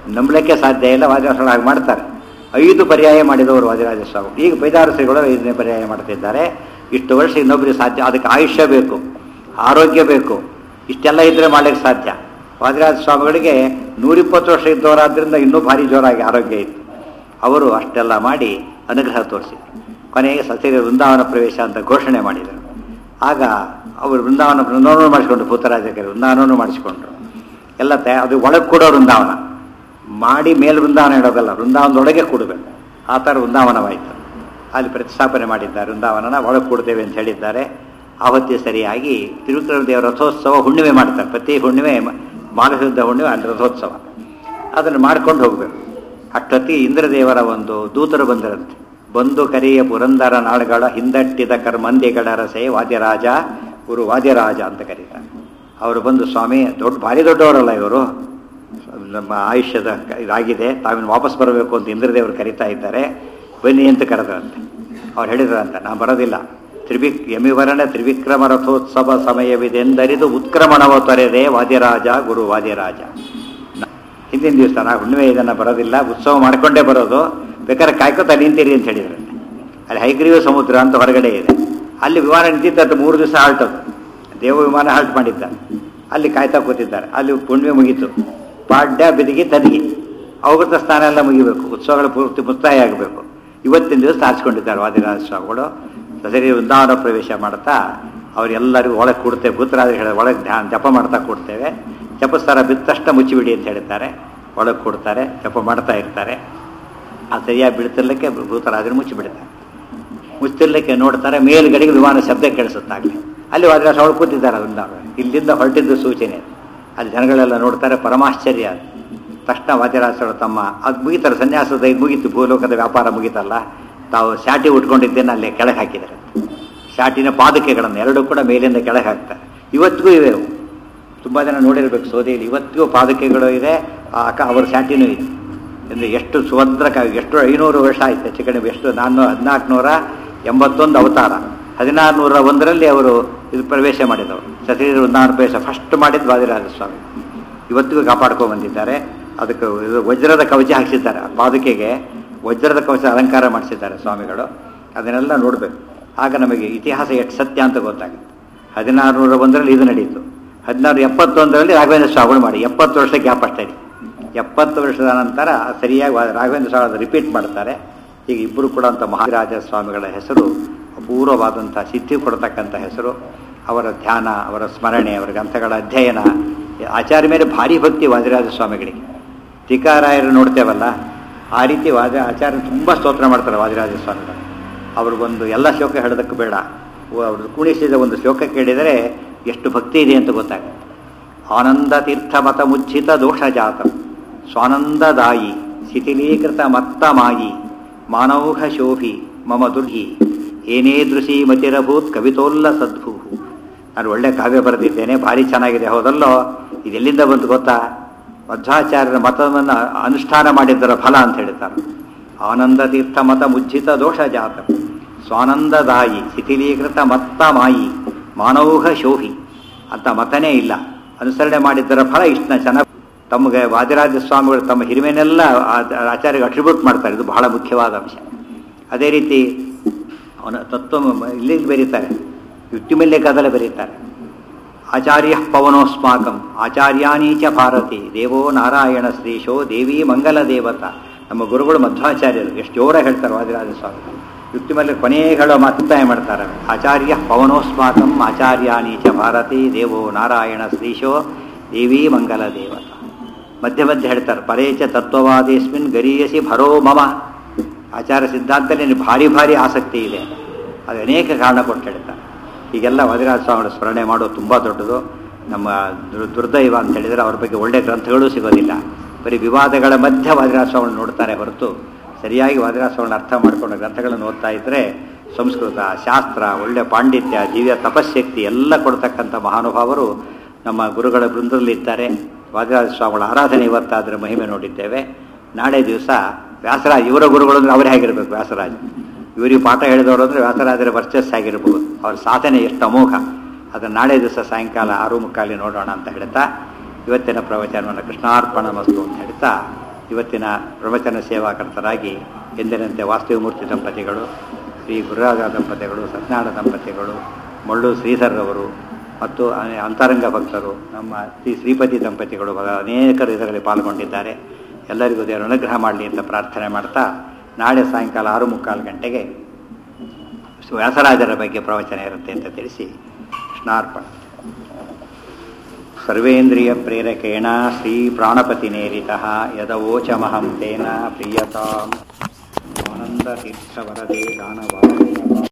Speaker 1: ನಂಬಲಿಕ್ಕೆ ಸಾಧ್ಯ ಇಲ್ಲ ವಾದಿರಾಜ ಹಾಗೆ ಮಾಡ್ತಾರೆ ಐದು ಪರ್ಯಾಯ ಮಾಡಿದವರು ವಾದಿರಾಜ ಸ್ವಾಮಿ ಈಗ ಬೈದಾರ ಶ್ರೀಗಳು ಐದನೇ ಪರ್ಯಾಯ ಮಾಡ್ತಿದ್ದಾರೆ ಇಷ್ಟು ವರ್ಷ ಇನ್ನೊಬ್ಬರಿಗೆ ಸಾಧ್ಯ ಅದಕ್ಕೆ ಆಯುಷ್ಯ ಬೇಕು ಆರೋಗ್ಯ ಬೇಕು ಇಷ್ಟೆಲ್ಲ ಇದ್ರೆ ಮಾಡ್ಲಿಕ್ಕೆ ಸಾಧ್ಯ ವಾದಿರಾಜ ಸ್ವಾಮಿಗಳಿಗೆ ನೂರಿಪ್ಪತ್ತು ವರ್ಷ ಇದ್ದವರಾದ್ರಿಂದ ಇನ್ನೂ ಭಾರಿ ಜೋರಾಗಿ ಆರೋಗ್ಯ ಇತ್ತು ಅವರು ಅಷ್ಟೆಲ್ಲ ಮಾಡಿ ಅನುಗ್ರಹ ತೋರಿಸಿದರು ಕೊನೆಗೆ ಸತ್ಯ ವೃಂದಾವನ ಪ್ರವೇಶ ಅಂತ ಘೋಷಣೆ ಮಾಡಿದರು ಆಗ ಅವರು ವೃಂದಾವನ ವೃಂದಾವನ ಮಾಡಿಸ್ಕೊಂಡ್ರು ಭೂತರಾಜಕರು ವೃಂದಾವನವನ್ನು ಮಾಡಿಸ್ಕೊಂಡ್ರು ಎಲ್ಲ ತಯ ಅದು ಒಳಗೆ ಕೊಡೋ ವೃಂದಾವನ ಮಾಡಿ ಮೇಲೆ ವೃಂದಾವನ ಇಡೋದಲ್ಲ ವೃಂದಾವನದೊಳಗೆ ಕೊಡಬೇಕು ಆ ಥರ ವೃಂದಾವನವಾಯಿತು ಅಲ್ಲಿ ಪ್ರತಿಷ್ಠಾಪನೆ ಮಾಡಿದ್ದಾರೆ ವೃಂದಾವನನ ಒಳಗೆ ಕೊಡ್ತೇವೆ ಅಂತ ಹೇಳಿದ್ದಾರೆ ಆವತ್ತಿಗೆ ಸರಿಯಾಗಿ ತಿರುಕರ ದೇವರ ರಥೋತ್ಸವ ಹುಣ್ಣಿಮೆ ಮಾಡ್ತಾರೆ ಪ್ರತಿ ಹುಣ್ಣಿಮೆ ಮಾನಸಿದ್ಧ ಹುಣ್ಣಿಮೆ ಅಲ್ಲಿ ರಥೋತ್ಸವ ಅದನ್ನು ಮಾಡ್ಕೊಂಡು ಹೋಗಬೇಕು ಅಷ್ಟೊತ್ತಿ ಇಂದ್ರದೇವರ ಒಂದು ದೂತರು ಬಂದಿರಂತೆ ಬಂದು ಕರಿಯ ಪುರಂದರ ನಾಳುಗಳ ಹಿಂದಟ್ಟಿದ ಕರ್ಮಂದಿಗಳ ರಸೆ ವಾದ್ಯರಾಜ ಗುರು ವಾದ್ಯರಾಜ ಅಂತ ಕರೀತಾರೆ ಅವರು ಬಂದು ಸ್ವಾಮಿ ದೊಡ್ಡ ಭಾರಿ ದೊಡ್ಡವರಲ್ಲ ಇವರು ನಮ್ಮ ಆಯುಷ್ಯದ ಕ- ಇದಾಗಿದೆ ತಾವಿನ್ನು ವಾಪಸ್ ಬರಬೇಕು ಅಂತ ಇಂದ್ರದೇವರು ಕರೀತಾ ಇದ್ದಾರೆ ಬನ್ನಿ ಅಂತ ಕರೆದ್ರಂತೆ ಅವ್ರು ಹೇಳಿದ್ರಂತೆ ನಾನು ಬರೋದಿಲ್ಲ ತ್ರಿವಿಕ್ ಯಮಿವರಣ ತ್ರಿವಿಕ್ರಮ ರಥೋತ್ಸವ ಸಮಯವಿದೆಂದರಿದು ಉತ್ಕ್ರಮಣವ ತೊರೆದೆ ವಾದ್ಯರಾಜ ಗುರು ವಾದ್ಯರಾಜ ನ- ಹಿಂದಿನ ದಿವಸ ನಾ ಹುಣ್ಣಿಮೆ ಇದನ್ನು ಬರೋದಿಲ್ಲ ಉತ್ಸವ ಮಾಡ್ಕೊಂಡೇ ಬರೋದು ಬೇಕಾದ್ರೆ ಕಾಯ್ಕೋತಾ ನಿಂತೀರಿ ಅಂತ ಹೇಳಿದ್ರಂತೆ ಅಲ್ಲಿ ಹೈಗ್ರೀವ ಸಮುದ್ರ ಅಂತ ಹೊರಗಡೆ ಇದೆ ಅಲ್ಲಿ ವಿಮಾನ ನಿಂತಿದ್ದದ್ದು ಮೂರು ದಿವಸ ಹಾಲ್ಟ್ ಅದು ದೇವ ವಿಮಾನ ಹಾಲ್ಟ್ ಮಾಡಿದ್ದ ಅಲ್ಲಿ ಕಾಯ್ತಾ ಕೂತಿದ್ದಾರೆ ಅಲ್ಲಿ ಹುಣ್ಣಿಮೆ ಮುಗೀತು ಪಾಡ್ಯ ಬಿದಿಗಿ ತದಿಗಿ ಅವಗತ ಸ್ಥಾನ ಎಲ್ಲ ಮುಗಿಬೇಕು ಉತ್ಸವಗಳ ಪೂರ್ತಿ ಮುಕ್ತಾಯ ಆಗಬೇಕು ಇವತ್ತಿನ ದಿವಸ ಆರಿಸ್ಕೊಂಡಿದ್ದಾರೆ ವಾದಿರಾಜ ಸ್ವಾಮಿಗಳು ಸರಿ ವೃಂದಾವನ ಪ್ರವೇಶ ಮಾಡ್ತಾ ಅವರೆಲ್ಲರಿಗೂ ಒಳಗೆ ಕೊಡ್ತೇವೆ ಭೂತರಾಜ ಹೇಳ ಒಳಗೆ ಧ್ಯಾನ ಜಪ ಮಾಡ್ತಾ ಕೊಡ್ತೇವೆ ಜಪಸ್ತಾರ ಬಿದ್ದ ತಕ್ಷಣ ಮುಚ್ಚಿಬಿಡಿ ಅಂತ ಹೇಳ್ತಾರೆ ಒಳಗೆ ಕೊಡ್ತಾರೆ ಜಪ ಮಾಡ್ತಾ ಇರ್ತಾರೆ ಆ ಸರಿಯಾಗಿ ಬಿಡ್ತಿರ್ಲಿಕ್ಕೆ ಭೂತರಾಜರು ಮುಚ್ಚಿಬಿಡ್ತಾರೆ ಮುಚ್ತಿರ್ಲಿಕ್ಕೆ ನೋಡ್ತಾರೆ ಮೇಲ್ಗಡೆಗೆ ವಿಮಾನ ಶಬ್ದ ಕೇಳಿಸುತ್ತಾಗಲಿ ಅಲ್ಲಿ ವಾದ್ರಾಸ ಅವಳು ಕೂತಿದ್ದಾರೆ ವೃಂದಾವನ ಇಲ್ಲಿಂದ ಹೊರಟಿದ್ದು ಸೂಚನೆ ಅದು. ಅಲ್ಲಿ ಜನಗಳೆಲ್ಲ ನೋಡ್ತಾರೆ ಪರಮಾಶ್ಚರ್ಯ ಅದು. ತಕ್ಷಣ ವಾದ್ಯರಾಸಗಳು ತಮ್ಮ ಅದು ಮುಗಿತಾರೆ ಸನ್ಯಾಸದ ಇದು ಮುಗೀತು ಭೂಲೋಕದ ವ್ಯಾಪಾರ ಮುಗೀತಲ್ಲ ತಾವು ಶಾಟಿ ಉಟ್ಕೊಂಡಿದ್ದೇನೆ ಅಲ್ಲಿ ಕೆಳಗೆ ಹಾಕಿದ್ದಾರೆ ಶಾಟಿನ ಪಾದಕೆಗಳನ್ನು ಎರಡೂ ಕೂಡ ಮೇಲಿಂದ ಕೆಳಗೆ ಹಾಕ್ತಾರೆ ಇವತ್ತಿಗೂ ಇವೆ ಅವು ತುಂಬ ಜನ ನೋಡಿರ್ಬೇಕು ಸೋದೆಯಲ್ಲಿ ಇವತ್ತಿಗೂ ಪಾದಕೆಗಳು ಇದೆ ಆ ಅಕ್ಕ ಅವರ ಶಾಟಿನೂ ಇದೆ ಅಂದರೆ ಎಷ್ಟು ಸುಭದ್ರಕ ಎಷ್ಟು ಐನೂರು ವರ್ಷ ಆಯ್ತು ಹೆಚ್ಚು ಕಡಿಮೆ ಎಷ್ಟು ನಾನು ಹದಿನಾಲ್ಕುನೂರ ಎಂಬತ್ತೊಂದು ಅವತಾರ ಹದಿನಾರು ನೂರ ಒಂದರಲ್ಲಿ ಅವರು ಇದು ಪ್ರವೇಶ ಮಾಡಿದವರು ಸತೀರ ವೃಂದಾವನ ಪ್ರವೇಶ ಫಸ್ಟ್ ಮಾಡಿದ್ದು ವಾದಿರಾಜ ಸ್ವಾಮಿ ಇವತ್ತಿಗೂ ಕಾಪಾಡ್ಕೊಂಡು ಬಂದಿದ್ದಾರೆ ಅದಕ್ಕೆ ಇದು ವಜ್ರದ ಕವಚ ಹಾಕಿಸಿದ್ದಾರೆ ಆ ಪಾದುಕೆಗೆ ವಜ್ರದ ಕವಚ ಅಲಂಕಾರ ಮಾಡಿಸಿದ್ದಾರೆ ಸ್ವಾಮಿಗಳು ಅದನ್ನೆಲ್ಲ ನೋಡಬೇಕು ಆಗ ನಮಗೆ ಇತಿಹಾಸ ಎಷ್ಟು ಸತ್ಯ ಅಂತ ಗೊತ್ತಾಗುತ್ತೆ ಹದಿನಾರು ನೂರ ಒಂದರಲ್ಲಿ ಇದು ನಡೀತು ಹದಿನಾರು ಎಪ್ಪತ್ತೊಂದರಲ್ಲಿ ರಾಘವೇಂದ್ರ ಸ್ವಾಮಿಗಳು ಮಾಡಿ ಎಪ್ಪತ್ತು ವರ್ಷ ಗ್ಯಾಪ್ ಅಷ್ಟೇ ಎಪ್ಪತ್ತು ವರ್ಷದ ನಂತರ ಸರಿಯಾಗಿ ವಾ- ರಾಘವೇಂದ್ರ ಸ್ವಾಮಿ ರಿಪೀಟ್ ಮಾಡ್ತಾರೆ ಈಗ ಇಬ್ಬರು ಕೂಡ ಅಂತ ಮಹಾರಾಜ ಸ್ವಾಮಿಗಳ ಹೆಸರು ಅಪೂರ್ವವಾದಂಥ ಸಿದ್ಧಿ ಕೊಡ್ತಕ್ಕಂಥ ಹೆಸರು ಅವರ ಧ್ಯಾನ ಅವರ ಸ್ಮರಣೆ ಅವರ ಗ್ರಂಥಗಳ ಅಧ್ಯಯನ ಆಚಾರ್ಯ ಮೇಲೆ ಭಾರಿ ಭಕ್ತಿ ವಾದಿರಾಜ ಸ್ವಾಮಿಗಳಿಗೆ ಟೀಕಾರಾಯರು ನೋಡ್ತೇವಲ್ಲ ಆ ರೀತಿ ವಾದ ಆಚಾರ್ಯ ತುಂಬ ಸ್ತೋತ್ರ ಮಾಡ್ತಾರೆ ವಾದಿರಾಜ ಸ್ವಾಮಿಗಳು ಅವ್ರಿಗೊಂದು ಎಲ್ಲ ಶ್ಲೋಕ ಹೇಳೋದಕ್ಕೆ ಬೇಡ ಅವರು ಕುಣಿಸಿದ ಒಂದು ಶ್ಲೋಕ ಕೇಳಿದರೆ ಎಷ್ಟು ಭಕ್ತಿ ಇದೆ ಅಂತ ಗೊತ್ತಾಗುತ್ತೆ ಆನಂದ ತೀರ್ಥ ಮತ ಮುಚ್ಚಿತ ದೋಷ ಜಾತ ಸ್ವಾನಂದದಾಯಿ ಶಿಥಿಲೀಕೃತ ಮತ್ತಮಾಯಿ ಮಾನೌಘ ಶೋಭಿ ಮಮ ದುರ್ಹಿ ಏನೇ ದೃಶಿ ಮತಿರಭೂತ್ ಕವಿತೋಲ್ಲ ಸದ್ಭೂ ನಾನು ಒಳ್ಳೆ ಕಾವ್ಯ ಬರೆದಿದ್ದೇನೆ ಭಾರಿ ಚೆನ್ನಾಗಿದೆ ಹೌದಲ್ಲೋ ಇದೆಲ್ಲಿಂದ ಬಂತು ಗೊತ್ತಾ ಮಧ್ವಾಚಾರ್ಯರ ಮತವನ್ನು ಅನುಷ್ಠಾನ ಮಾಡಿದ್ದರ ಫಲ ಅಂತ ಹೇಳ್ತಾರೆ ಆನಂದ ತೀರ್ಥ ಮತ ಮುಜ್ಜಿತ ದೋಷ ಜಾತ ಸ್ವಾನಂದದಾಯಿ ಶಿಥಿಲೀಕೃತ ಮತ್ತ ಮಾಯಿ ಮಾನೌಘ ಶೋಭಿ ಅಂತ ಮತನೇ ಇಲ್ಲ ಅನುಸರಣೆ ಮಾಡಿದ್ದರ ಫಲ ಇಷ್ಟನ ಚೆನ್ನಾಗಿ ತಮಗೆ ವಾದಿರಾಜ ಸ್ವಾಮಿಗಳು ತಮ್ಮ ಹಿರಿಮೆನೆಲ್ಲ ಆ- ಆಚಾರ್ಯಗೆ ಅಟ್ರಿಬ್ಯೂಟ್ ಮಾಡ್ತಾರೆ ಇದು ಬಹಳ ಮುಖ್ಯವಾದ ಅಂಶ ಅದೇ ರೀತಿ ಅವನ ತತ್ವ ಇಲ್ಲಿ ಬರೀತಾರೆ ಯುಕ್ತಿಮಲ್ಯಕದಲ್ಲೇ ಬರೀತಾರೆ ಆಚಾರ್ಯ ಪವನೋಸ್ಮಾಕಂ ಆಚಾರ್ಯಾನೀಚ ಭಾರತಿ ದೇವೋ ನಾರಾಯಣ ಶ್ರೀಶೋ ದೇವಿ ಮಂಗಲ ದೇವತ ನಮ್ಮ ಗುರುಗಳು ಮಧ್ವಾಚಾರ್ಯರು ಎಷ್ಟು ಜೋರ ಹೇಳ್ತಾರೆ ವಾದಿರಾಜ ಸ್ವಾಮಿ ಯುಕ್ತಿಮಲ್ಯ ಕೊನೆಯ ಹೇಳೋ ಮಾತುತ್ತಾಯ ಮಾಡ್ತಾರೆ ಆಚಾರ್ಯ ಪವನೋಸ್ಮಾಕಂ ಆಚಾರ್ಯಾನೀಚ ಭಾರತಿ ದೇವೋ ನಾರಾಯಣ ಶ್ರೀಶೋ ದೇವಿ ಮಂಗಲ ದೇವತ ಮಧ್ಯ ಮಧ್ಯೆ ಹೇಳ್ತಾರೆ ಪರೇಚ ತತ್ವವಾದೇಸ್ಮಿನ್ ಗರೀಯಸಿ ಭರೋ ಮಮ ಆಚಾರ ಸಿದ್ಧಾಂತದಲ್ಲಿ ನನಗೆ ಭಾರಿ ಭಾರಿ ಆಸಕ್ತಿ ಇದೆ ಅದು ಅನೇಕ ಕಾರಣ ಕೊಟ್ಟು ಹೇಳ್ತಾರೆ ಹೀಗೆಲ್ಲ ವದಿರಾಜ ಸ್ವಾಮಿಗಳ ಸ್ಮರಣೆ ಮಾಡೋದು ತುಂಬ ದೊಡ್ಡದು ನಮ್ಮ ದುರ್- ದುರ್ದೈವ ಅಂತ ಹೇಳಿದರೆ ಅವ್ರ ಬಗ್ಗೆ ಒಳ್ಳೆಯ ಗ್ರಂಥಗಳೂ ಸಿಗೋದಿಲ್ಲ ಬರೀ ವಿವಾದಗಳ ಮಧ್ಯೆ ವಾದಿರಾಜ ಸ್ವಾಮಿಗಳು ನೋಡ್ತಾರೆ ಹೊರತು ಸರಿಯಾಗಿ ವಾದಿರಾಜ ಸ್ವಾಮಿಗಳನ್ನ ಅರ್ಥ ಮಾಡಿಕೊಂಡು ಗ್ರಂಥಗಳನ್ನು ಓದ್ತಾ ಇದ್ದರೆ ಸಂಸ್ಕೃತ ಶಾಸ್ತ್ರ ಒಳ್ಳೆಯ ಪಾಂಡಿತ್ಯ ದಿವ್ಯ ತಪಶಕ್ತಿ ಎಲ್ಲ ಕೊಡ್ತಕ್ಕಂಥ ಮಹಾನುಭಾವರು ನಮ್ಮ ಗುರುಗಳ ಬೃಂದದಲ್ಲಿ ಇದ್ದಾರೆ ವಾದಿರಾಜ ಸ್ವಾಮಿಗಳ ಆರಾಧನೆ ಇವತ್ತಾದರೆ ಮಹಿಮೆ ನೋಡಿದ್ದೇವೆ ನಾಳೆ ದಿವಸ ವ್ಯಾಸರಾಜ್ ಇವರ ಗುರುಗಳು ಅಂದರೆ ಅವರೇ ಆಗಿರಬೇಕು ವ್ಯಾಸರಾಜ್ ಇವರಿಗೆ ಪಾಠ ಹೇಳಿದವರು ಅಂದರೆ ವ್ಯಾಸರಾಜರ ವರ್ಚಸ್ ಆಗಿರ್ಬೋದು ಅವ್ರ ಸಾಧನೆ ಎಷ್ಟು ಅಮೋಘ ಅದನ್ನು ನಾಳೆ ದಿವಸ ಸಾಯಂಕಾಲ ಆರು ಮುಕ್ಕಾಲಿ ನೋಡೋಣ ಅಂತ ಹೇಳ್ತಾ ಇವತ್ತಿನ ಪ್ರವಚನವನ್ನು ಕೃಷ್ಣಾರ್ಪಣ ಮಸ್ತು ಅಂತ ಹೇಳ್ತಾ ಇವತ್ತಿನ ಪ್ರವಚನ ಸೇವಾಕರ್ತರಾಗಿ ಎಂದಿನಂತೆ ವಾಸ್ತವಮೂರ್ತಿ ದಂಪತಿಗಳು ಶ್ರೀ ಗುರುರಾಜ ದಂಪತಿಗಳು ಸತ್ಯನಾರಾಯಣ ದಂಪತಿಗಳು ಮಳ್ಳು ಶ್ರೀಧರ್ ಅವರು ಮತ್ತು ಅನೆ- ಅಂತರಂಗ ಭಕ್ತರು ನಮ್ಮ ಶ್ರೀ ಶ್ರೀಪತಿ ದಂಪತಿಗಳು ಬಹಳ ಅನೇಕರು ಇದರಲ್ಲಿ ಪಾಲ್ಗೊಂಡಿದ್ದಾರೆ ಎಲ್ಲರಿಗೂ ದೇವರು ಅನುಗ್ರಹ ಮಾಡಲಿ ಅಂತ ಪ್ರಾರ್ಥನೆ ಮಾಡ್ತಾ ನಾಳೆ ಸಾಯಂಕಾಲ ಆರು ಮುಕ್ಕಾಲು ಗಂಟೆಗೆ ವ್ಯಾಸರಾಜರ ಬಗ್ಗೆ ಪ್ರವಚನ ಇರುತ್ತೆ ಅಂತ ತಿಳಿಸಿ ಕೃಷ್ಣಾರ್ಪಣ ಸರ್ವೇಂದ್ರಿಯ ಪ್ರೇರಕೇಣ ಶ್ರೀ ಪ್ರಾಣಪತಿನೇರಿತ ಯದವೋಚಮಹಂ ತೇನ ಪ್ರಿಯತಾಂ ಆನಂದತೀರ್ಥವರದೇ ದಾನವಾ